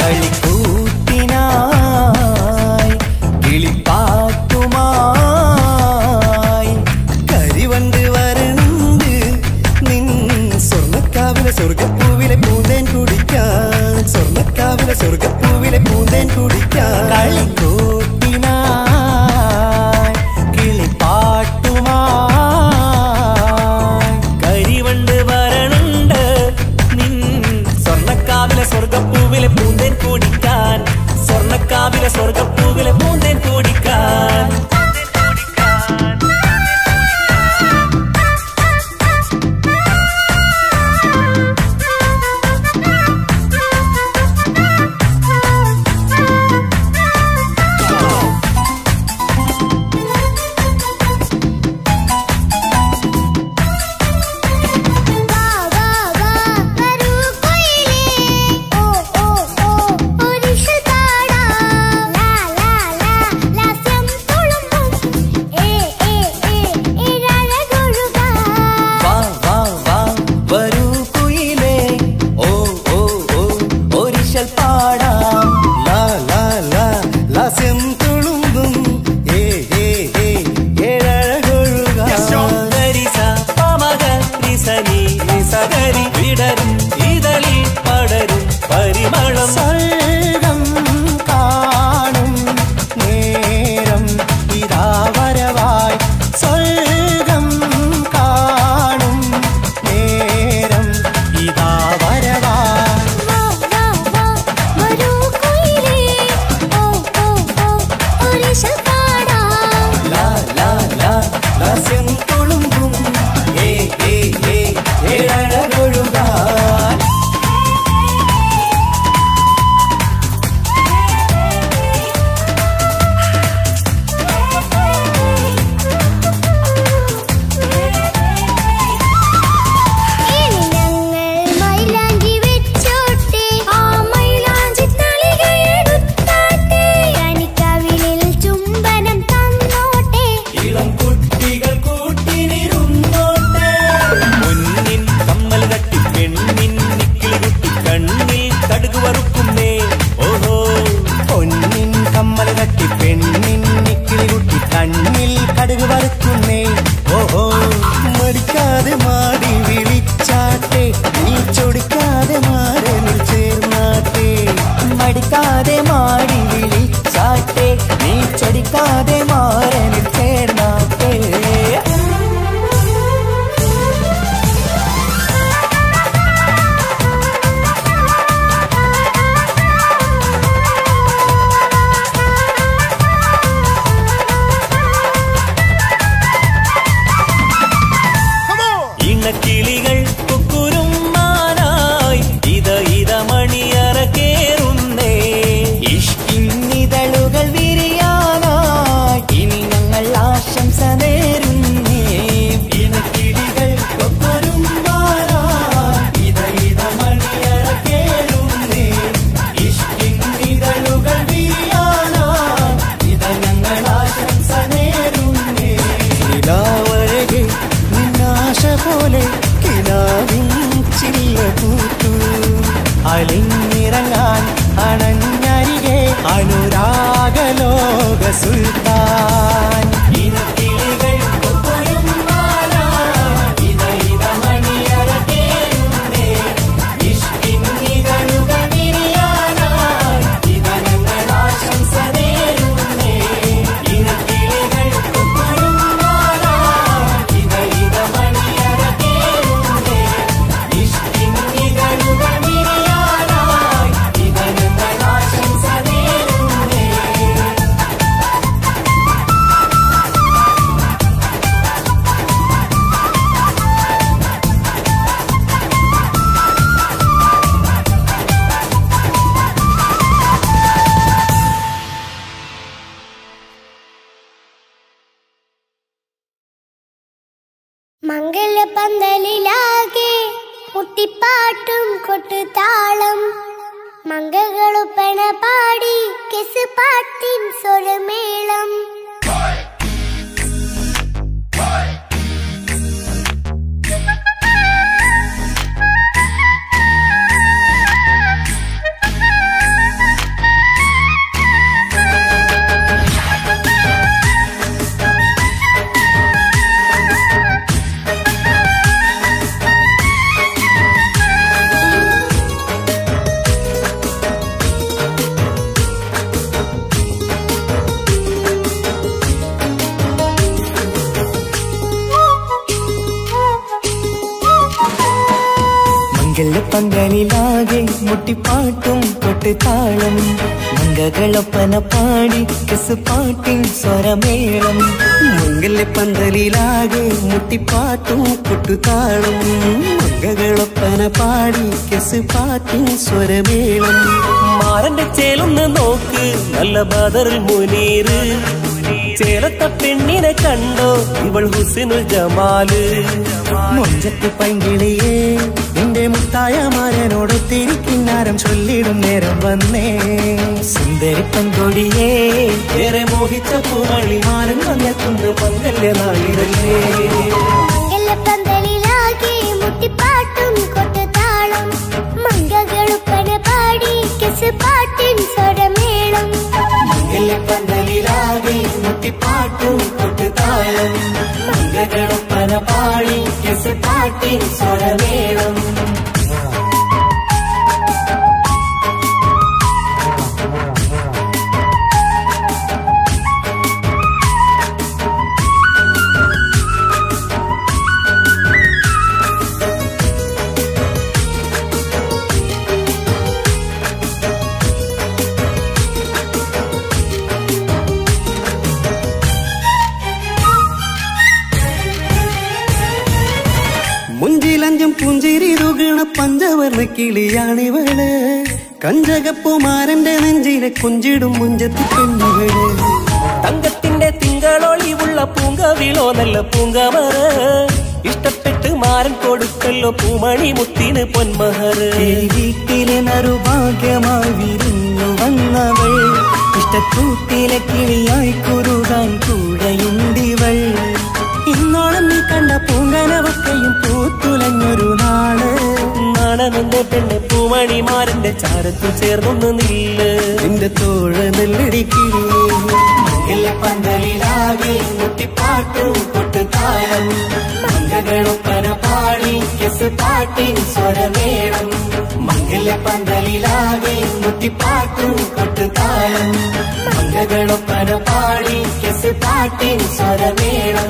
കളിക്കൂത്തിനായി കിളിപ്പാട്ടുമായി കരിവണ്ട് വരണ്ട് നിൻ സ്വർണ്ണക്കാവിലെ സ്വർഗപ്പൂവിലെ പൂന്തേൻ കുടിക്കാൻ സ്വർണ്ണക്കാവിലെ സ്വർഗപ്പൂവിലെ പൂന്തേൻ കുടിക്കാൻ കളിക്കൂത്തിനായി കിളിപ്പാട്ടുമായി കരിവണ്ട് വരണുണ്ട് നിൻ സ്വർണ്ണക്കാവിലെ സ്വർഗപ്പൂവിലെ പൂന്തേൻ കുടിക്കാൻ സ്വർണ്ണക്കാവിലെ സ്വർഗപ്പൂവിലെ പൂന്തേൻ കുടിക്കാൻ വാ വാ വാ വരൂ കൊയിലേ ഓ ഓ ഓ ഒരിഷൽ പാടാം ലാ ലാ ലാ ലാസ്യം തുളുമ്പും ഏ ഏ ഏ ഇഴഴകൊഴുകാ വാ വാ വാ വരൂ കുയിലേ ഓ ഓ ഓ ഒരിശൽ പാടാം ലാ ലാ ലാ ലാസ്യം തുളുമ്പും ഏ ഏ ഏ ഏഴഴകൊഴുക ഗരിസ പമഗ നിസനി നിസഗരി വിടരും ഇതളിൽ പടരും പരിമളം സർഗം കാണും നേരം ഇതാ വരവായി സ്വർഗം കാണും നേരം ഇതാ വരവായി വാ വാ വാ വരൂ കൊയിലേ ഓ ഓ ഓ ഒരിഷൽ പാടാം ലാ ലാ ലാ ലാസ്യം തുളുമ്പും ഏ ഏ ഏ ഏഴഴകൊഴുകാൻ ഇനി ഞങ്ങൾ മൈലാഞ്ചി വെച്ചോട്ടെ ആ മൈലാഞ്ചി തളികയെടുത്താട്ടെ കണിക്കവിളിൽ ചുംബനം തന്നോട്ടെ ഇളം കുട്ടികൾ കൂട്ടിനിരുന്നോട്ടെ മുന്നിൻ കമ്മൽ തട്ടി പെണ്ണിൻ നിക്കിളി കുട്ടി കണ്ണിൽ കടുക് വറുക്കുന്നേ ഓഹോ പൊന്നിൻ കമ്മൽ തട്ടി പെണ്ണിൻ നിക്കിളി കുട്ടി കണ്ണിൽ കടുക് വറുക്കുന്നേ ഓഹോ മടിക്കാതെ മാടി വിളിച്ചാട്ടെ നീ ചൊടിക്കാതെ മാറനിൽ ചേർന്നാട്ടെ മടിക്കാതെ മാടി വിളിച്ചാട്ടെ നീ ചൊടിക്കാതെ മാറനിൽ ചേർന്നാട്ടെ ഇണക്കിളികൾ കുക്കുരും മാനായി ഇത ഇത മണിയറ കേറുന്നേ ഇഷ്കിന്നിതളുകൾ വിരിയാനായി ഇനി ഞങ്ങൾ ആശംസ നേരുന്നേ ഇണക്കിളികൾ കൊക്കൊരും മാനായി ഇത ഇത മണിയറ കേറുന്നേ ഇഷ്കിന്നിതളുകൾ വിരിയാനായി ഇത ഞങ്ങൾ ആശംസ നേരുന്നേ നിലാവഴകെ നിന്നാശ പോലെ കിനാവിൻ ചില്ല പൂത്തു അലിഞ്ഞിറങ്ങാൻ അണഞ്ഞരികെ അനുരാഗലോക സുൽത്താൻ ഇനക്കിളികൾ കൊക്കൊരും മാല, ഇത ഇത മണിയറ കേറുന്നേ. ഇഷ്കിന്നിതളുകൾ വിരിയാനായി ഇത ഞങ്ങൾ ആശംസ നേരുന്നേ. ഇനക്കിളികൾ കൊക്കൊരും മാല, ഇത ഇത മണിയറ കേറുന്നേ. ഇഷ്കിന്നിതളുകൾ വിരിയാനായി ഇത ഞങ്ങൾ ആശംസ നേരുന്നേ. മംഗലപന്തലിലാകെ മുട്ടിപ്പാട്ടും കൊട്ടുതാളം മംഗളുപ്പണ പാടി കെസ് പാട്ടിൻ സ്വരമേളം മംഗലപ്പന്തലിലാകെ മുട്ടിപ്പാട്ടും കൊട്ടുതാളം മംഗകളൊപ്പന പാടി കെസുപാട്ടിൻ സ്വരമേളം മംഗലപ്പന്തലിലാകെ മുട്ടിപ്പാട്ടും കൊട്ടുതാളം മംഗകളൊപ്പന പാടി കെസുപാട്ടിൻ സ്വരമേളം മാറന്റെ ചേലൊന്ന് നോക്ക് നല്ല ബദറിൽ മുനീറ് ചേലത്ത പെണ്ണിനെ കണ്ടോ ഇവൾ ഹുസിനുൽ ജമാല് മൊഞ്ചത്ത് പൈങ്കിളിയേ നിന്റെ മുത്തായ മാരനോട് തിരിക്കിന്നാരം ചൊല്ലിടും നേരം വന്നേ സുന്ദരി പങ്കൊടിയേ ഏറെ മോഹിച്ച പൂവളിമാരൻ വന്നെത്തുന്ന പങ്കല്യ നാളിതല്ലേ മംഗലപ്പന്തലിലാകെ മുട്ടിപ്പാട്ടും കൊട്ടുതാളം മംഗകളുപ്പന പാടി കെസ് പാട്ടിൻ സ്വരമേളം പന്തലിലാകെ മുട്ടിപ്പാട്ടും കൊട്ടുതാളം മംഗളൊപ്പന പാടി കെസ് പാട്ടിൻ സ്വരമേളം മുഞ്ചിലഞ്ചും പുഞ്ചിരി തുകണ പഞ്ചവർണ്ണ കിളിയാണിവള് കഞ്ചകപ്പുമാരന്റെ നെഞ്ചിലെ കുഞ്ചിടും മുഞ്ചത്തി പെണ്ണുകള് തങ്കത്തിന്റെ തിങ്കളൊളിവുള്ള പൂങ്കവിളോ നല്ല പൂങ്കമറ ഇഷ്ടപ്പെട്ട് മാരൻ കൊടുക്കല്ലോ പൂമണി മുത്തിന് പൊന്മഹർ ഈ വീട്ടിലെ നറുഭാഗ്യമായി വിരിഞ്ഞു വന്നവൾ ഇഷ്ടക്കൂട്ടിലെ കിളിയായി കുറുകാൻ കൂടെയുണ്ടിവൾ ഇന്നോളം നീ കണ്ട പൂങ്കനവൊക്കെയും പൂത്തുലഞ്ഞൊരു നാള് നാണമെന്റെ പെണ്ണ് പൂമണിമാരന്റെ ചാരത്തിൽ ചേർന്നൊന്ന് നില്ല് നിന്റെ തോഴ നെല്ലടിക്കിളിയേ പന്തലിലാകെ മുട്ടിപ്പാട്ടും കൊട്ടുതാളം മംഗളൊപ്പന പാടി കെസ് പാട്ടിൻ സ്വരമേളം മംഗല പന്തലിലാകെ മുട്ടിപ്പാട്ടും കൊട്ടുതാളം മംഗളൊപ്പന പാടി കെസ് പാട്ടിൻ സ്വരമേളം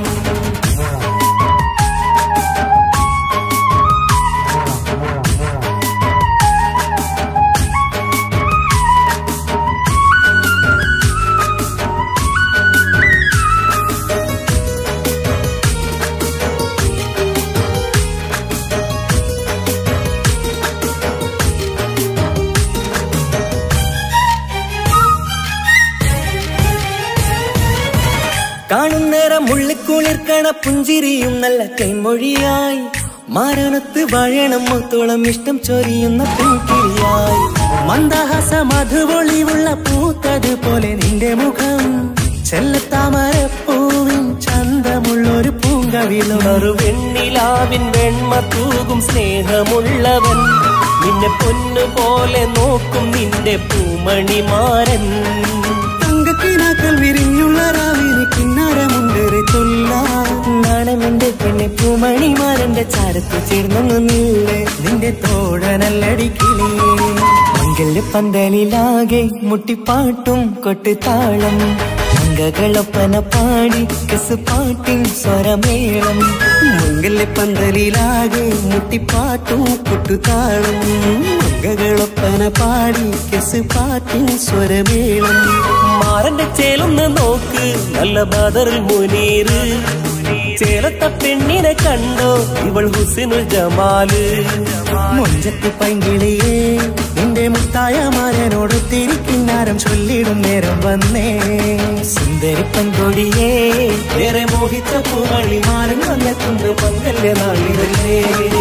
കാണുന്നേരം മുള്ളിക്കുളിർക്കണ പുഞ്ചിരിയും നല്ല കൈമൊഴിയായി മാരണത്ത് വാഴണം മുത്തോളം ഇഷ്ടം ചൊരിയുന്ന പൂക്കിളിയായി മന്ദഹാസ മധുപൊളിവുള്ള പൂത്തതുപോലെ നിന്റെ മുഖം ചെല്ലത്താമരപ്പൂവിൻ ചന്തമുള്ളൊരു പൂങ്കവിളും വെണ്ണിലാവിൻ വെണ്മ തൂകും സ്നേഹമുള്ളവൻ നിന്നെ പൊന്നുപോലെ നോക്കും നിന്റെ പൂമണിമാരൻ തങ്കക്കിനാക്കൾ വിരിഞ്ഞുള്ള രാവിലെ കിന്നാരമുണ്ടേറെ നാണമെന്റെ പെണ്ണെ പൂമണിമാരന്റെ ചാരത്ത് ചേർന്നൊന്ന് നില്ലേ നിന്റെ തോഴനല്ലടിക്കിളിയേ മംഗല്യ പന്തലിലാകെ മുട്ടിപ്പാട്ടും കൊട്ടുതാളം മംഗകളൊപ്പന പാടി കസ് പാട്ടിൻ സ്വരമേളം മംഗല്യപ്പന്തലിലാകെ മുട്ടിപ്പാട്ടും കൊട്ടുതാളം മംഗകളൊപ്പന പാടി കെസ് പാട്ടിൻ സ്വരമേളം മാറന്റെ ചേലൊന്ന് നോക്ക് നല്ല ബദറിൽ മുനീറ് ചേലത്ത പെണ്ണിനെ കണ്ടോ ഇവൾ ഹുസിനുൽ ജമാല് മൊഞ്ചത്ത് പൈങ്കിളിയേ നിന്റെ മുത്തായ മാരനോട് തിരിക്കിന്നാരം ചൊല്ലിടും നേരം വന്നേ സുന്ദരി പെൺകൊടിയേ ഏറെ മോഹിച്ച പൂവളിമാരൻ വന്നെത്തുന്ന പങ്കല്യ നാളിതല്ലേ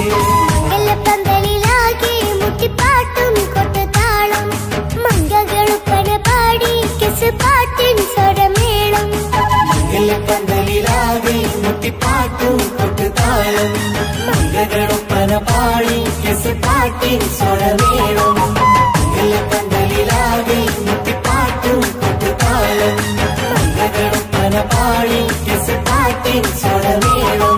മംഗലപ്പന്തലിലാകെ മുട്ടിപ്പാട്ടും കൊട്ടുതാളം മംഗകളുപ്പന പാടി കെസ് പാട്ടിൻ സ്വരമേളം പന്തലിലാകെ മുട്ടിപ്പാട്ടും കൊട്ടുതാളം മംഗളൊപ്പന പാടി കെസ് പാട്ടിൻ സ്വരമേളം പന്തലിലാകെ മുട്ടിപ്പാട്ടും കൊട്ടുതാളം മംഗളൊപ്പന പാടി കെസ് പാട്ടിൻ സ്വരമേളം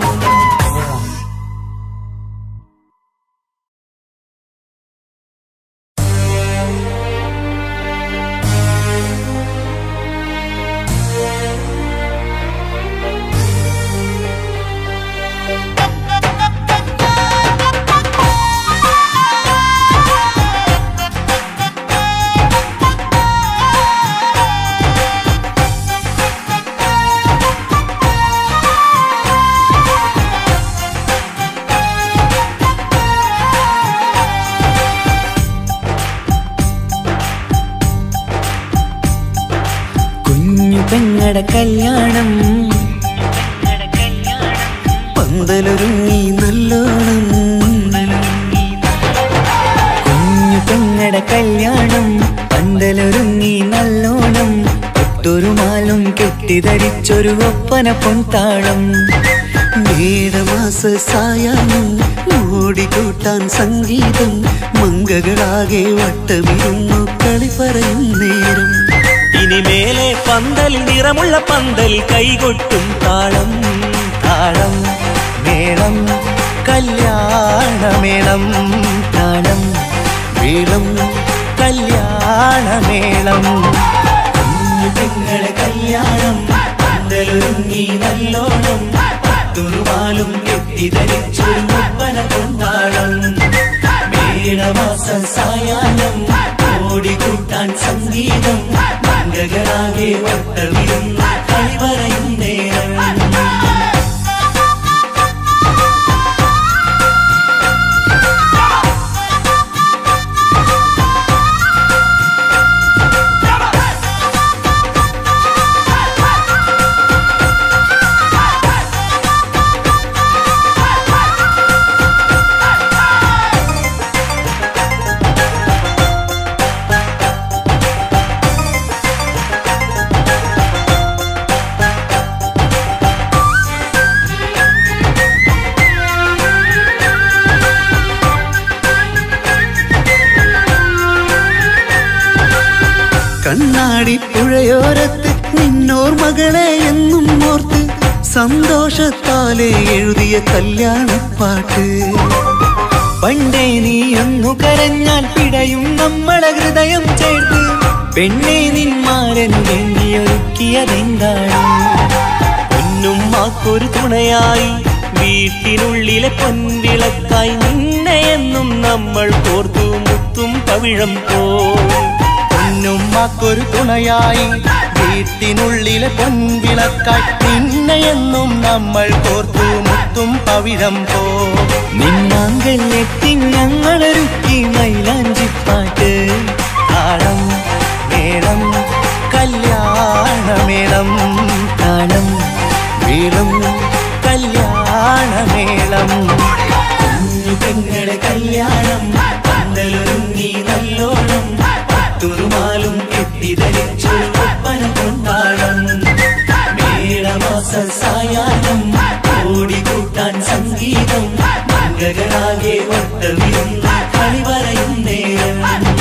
ആ പെങ്ങട കല്യാണം പന്തലൊരുങ്ങി നല്ലോണം കുഞ്ഞു പെങ്ങട കല്യാണം പന്തലൊരുങ്ങി നല്ലോണം ഒട്ടൊരു മാലും കെട്ടിധരിച്ചൊരു ഒപ്പന പൊൻതാളം മേടമാസ സായാഹ്നം ഓടിക്കൂട്ടാൻ സംഗീതം മങ്കകളാകെ വട്ടമിരുന്നു കളി പറയും നേരം ഇനി മേലെ പന്തലിൽ നിറമുള്ള പന്തൽ കൈകൊട്ടും താളം താളം മേളം കല്യാണമേളം താളം മേളം കല്യാണമേളം കുഞ്ഞു പെങ്ങളെ കല്യാണം പന്തലൊരുങ്ങി നല്ലോണം തുറുമാലും കെട്ടിധരിച്ചൊരു ഒപ്പന കൊണ്ടാടം മേടമാസ സായാഹ്നം ഓടിക്കൂട്ടാൻ സംഗീതം മംഗകളാകെ വട്ടമിരുന്ന കളി പറയും നേരം കണ്ണാടി പുഴയോരത്ത് നിന്നോർ മകളെ എന്നും ഓർത്ത് സന്തോഷത്താലെ എഴുതിയ കല്യാണപ്പാട്ട് പണ്ടേ നീ ഒന്നു കരഞ്ഞാൽ പിടയും നമ്മളെ ഹൃദയം ചേർത്ത് പെണ്ണെ നിന്മാരൻ വേണ്ടിയൊരുക്കിയതെന്താണ് പൊന്നുമ്മാക്കൊരു തുണയായി വീട്ടിനുള്ളിലെ പൊൻവിളക്കായി നിന്നെ എന്നും നമ്മൾ കോർത്തു മുത്തും പവിഴം പോ പൊന്നുമ്മാക്കൊരു തുണയായി വീട്ടിനുള്ളിലെ പൊൻവിളക്കായി നിന്നെയെന്നും നമ്മൾ കോർത്തു മുത്തും പവിഴം പോ നിന്നാങ്കല്ലെത്തി ഞങ്ങളൊരുക്കി മൈലാഞ്ചിപ്പാട്ട് താളം മേളം കല്യാണമേളം താളം മേളം കല്യാണമേളം കുഞ്ഞു പെങ്ങളെ കല്യാണം പന്തലൊരുങ്ങി നല്ലോണം തുറുമാലും കെട്ടിധരിച്ചൊരു ഒപ്പന കൊണ്ടാടം മേടമാസ സായാഹ്നം ഓടിക്കൂട്ടാൻ സംഗീതം മംഗകളാകെ വട്ടമിരുന്ന കളി പറയും നേരം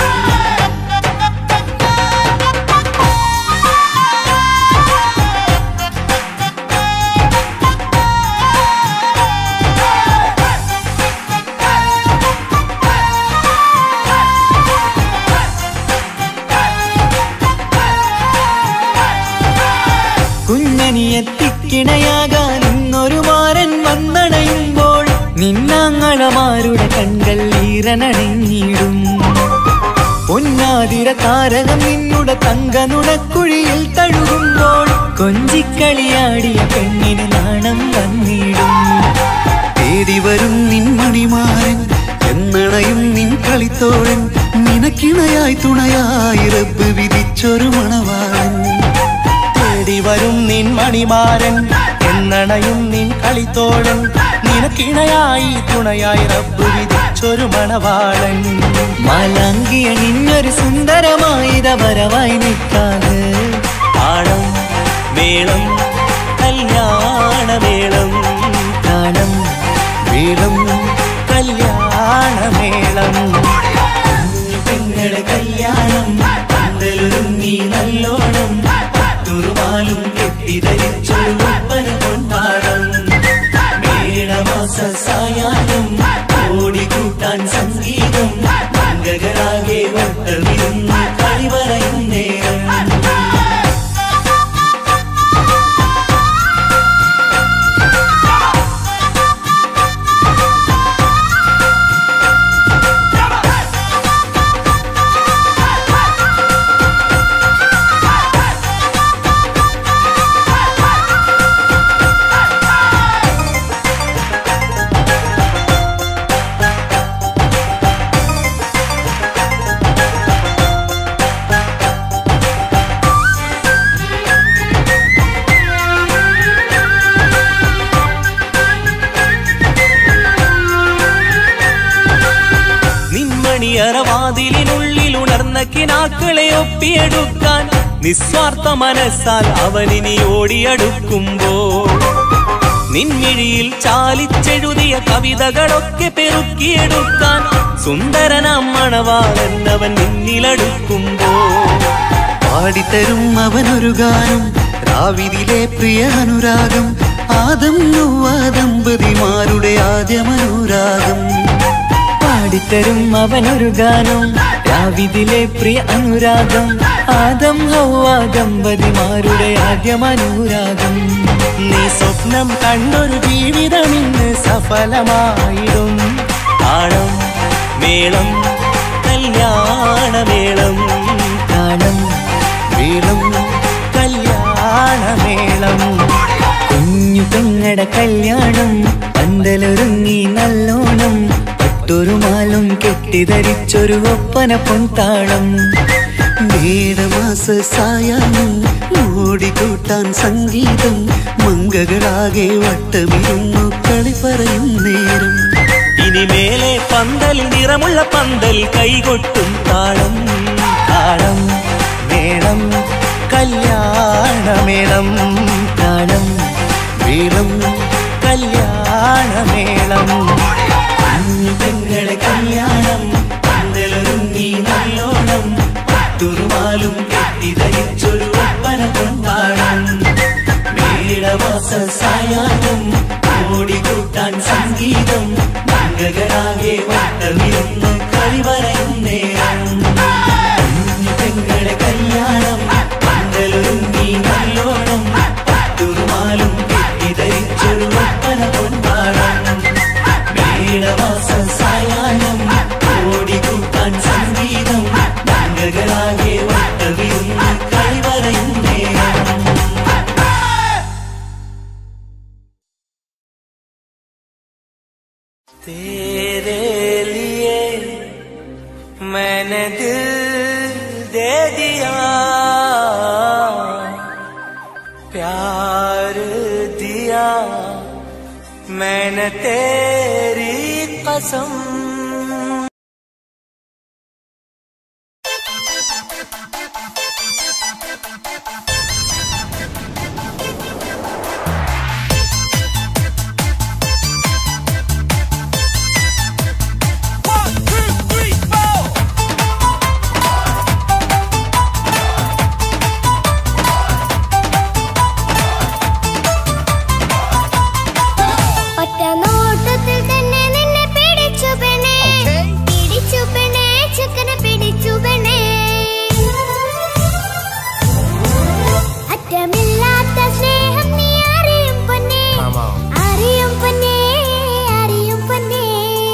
കുഞ്ഞനിയെത്തിക്കിണയാകാൻ ഇന്നൊരു മാരൻ വന്നണയുമ്പോൾ നിന്നാങ്ങളമാരുടെ കൺകൾ ഈറനണിഞ്ഞിടും പൊന്നാതിര താരകം നിന്നുടെ തങ്കനുടക്കുഴിയിൽ തഴുകുമ്പോൾ കൊഞ്ചിക്കളിയാടിയ പെണ്ണിന് നാണം വന്നിടും തേടി വരും നിൻ മണിമാരൻ എന്നണയും നിൻ കളിത്തോഴൻ നിനക്കിണയായി തുണയായി റബ്ബ് വിധിച്ചൊരു മണവാളൻ തേടി വരും നിൻ മണിമാരൻ എന്നണയും നിൻ കളിത്തോഴൻ നിനക്കിണയായി തുണയായി റബ്ബ് വിധിച്ചൊരു മണവാളൻ മാലാങ്കിയ നിന്നൊരു സുന്ദരമായിത വരവായി നിൽക്കാതെ താളം മേളം കല്യാണമേളം താളം മേളം കല്യാണമേളം കുഞ്ഞു പെങ്ങളെ കല്യാണം പന്തലൊരുങ്ങി നല്ലോണം തുറുമാലും കെട്ടിധരിച്ചൊരു ഒപ്പന കൊണ്ടാടം മേടമാസ സായാഹ്നം ഓടിക്കൂട്ടാൻ സംഗീതം മംഗകളാകെ വട്ടമിരുന്ന് കളി പറയും നേരം മണിയറവാതിലിനുള്ളിൽ ഉണർന്ന കിനാക്കളെ ഒപ്പിയെടുക്കാൻ നിസ്വാർത്ഥ മനസ്സാൽ അവനിനി ഓടിയടുക്കുമ്പോൾ നിൻമിഴിയിൽ ചാലിച്ചെഴുതിയ കവിതകളൊക്കെ പെറുക്കിയെടുക്കാൻ സുന്ദരനാം മണവാളൻ അവൻ നിന്നിലടുക്കുമ്പോൾ പാടിത്തരും അവനൊരു ഗാനം രാവിലെ പ്രിയ അനുരാഗം ആദം നൊവ്വ ദമ്പതിമാരുടെ ആദ്യമനുരാഗം പാടിത്തരും അവനൊരു ഗാനം രാവിതിലെ പ്രിയ അനുരാഗം ആദം ഹൗവ ദമ്പതിമാരുടെ ആദ്യമനുരാഗം നീ സ്വപ്നം കണ്ടൊരു ജീവിതം ഇന്ന് സഫലമായിടും താളം മേളം കല്യാണമേളം താളം മേളം കല്യാണമേളം കുഞ്ഞു പെങ്ങട കല്യാണം പന്തലൊരുങ്ങി നല്ലോണം പട്ടൊരു മാലും കെട്ടിധരിച്ചൊരു ഒപ്പന പൊൻതാളം മേടമാസ സായാഹ്നം ഓടിക്കൂട്ടാൻ സംഗീതം മങ്കകളാകെ വട്ടമിരുന്നു കളി പറയും നേരം ഇനി മേലെ പന്തൽ നിറമുള്ള പന്തൽ കൈകൊട്ടും താളം താളം മേളം കല്യാണമേളം താളം മേളം കല്യാണമേളം കുഞ്ഞു പെങ്ങളെ കല്യാണം പന്തലൊരുങ്ങി നല്ലോണം പട്ടുറുമാലും കെട്ടിധരിച്ചൊരു ഒപ്പന കൊണ്ടാടം മേടമാസ സായാഹ്നം ഓടിക്കൂട്ടാൻ സംഗീതം മംഗകളാകെ വട്ടമിരുന്ന് കളി പറയും നേരം കുഞ്ഞു പെങ്ങളെ കല്യാണം പന്തലൊരുങ്ങി നല്ലോണം പട്ടുറുമാലും കെട്ടിധരിച്ചൊരു ഒപ്പന കൊണ്ടാടം മേടമാസ സായാഹ്നം ഓടിക്കൂട്ടാൻ സംഗീതം മംഗകളാകെ വട്ടമിരുന്ന് കളി പറയും നേരം तेरे लिए मैंने दिल दे दिया प्यार दिया मैंने तेरी कसम ഒറ്റ നോട്ടത്തിൽ തന്നെ നിന്നെ പിടിച്ചു പെണ്ണേ പിടിച്ചു പെണ്ണേ ചെക്കനെ പിടിച്ചു പെണ്ണേ അറ്റമില്ലാത്ത സ്നേഹം നീ അറിയും പൊന്നേ അറിയും പൊന്നേ അറിയും പൊന്നേ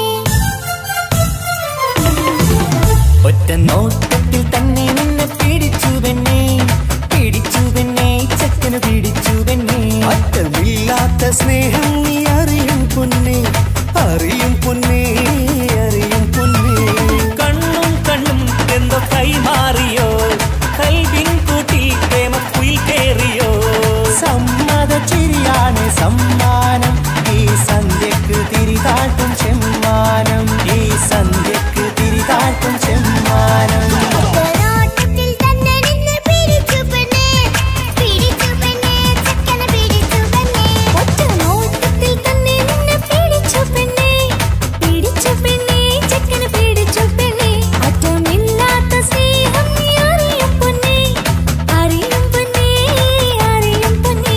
ഒറ്റ നോട്ടത്തിൽ തന്നെ നിന്നെ പിടിച്ചു പെണ്ണേ പിടിച്ചു പെണ്ണേ ചെക്കന് പിടിച്ചു പെണ്ണേ അറ്റമില്ലാത്ത സ്നേഹം നീ അറിയും പൊന്നേ അറിയും പൊന്നേ അറിയും പൊന്നേ കണ്ണും കണ്ണും എന്തോ കൈമാറിയോ കൽവിൻ കൂട്ടിൽ പ്രേമക്കുയിൽ കേറിയോ സമ്മത ചിരിയാണ് സമ്മാനം ഈ സന്ധ്യക്ക് തിരിതാട്ടും ചെമ്മാനം ഈ സന്ധ്യക്ക് തിരിതാട്ടും ചെമ്മാനം ഒറ്റ നോട്ടത്തിൽ തന്നെ നിന്നെ പിടിച്ചു പെണ്ണേ പിടിച്ചു പെണ്ണേ ചെക്കനെ പിടിച്ചു പെണ്ണേ ഒറ്റ നോട്ടത്തിൽ തന്നെ നിന്നെ പിടിച്ചു പെണ്ണേ പിടിച്ചു പെണ്ണേ ചെക്കനെ പിടിച്ചു പെണ്ണേ അറ്റമില്ലാത്ത സ്നേഹം നീ അറിയും പൊന്നേ അറിയും പൊന്നേ അറിയും പൊന്നേ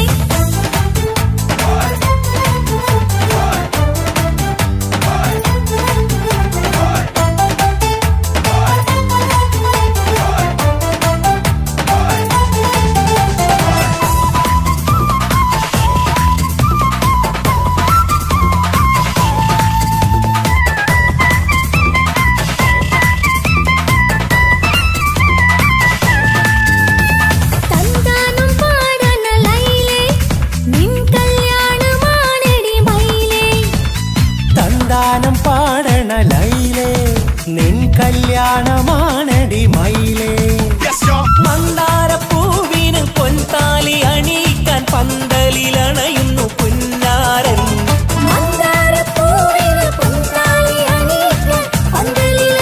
തന്താനം പാടന ലൈലേ നിൻ കല്യാണമാണെടി മൈലേ തന്താനം പാടണ ലൈലേ നിൻ കല്യാണമാണടി മയിലേ മന്ദാരപ്പൂവിന് പൊൻതാലി അണിയിക്കാൻ പന്തലിലണയുന്നു പുന്നാരൻ മന്ദാരപ്പൂവിന് പൊൻതാലി അണിയിക്കാൻ പന്തലിൽ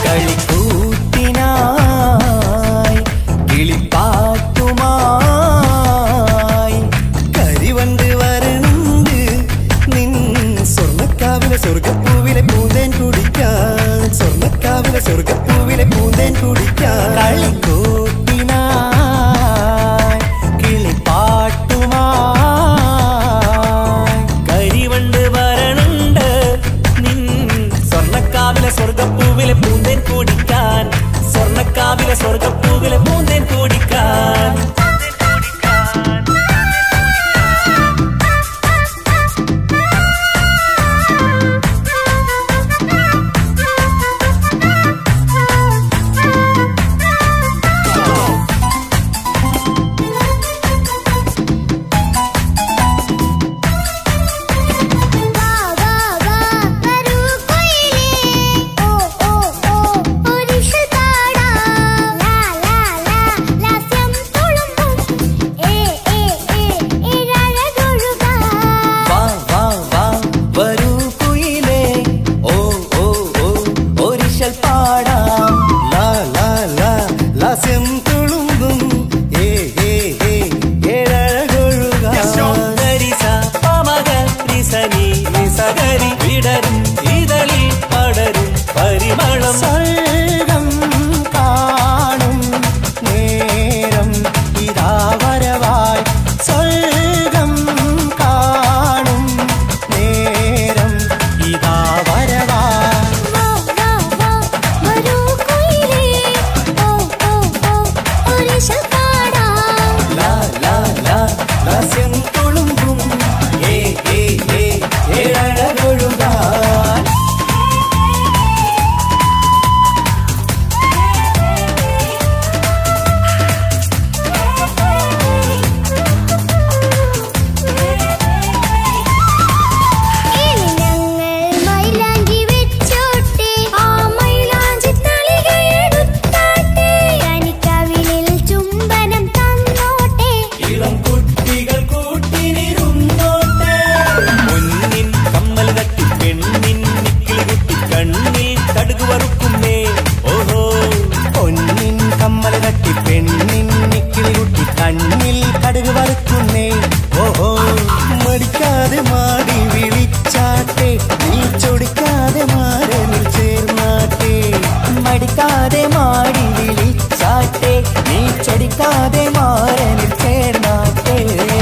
കളിക്കൂത്തിനായി കിളിപ്പാട്ടുമായി കരിവണ്ട് വരണുണ്ട് നിൻ സ്വർണ്ണക്കാവിലെ സ്വർഗപ്പൂവിലെ പൂന്തേൻ കുടിക്കാൻ സ്വർണ്ണക്കാവിലെ സ്വർഗപ്പൂവിലെ പൂന്തേൻ കുടിക്കാൻ കളിക്കൂത്തിനായി കിളിപ്പാട്ടുമായി കരിവണ്ട് വരണുണ്ട് നിൻ സ്വർണ്ണക്കാവിലെ സ്വർഗപ്പൂവിലെ പൂന്തേൻ കുടിക്കാൻ സ്വർണ്ണക്കാവിലെ സ്വർഗപ്പൂവിലെ പൂന്തേൻ കുടിക്കാൻ വാ വാ വാ വരൂ കുയിലേ ഓ ഓ ഓ ഒരിഷൽ പാടാം ലാ ലാ ലാ ലാസ്യം തുളുമ്പും ഏ ഏ ഏ ഇഴഴകൊഴുകാം വാ വാ വാ വരൂ കുയിലേ ഓ ഓ ഓ ഒരിശൽ പാടാം ലാ ലാ ലാ ലാസ്യം തുളുമ്പും ഏ ഏ ഏ ഏഴഴകൊഴുകാം ഗരിസ പമഗ റിസനി നിസഗരി വിടരും ഇതളിൽ പടരും പരിമളം സർഗം കാണും നേരം ഇതാ വരവായി സ്വർഗം കാണും നേരം ഇതാ വരവായി വാ വാ വാ വരൂ കുയിലേ ഓ ഓ ഓ ഒരിഷൽ പാടാം ലാ ലാ ലാ ലാസ്യം തുളുമ്പും ഏ ഏ ഏ ഏഴഴകൊഴുകാൻ ഇനി ഞങ്ങൾ മൈലാഞ്ചി വെച്ചോട്ടെ ആ മൈലാഞ്ചി തളിക എടുത്താട്ടെ കനിക്കവിളിൽ ചുംബനം തന്നോട്ടെ ഇളം കുട്ടികൾ കൂട്ടിനിരുന്നോട്ടെ മുന്നിൻ കമ്മൽ തട്ടി പെണ്ണിൻ നിക്കിളി കുട്ടി കണ്ണിൽ കടുക് വറുക്കുന്നേ ഓഹോ പൊന്നിൻ കമ്മൽ തട്ടി പെണ്ണിൻ നിക്കിളി കുട്ടി കണ്ണിൽ കടുക് വറുക്കുന്നേ ഓഹോ മടിക്കാതെ മാടി വിളിച്ചാട്ടെ നീ ചൊടിക്കാതെ മാറനിൽ ചേർന്നാട്ടെ മടിക്കാതെ മാടി വിളിച്ചാട്ടെ നീ ചൊടിക്കാതെ മാറനിൽ ചേർന്നാട്ടെ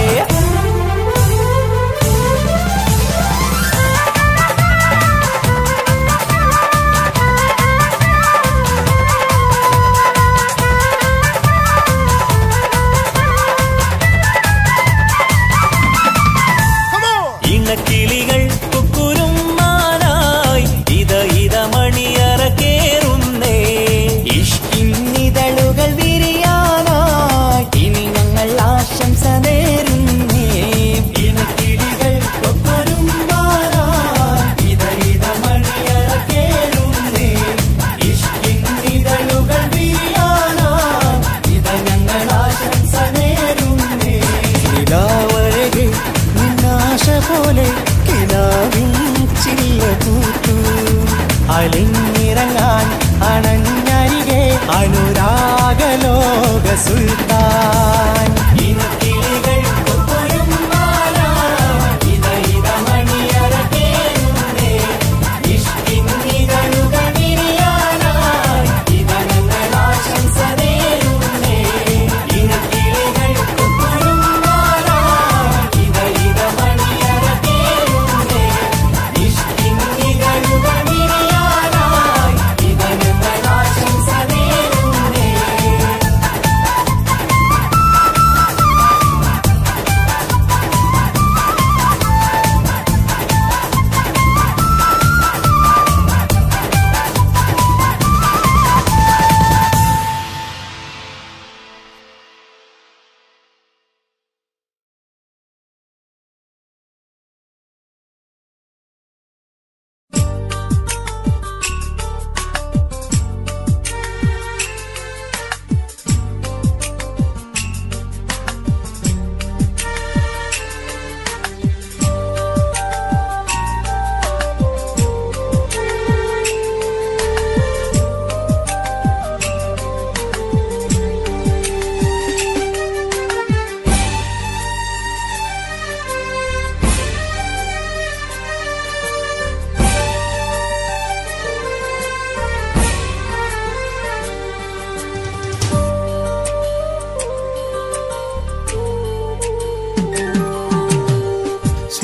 ഇണക്കിളികൾ കുക്കുരുമാനായി ഇത ഇത മണിയറ കേറുന്നേ ഇഷ്കിന്നിതളുകൾ വിരിയാനായി ഇനി ഞങ്ങൾ ആശംസ നേരുന്നേ ഇണക്കിളികൾ കൊക്കുരുമാനായി ഇത ഇത മണിയറ കേറുന്നേ ഇഷ്കിന്നിതളുകൾ വിരിയാനായി ഇത ഞങ്ങൾ ആശംസ നേരുന്നേ നിലാവഴകെ നിന്നാശ പോലെ കിനാവിൻ ചില്ല കൂട്ടു അലിഞ്ഞിറങ്ങാൻ അണഞ്ഞരികെ അനുരാഗലോക സുൽത്താൻ ഇനക്കിളികൾ കൊക്കൊരും മാല, ഇത ഇത മണിയറ കേറുന്നേ. ഇഷ്കിന്നിതളുകൾ വിരിയാനായി ഇത ഞങ്ങൾ ആശംസ നേരുന്നേ. ഇനക്കിളികൾ കൊക്കൊരും മാല, ഇത ഇത മണിയറ കേറുന്നേ. ഇഷ്കിന്നിതളുകൾ വിരിയാനായി ഇത ഞങ്ങൾ ആശംസ നേരുന്നേ.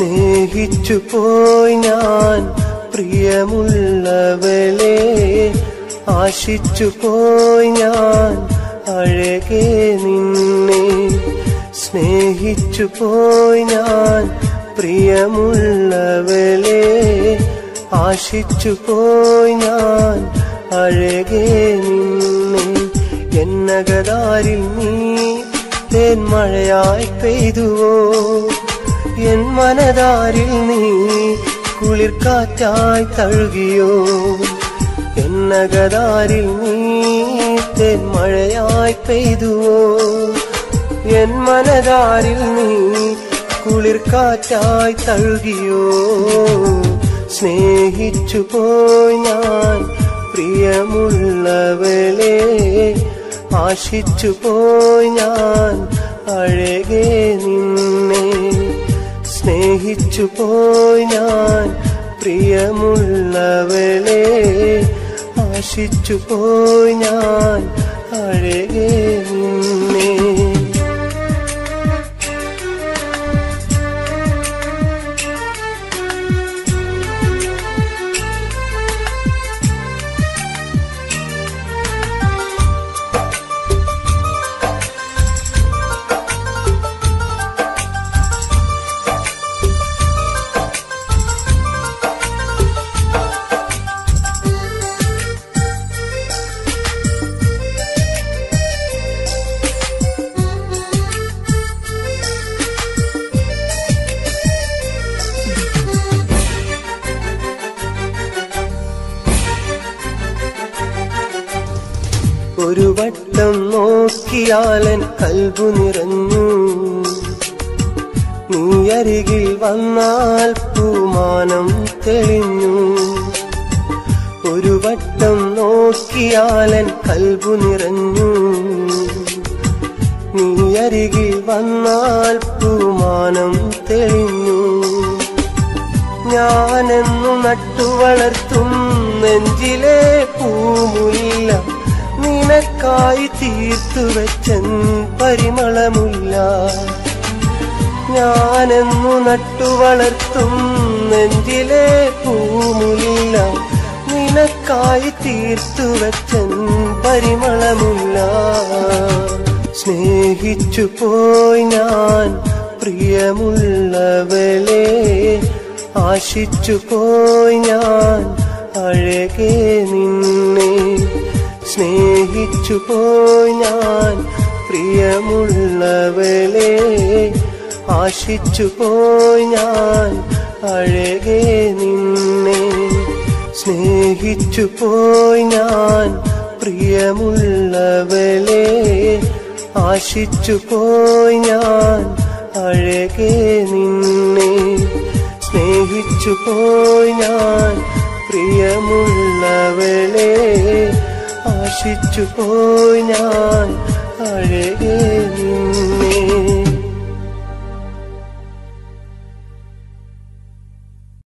സ്നേഹിച്ചു പോയി ഞാൻ പ്രിയമുള്ളവളെ ആശിച്ചു പോയി ഞാൻ അഴകെ നിന്നെ സ്നേഹിച്ചു പോയി ഞാൻ പ്രിയമുള്ളവളെ ആശിച്ചു പോയി ഞാൻ അഴകെ നിന്നെ എന്നകതാരിൽ നീ തേന്മഴയായി പെയ്തുവോ എൻ മനതാരിൽ നീ കുളിർക്കാറ്റായി തഴുകിയോ എന്നകതാരിൽ നീ തെന്മഴയായി പെയ്തുവോ എൻ മനതാരിൽ നീ കുളിർക്കാറ്റായി തഴുകിയോ സ്നേഹിച്ചു പോയി ഞാൻ പ്രിയമുള്ളവളെ ആശിച്ചു പോയി ഞാൻ അഴകെ നിന്നെ സ്നേഹിച്ചു പോയി ഞാൻ പ്രിയമുള്ളവളെ ആശിച്ചു പോയി ഞാൻ അഴകെ നിന്നെ ഒരു വട്ടം നോക്കിയാലൻ കൽബു നിറഞ്ഞു നീ അരികിൽ വന്നാൽ പൂമാനം തെളിഞ്ഞു ഒരു വട്ടം നോക്കിയാലൻ കൽബു നിറഞ്ഞു നീ അരികിൽ വന്നാൽ പൂമാനം തെളിഞ്ഞു ഞാനെന്നു നട്ടു വളർത്തും നെഞ്ചിലെ പൂമുല്ല നിനക്കായി തീർത്തു വെച്ചൻ പരിമളമുല്ല ഞാനെന്നു നട്ടു വളർത്തും നെഞ്ചിലെ പൂമുല്ല നിനക്കായി തീർത്തു വെച്ചൻ പരിമളമുല്ല സ്നേഹിച്ചു പോയി ഞാൻ പ്രിയമുള്ളവളെ ആശിച്ചു പോയി ഞാൻ അഴകെ നിന്നെ സ്നേഹിച്ചു പോയി ഞാൻ പ്രിയമുള്ളവളെ ആശിച്ചു പോയി ഞാൻ അഴകെ നിന്നെ സ്നേഹിച്ചു പോയി ഞാൻ പ്രിയമുള്ളവളെ ആശിച്ചു പോയി ഞാൻ അഴകെ നിന്നെ സ്നേഹിച്ചു പോയി ഞാൻ പ്രിയമുള്ളവളെ ആശിച്ചു പോയി ഞാൻ അഴകെ